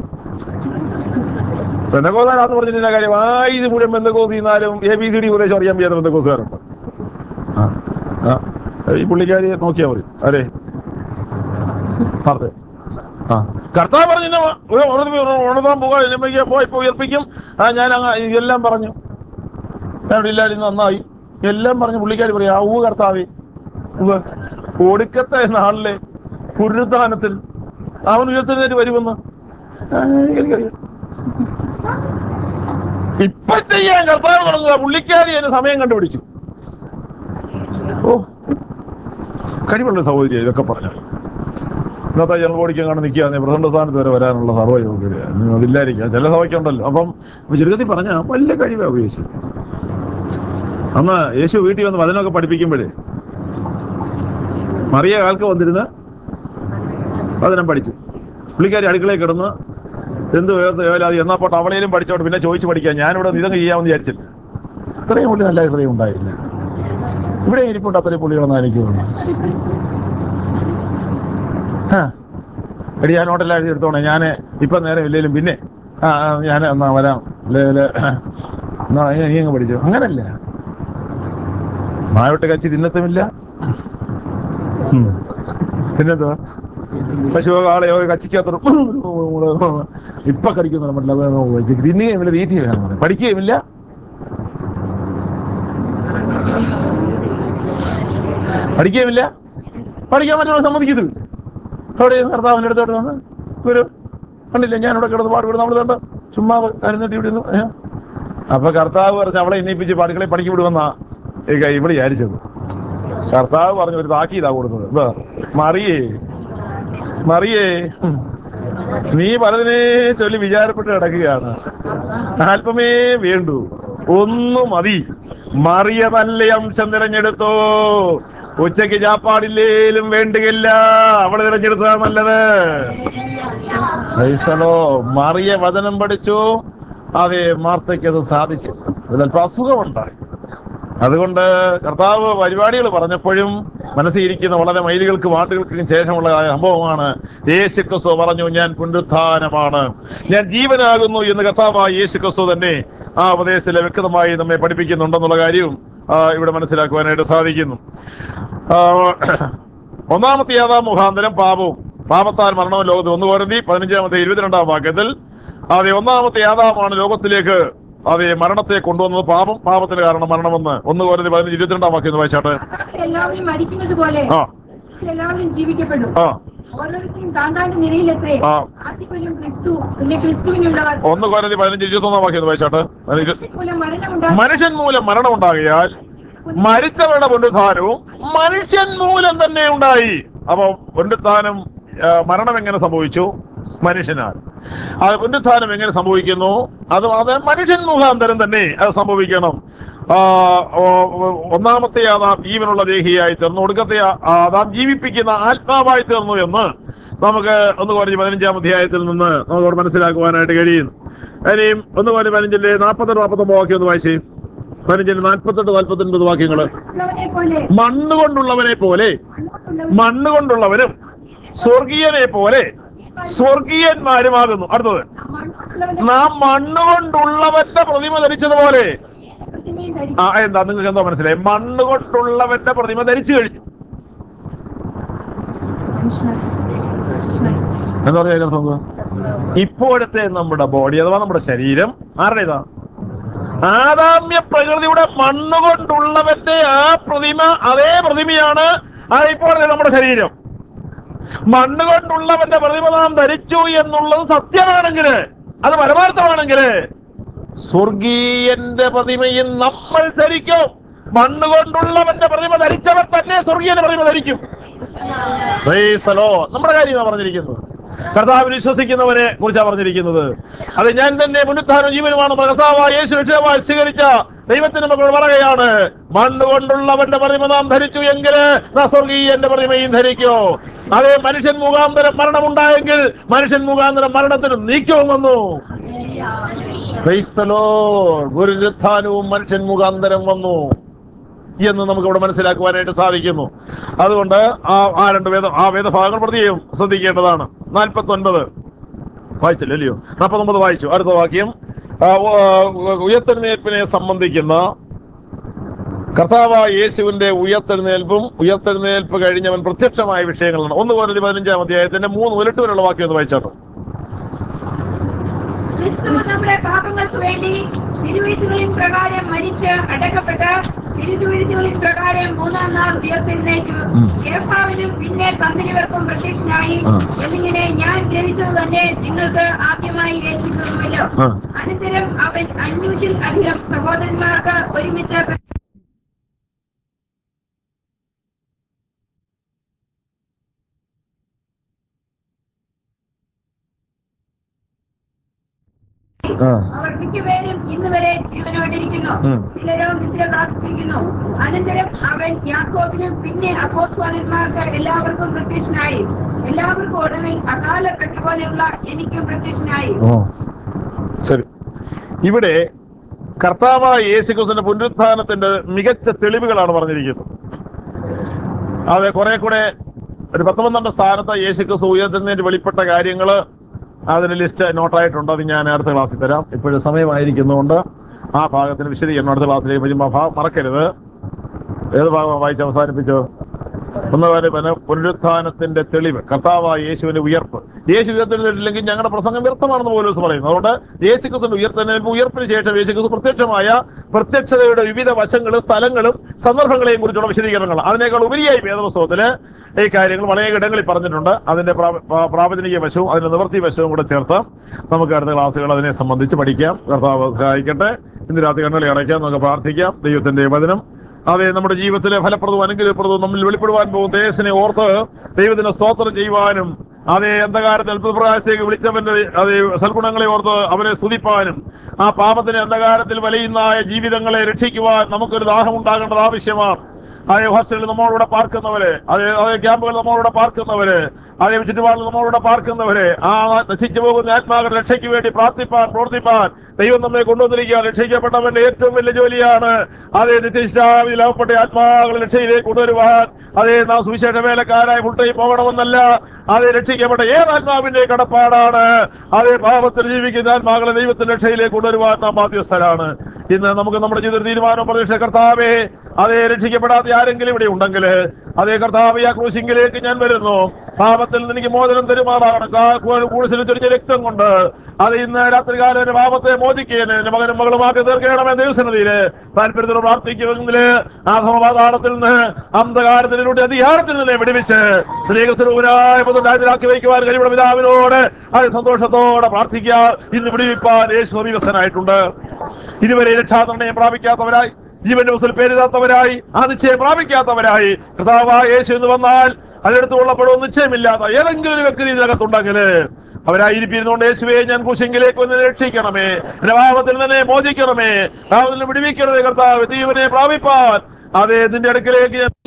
ബന്ധക്കോസാണ് പറഞ്ഞിരുന്ന കാര്യം ആ ഇത് മുഴുവൻ ബന്ധക്കോസ് ചെയ്യുന്നാലും എ ബി സി ഡി ഉപദേശം അറിയാൻ വയ്യാത്ത ബന്ധക്കോസുകാരുണ്ട് ആ ആ ഈ പുള്ളിക്കാരി നോക്കിയാ മതി അരെ അതെ ആ കർത്താവ് പറഞ്ഞു "ഇന്ന ഒരു ഉണർന്ന് ഉണ- ഉണർത്താൻ പോകാൻ പോയി ഇപ്പൊ ഉയർപ്പിക്കും ആ ഞാൻ അങ്ങ് ഇതെല്ലാം പറഞ്ഞു ഞാൻ ഇവിടെ ഇല്ലായിരുന്നു നന്നായി എല്ലാം പറഞ്ഞ് പുള്ളിക്കാരി പറയാ ഊ കർത്താവേ ഉവ്വ്. ഒടുക്കത്തെ നാളിലെ പുനരുദ്ധാനത്തിൽ അവൻ ഉയർത്തെഴുന്നേറ്റ് വരുമെന്ന് ആ, എനിക്കറിയാം ഇപ്പൊ ചെയ്യാൻ കർത്താവ് തുടങ്ങുക പുള്ളിക്കാരി അതിന് സമയം കണ്ടുപിടിച്ചു ഓ കഴിവുള്ള സഹോദരി ഇതൊക്കെ പറഞ്ഞു ഇന്നത്തെ ജനറൽ ബോഡിക്ക് കാണാൻ നിൽക്കുക പ്രസിഡന്റ് സ്ഥാനത്ത് വരെ വരാനുള്ള സർവ്വ യോഗ്യത ഇനി അതില്ലായിരിക്കാം ചില സഭയ്ക്കുണ്ടല്ലോ അപ്പം ചുരുക്കത്തിൽ പറഞ്ഞ വലിയ കഴിവാ ഉപയോഗിച്ചത് അന്ന് യേശു വീട്ടിൽ വന്ന് വചനമൊക്കെ പഠിപ്പിക്കുമ്പോഴേ മറിയ കാൽക്ക് വന്നിരുന്ന് വചനം പഠിച്ചു പുള്ളിക്കാരി അടുക്കളയിൽ കിടന്ന് എന്ത് വേർത്ത് വേലാതി എന്നാ പോട്ടെ അവളേലും പഠിച്ചോട്ട് പിന്നെ ചോദിച്ചു പഠിക്കാം ഞാനിവിടെ ഇതങ്ങ് ചെയ്യാമെന്ന് വിചാരിച്ചില്ല ഇത്രയും പുള്ളി നല്ല ഹൃദയം ഉണ്ടായില്ല ഇവിടെ ഇരിപ്പുണ്ട് അത്രയും പുള്ളികളെന്നാ എനിക്ക് തോന്നുന്നു ആ. എടി ഞാൻ ഹോട്ടലിൽ എഴുതി എടുത്തോണേ ഞാൻ ഇപ്പൊ നേരം ഇല്ലേലും പിന്നെ ആ ആ, ഞാൻ എന്നാ വരാം അല്ലേ അല്ലേ എന്നാ നീ നീ അങ്ങ് പഠിച്ചു അങ്ങനല്ല മായോട്ട് കച്ചി തിന്നത്തുമില്ല ഉം. പിന്നെന്താ പശുവോ കാളയോ കച്ചിക്കാത്ത ഇപ്പൊ കടിക്കുന്ന നമ്മുടെ തിന്നുകയുമില്ല തീറ്റുകയില്ല പഠിക്കുകയുമില്ല പഠിക്കുകയുമില്ല പഠിക്കാൻ പറ്റുന്ന സമ്മതിക്കത്തില്ല അവിടെ കർത്താവിൻ്റെ അടുത്തോട്ട് വന്ന് ഒരു കണ്ടില്ല ഞാൻ ഇവിടെ കിടന്ന് പാടുകൂടെ നമ്മൾ കണ്ട ചുമ്മാ കരുന്നിട്ട് ഇവിടെ ഇരുന്നു ഏ? അപ്പൊ കർത്താവ് പറഞ്ഞ് അവളെ എണ്ണീപ്പിച്ച് പാടുകളെ പണിക്ക് വിടുവെന്നാ ഈ കൈ ഇവിടെ വിചാരിച്ചത് കർത്താവ് പറഞ്ഞു ഒരു താക്കീതാ കൊടുത്തത് എന്താ മറിയേ മറിയേ ഉം. നീ പലതിനെ ചൊല്ലി വിചാരപ്പെട്ട് കിടക്കുകയാണ് അല്പമേ വേണ്ടു ഒന്നു മതി മറിയ നല്ല അംശം തിരഞ്ഞെടുത്തോ ഉച്ചയ്ക്ക് ചാപ്പാടില്ലേലും വേണ്ടുകയില്ല അവള് തിരഞ്ഞെടുത്തതാ നല്ലത് ക്രൈസ്തലോ മറിയ വചനം പഠിച്ചു അതെ മാർത്തയ്ക്ക് അത് സാധിച്ചു അതിലൽപ്പം അസുഖമുണ്ടായി അതുകൊണ്ട് കർത്താവ് പരിപാടികൾ പറഞ്ഞപ്പോഴും മനസ്സിരിക്കുന്ന വളരെ മൈലുകൾക്ക് വാണ്ടുകൾക്കും ശേഷമുള്ള സംഭവമാണ് യേശു ക്രിസ്തു പറഞ്ഞു ഞാൻ പുനരുത്ഥാനമാണ് ഞാൻ ജീവനാകുന്നു എന്ന് കർത്താവായ യേശു ക്രിസ്തു തന്നെ ആ ഉപദേശത്തിലെ വ്യക്തമായി നമ്മെ പഠിപ്പിക്കുന്നുണ്ടെന്നുള്ള കാര്യവും ആ, ഇവിടെ മനസ്സിലാക്കുവാനായിട്ട് സാധിക്കുന്നു ആ, ഒന്നാമത്തെ യാഥാ മുഖാന്തരം പാപവും പാപത്താൽ മരണവും ലോകത്തിൽ ഒന്ന് കോരന്തി പതിനഞ്ചാമത്തെ ഇരുപത്തിരണ്ടാം വാക്യത്തിൽ അതെ ഒന്നാമത്തെ യാഥാമാണ് ലോകത്തിലേക്ക് അതെ മരണത്തെ കൊണ്ടുവന്നത് പാപം പാപത്തിന് കാരണം മരണമെന്ന് ഒന്ന് കോരന്തി പതിനഞ്ച് ഇരുപത്തിരണ്ടാം വാക്യം ഒന്ന് വായിച്ചാട്ടെ എല്ലാവരും മരിക്കുന്നത് പോലെ ആ എല്ലാവരും ജീവിക്കപ്പെടും ആ ഓരോരുത്തരും താന്താന്റെ നിലയിലെത്രേ ആ. ആദ്യഫലം ക്രിസ്തു പിന്നെ ക്രിസ്തുവിനുള്ളവർ ഒന്ന് കോരന്തി പതിനഞ്ച് ഇരുപത്തൊന്നാം വാക്യം ഒന്ന് വായിച്ചാട്ടെ പതിനഞ്ച് മൂലം മരണമുണ്ടാകും മനുഷ്യൻ മൂലം മരണം ഉണ്ടാകിയാൽ മരിച്ചവരുടെ പുനരുത്ഥാനവും മനുഷ്യൻ മൂലം തന്നെ ഉണ്ടായി അപ്പൊ പുനരുത്ഥാനം ആ, മരണം എങ്ങനെ സംഭവിച്ചു മനുഷ്യനാൽ അത് പുനരുത്ഥാനം എങ്ങനെ സംഭവിക്കുന്നു അത് അത് മനുഷ്യൻ മുഖാന്തരം തന്നെ അത് സംഭവിക്കണം ആ, ഓ, ഓ, ഒന്നാമത്തെ ആദാം ജീവനുള്ള ദേഹിയായി തീർന്നു ഒടുക്കത്തെ ആ- ആദാം ജീവിപ്പിക്കുന്ന ആത്മാവായി തീർന്നു എന്ന് നമുക്ക് ഒന്ന് കുറഞ്ഞ് പതിനഞ്ചാം അധ്യായത്തിൽ നിന്ന് നമുക്കവിടെ മനസ്സിലാക്കുവാനായിട്ട് കഴിയുന്നു ഇനിയും ഒന്ന് കുറഞ്ഞ് പതിനഞ്ചിന്റെ നാൽപ്പത്തെട്ട് നാൽപ്പത്തൊമ്പത് വാക്യം ഒന്ന് വായിച്ചേ പതിനഞ്ചിന് നാൽപ്പത്തെട്ട് നാൽപ്പത്തൊൻപത് വാക്യങ്ങള് ഉള്ളവനെ പോലെ മണ്ണ് കൊണ്ടുള്ളവനെ പോലെ മണ്ണുകൊണ്ടുള്ളവൻ മണ്ണ് കൊണ്ടുള്ളവനും സ്വർഗീയനെ പോലെ സ്വർഗീയന്മാരുമാകുന്നു അടുത്തത് മണ്ണുകൊണ്ടുള്ളവനെ നാം മണ്ണ് കൊണ്ടുള്ളവന്റെ പ്രതിമ ധരിച്ചതുപോലെ പ്രതിമയും ധരിക്കും. ആ എന്താ നിങ്ങൾക്ക് എന്തോ മനസ്സിലായി മണ്ണ് കൊണ്ടുള്ളവന്റെ പ്രതിമ ധരിച്ചു കഴിഞ്ഞു എന്താ പറയാ അതിനർത്ഥം എന്തുവാ? ഇപ്പോഴത്തെ നമ്മുടെ ബോഡി അഥവാ നമ്മുടെ ശരീരം ആരുടെ ഇതാ ആദാമ്യ പ്രകൃതിയുടെ മണ്ണ് കൊണ്ടുള്ളവന്റെ ആ പ്രതിമ അതേ പ്രതിമയാണ് ആ ഇപ്പോഴത്തെ നമ്മുടെ ശരീരം മണ്ണ് കൊണ്ടുള്ളവന്റെ പ്രതിമ നാം ധരിച്ചു എന്നുള്ളത് സത്യമാണെങ്കിൽ അത് പരമാർത്ഥമാണെങ്കിൽ സ്വർഗീയന്റെ പ്രതിമയും നമ്മൾ ധരിക്കും മണ്ണ് കൊണ്ടുള്ളവന്റെ പ്രതിമ ധരിച്ചവർ തന്നെ സ്വർഗീയന്റെ പ്രതിമ ധരിക്കും Praise the Lord. നമ്മുടെ കാര്യമാണ് പറഞ്ഞിരിക്കുന്നത് കർത്താവിൽ വിശ്വസിക്കുന്നവനെ കുറിച്ചാണ് പറഞ്ഞിരിക്കുന്നത് അത് ഞാൻ തന്നെ പുനരുത്ഥാനം ജീവനുമാണ് കർത്താവായ യേശു രക്ഷിതമായി സ്വീകരിച്ച ദൈവത്തിന് മക്കൾ പറയുകയാണ് മണ്ണ് കൊണ്ടുള്ളവന്റെ പ്രതിമ നാം ധരിച്ചു എങ്കിൽ നാം സ്വർഗീയന്റെ പ്രതിമയും ധരിക്കോ അതേ മനുഷ്യൻ മുഖാന്തരം മരണമുണ്ടായെങ്കിൽ മനുഷ്യൻ മുഖാന്തരം മരണത്തിന് നീക്കവും വന്നു Praise the Lord. പുനരുത്ഥാനവും മനുഷ്യൻ മുഖാന്തരം വന്നു എന്ന് നമുക്ക് ഇവിടെ മനസ്സിലാക്കുവാനായിട്ട് സാധിക്കുന്നു അതുകൊണ്ട് ആ ആ രണ്ട് വേദ ആ വേദഭാഗങ്ങൾ പ്രതിയും ശ്രദ്ധിക്കേണ്ടതാണ് നാൽപ്പത്തി ഒൻപത് വായിച്ചില്ല അല്ലയോ നാൽപ്പത്തൊമ്പത് വായിച്ചു അടുത്ത വാക്യം ആ, ഉ- ഉയർത്തെഴുന്നേൽപ്പിനെ സംബന്ധിക്കുന്ന കർത്താവായ യേശുവിന്റെ ഉയർത്തെഴുന്നേൽപ്പും ഉയർത്തെഴുന്നേൽപ്പ് കഴിഞ്ഞവൻ പ്രത്യക്ഷമായ വിഷയങ്ങളാണ് ഒന്ന് പോലെ പതിനഞ്ചാം അധ്യായത്തിന്റെ മൂന്ന് മുലട്ട് വരെയുള്ള വാക്യം ഒന്ന് വായിച്ചാട്ടോ ക്രിസ്തു നമ്മുടെ പാപങ്ങൾക്ക് വേണ്ടി തിരുവഴുത്തുകളിൻ പ്രകാരം മരിച്ച് അടക്കപ്പെട്ട് തിരുതുവിരുന്നുകളിൻ പ്രകാരം മൂന്നാം നാൾ ഉയർത്തെഴുന്നേറ്റു ഉം. കേഫാവിനും പിന്നെ പന്തിരുവർക്കും പ്രത്യക്ഷനായി ആ. എന്നിങ്ങനെ ഞാൻ ഗ്രഹിച്ചത് തന്നെ നിങ്ങൾക്ക് ആദ്യമായി ഏൽപ്പിക്കുന്നുവല്ലോ ആ. അനന്തരം അവൻ അഞ്ഞൂറ്റിൽ അധികം സഹോദരന്മാർക്ക് ഒരുമിച്ച് പ്ര- ആ അവർ മിക്കപേരും ഇന്ന് വരെ ജീവനോടിരിക്കുന്നു ഉം. ചിലരോ നിദ്ര പ്രാർത്ഥിക്കുന്നു അനന്തരം അവൻ യാക്കോബിനും പിന്നെ അപ്പോസ്തലന്മാർക്ക് എല്ലാവർക്കും പ്രത്യക്ഷനായി എല്ലാവർക്കും ഒടുവിൽ അകാല പ്രതി പോലെയുള്ള എനിക്കും പ്രത്യക്ഷനായി ഓ ശരി ഇവിടെ കർത്താവായ യേശുക്രിസ്തുവിന്റെ പുനരുത്ഥാനത്തിന്റെ മികച്ച തെളിവുകളാണ് പറഞ്ഞിരിക്കുന്നത് അതെ കുറെ കൂടെ ഒരു പത്ത് പന്ത്രണ്ട് സ്ഥാനത്ത് യേശുക്രിസ്തു ഉയർത്തുന്നതിന് വെളിപ്പെട്ട കാര്യങ്ങള് അതിന് ലിസ്റ്റ് നോട്ടായിട്ടുണ്ട് അത് ഞാൻ അടുത്ത ക്ലാസ്സിൽ തരാം ഇപ്പോഴും സമയമായിരിക്കുന്നതുകൊണ്ട് ആ ഭാഗത്തിന് വിശദീകരണം അടുത്ത ക്ലാസ്സിലേക്ക് വരുമ്പോൾ ആ ഭാഗം മറക്കരുത് ഏത് ഭാഗം വായിച്ച് അവസാനിപ്പിച്ചു ഒന്ന് കാര്യം പിന്നെ പുനരുത്ഥാനത്തിന്റെ തെളിവ് കർത്താവായ യേശുവിന്റെ ഉയർപ്പ് യേശു ഉയർത്തില്ലെങ്കിൽ ഞങ്ങളുടെ പ്രസംഗം വ്യർത്ഥമാണെന്ന് പോലും പറയുന്നു അതുകൊണ്ട് യേശു ക്രിസ്തു ഉയർത്തുന്നതിന് ഉയർപ്പിന് ശേഷം യേശു ക്രിസ്തു പ്രത്യക്ഷമായ പ്രത്യക്ഷതയുടെ വിവിധ വശങ്ങളും സ്ഥലങ്ങളും സന്ദർഭങ്ങളെയും കുറിച്ചുള്ള വിശദീകരണങ്ങൾ അതിനേക്കാൾ ഉപരിയായി വേദപുസ്തകത്തില് ഈ കാര്യങ്ങൾ വളരെ ഇടങ്ങളിൽ പറഞ്ഞിട്ടുണ്ട് അതിന്റെ പ്രാ- പ്രാ- പ്രാവചനിക വശവും അതിന്റെ നിവൃത്തി വശവും കൂടെ ചേർത്ത് നമുക്ക് അടുത്ത ക്ലാസ്സുകൾ അതിനെ സംബന്ധിച്ച് പഠിക്കാം കർത്താവ് സഹായിക്കട്ടെ ഇന്ന് രാത്രി കണ്ണുകളി അടയ്ക്കാം നമുക്ക് പ്രാർത്ഥിക്കാം ദൈവത്തിന്റെ വചനം അതെ നമ്മുടെ ജീവിതത്തിലെ ഫലപ്രദവും അനുഗ്രഹപ്രദവും നമ്മിൽ വെളിപ്പെടുവാൻ പോകുന്ന ദേശനെ ഓർത്ത് ദൈവത്തിന് സ്തോത്രം ചെയ്യുവാനും അതേ അന്ധകാരത്തെ അത്ഭുതപ്രകാശത്തേക്ക് വിളിച്ചവന്റെ അതേ സൽഗുണങ്ങളെ ഓർത്ത് അവനെ സ്തുതിപ്പാനും ആ പാപത്തിന് അന്ധകാരത്തിൽ വലയുന്ന ജീവിതങ്ങളെ രക്ഷിക്കുവാൻ നമുക്കൊരു ദാഹം ഉണ്ടാകേണ്ടത് ആവശ്യമാണ് അതേ ഹോസ്റ്റലിൽ നമ്മളോട് പാർക്കുന്നവര് അതേ അതേ ക്യാമ്പുകൾ നമ്മളോട് പാർക്കുന്നവര് അതേ ചുറ്റുപാടിൽ നമ്മളോട് പാർക്കുന്നവര് ആ നശിച്ചു പോകുന്ന ആത്മാക്കളുടെ രക്ഷയ്ക്ക് വേണ്ടി പ്രാർത്ഥിപ്പാൻ പ്രവർത്തിപ്പാൻ ദൈവം നമ്മെ കൊണ്ടുവന്നിരിക്കുക രക്ഷിക്കപ്പെട്ടവന്റെ ഏറ്റവും വലിയ ജോലിയാണ് അതേ നിത്യശാവിൽ അകപ്പെട്ട ആത്മാക്കളെ രക്ഷയിലേക്ക് കൊണ്ടുവരുവാൻ അതേ നാം സുവിശേഷ വേലക്കാരായി മുട്ടയിൽ പോകണമെന്നല്ല അതേ രക്ഷിക്കപ്പെട്ട ഏത് ആത്മാവിന്റെ കടപ്പാടാണ് അതേ പാപത്തിൽ ജീവിക്കുന്ന ആത്മാക്കളെ ദൈവത്തിന്റെ രക്ഷയിലേക്ക് കൊണ്ടുവരുവാൻ നാം ബാധ്യസ്ഥരാണ് ഇന്ന് നമുക്ക് നമ്മുടെ ജീവിതത്തിൽ തീരുമാനം പ്രതീക്ഷ കർത്താവേ അതേ രക്ഷിക്കപ്പെടാത്ത ആരെങ്കിലും ഇവിടെ ഉണ്ടെങ്കിൽ അതേ കർത്താവ് ആ ക്രൂശിങ്കിലേക്ക് ഞാൻ വരുന്നു പാപത്തിൽ നിന്ന് എനിക്ക് മോചനം തരുമാറാണ് കൂടുതൽ ചൊരിഞ്ഞ രക്തം കൊണ്ട് അത് ഇന്ന് രാത്രികാലം എന്റെ പാപത്തെ മോചിക്കുകയും എന്റെ മകനും മകളുമാക്കി തീർക്കണമേ ദൈവസന്നിധിയില് താല്പര്യത്തോട് പ്രാർത്ഥിക്കുമെങ്കില് ആ സമപാതാളത്തിൽ നിന്ന് അന്ധകാരത്തിലൂടെ അധികാരത്തിൽ നിന്ന് വിടുവിച്ച് സ്ത്രീകൃതരൂപനായ പുതുണ്ടാക്കി വയ്ക്കുവാൻ കഴിവുള്ള പിതാവിനോട് അത് സന്തോഷത്തോടെ പ്രാർത്ഥിക്കുക ഇന്ന് വിടുവിപ്പാൻ യേശു സമീപസ്ഥനായിട്ടുണ്ട് ഇതുവരെ രക്ഷാനിർണയം പ്രാപിക്കാത്തവരായി ജീവന്റെ മുസിൽ പേരിടാത്തവരായി ആ നിശ്ചയം പ്രാപിക്കാത്തവരായി കർത്താവായ യേശു എന്ന് വന്നാൽ അതിനടുത്ത് കൊള്ളപ്പെടുമെന്ന് നിശ്ചയമില്ലാത്ത ഏതെങ്കിലും ഒരു വ്യക്തി ഇതിനകത്തുണ്ടെങ്കിൽ അവരായിരിപ്പിരുന്നുകൊണ്ട് യേശുവെ ഞാൻ കുശെങ്കിലേക്ക് ഒന്ന് രക്ഷിക്കണമേ എന്റെ പാപത്തിൽ തന്നെ മോചിക്കണമേ പാപത്തിൽ നിന്ന് വിടുവിക്കണമേ കർത്താവ് ജീവനെ പ്രാപിപ്പാൻ അതെ നിന്റെ അടുക്കലേക്ക് ഞാൻ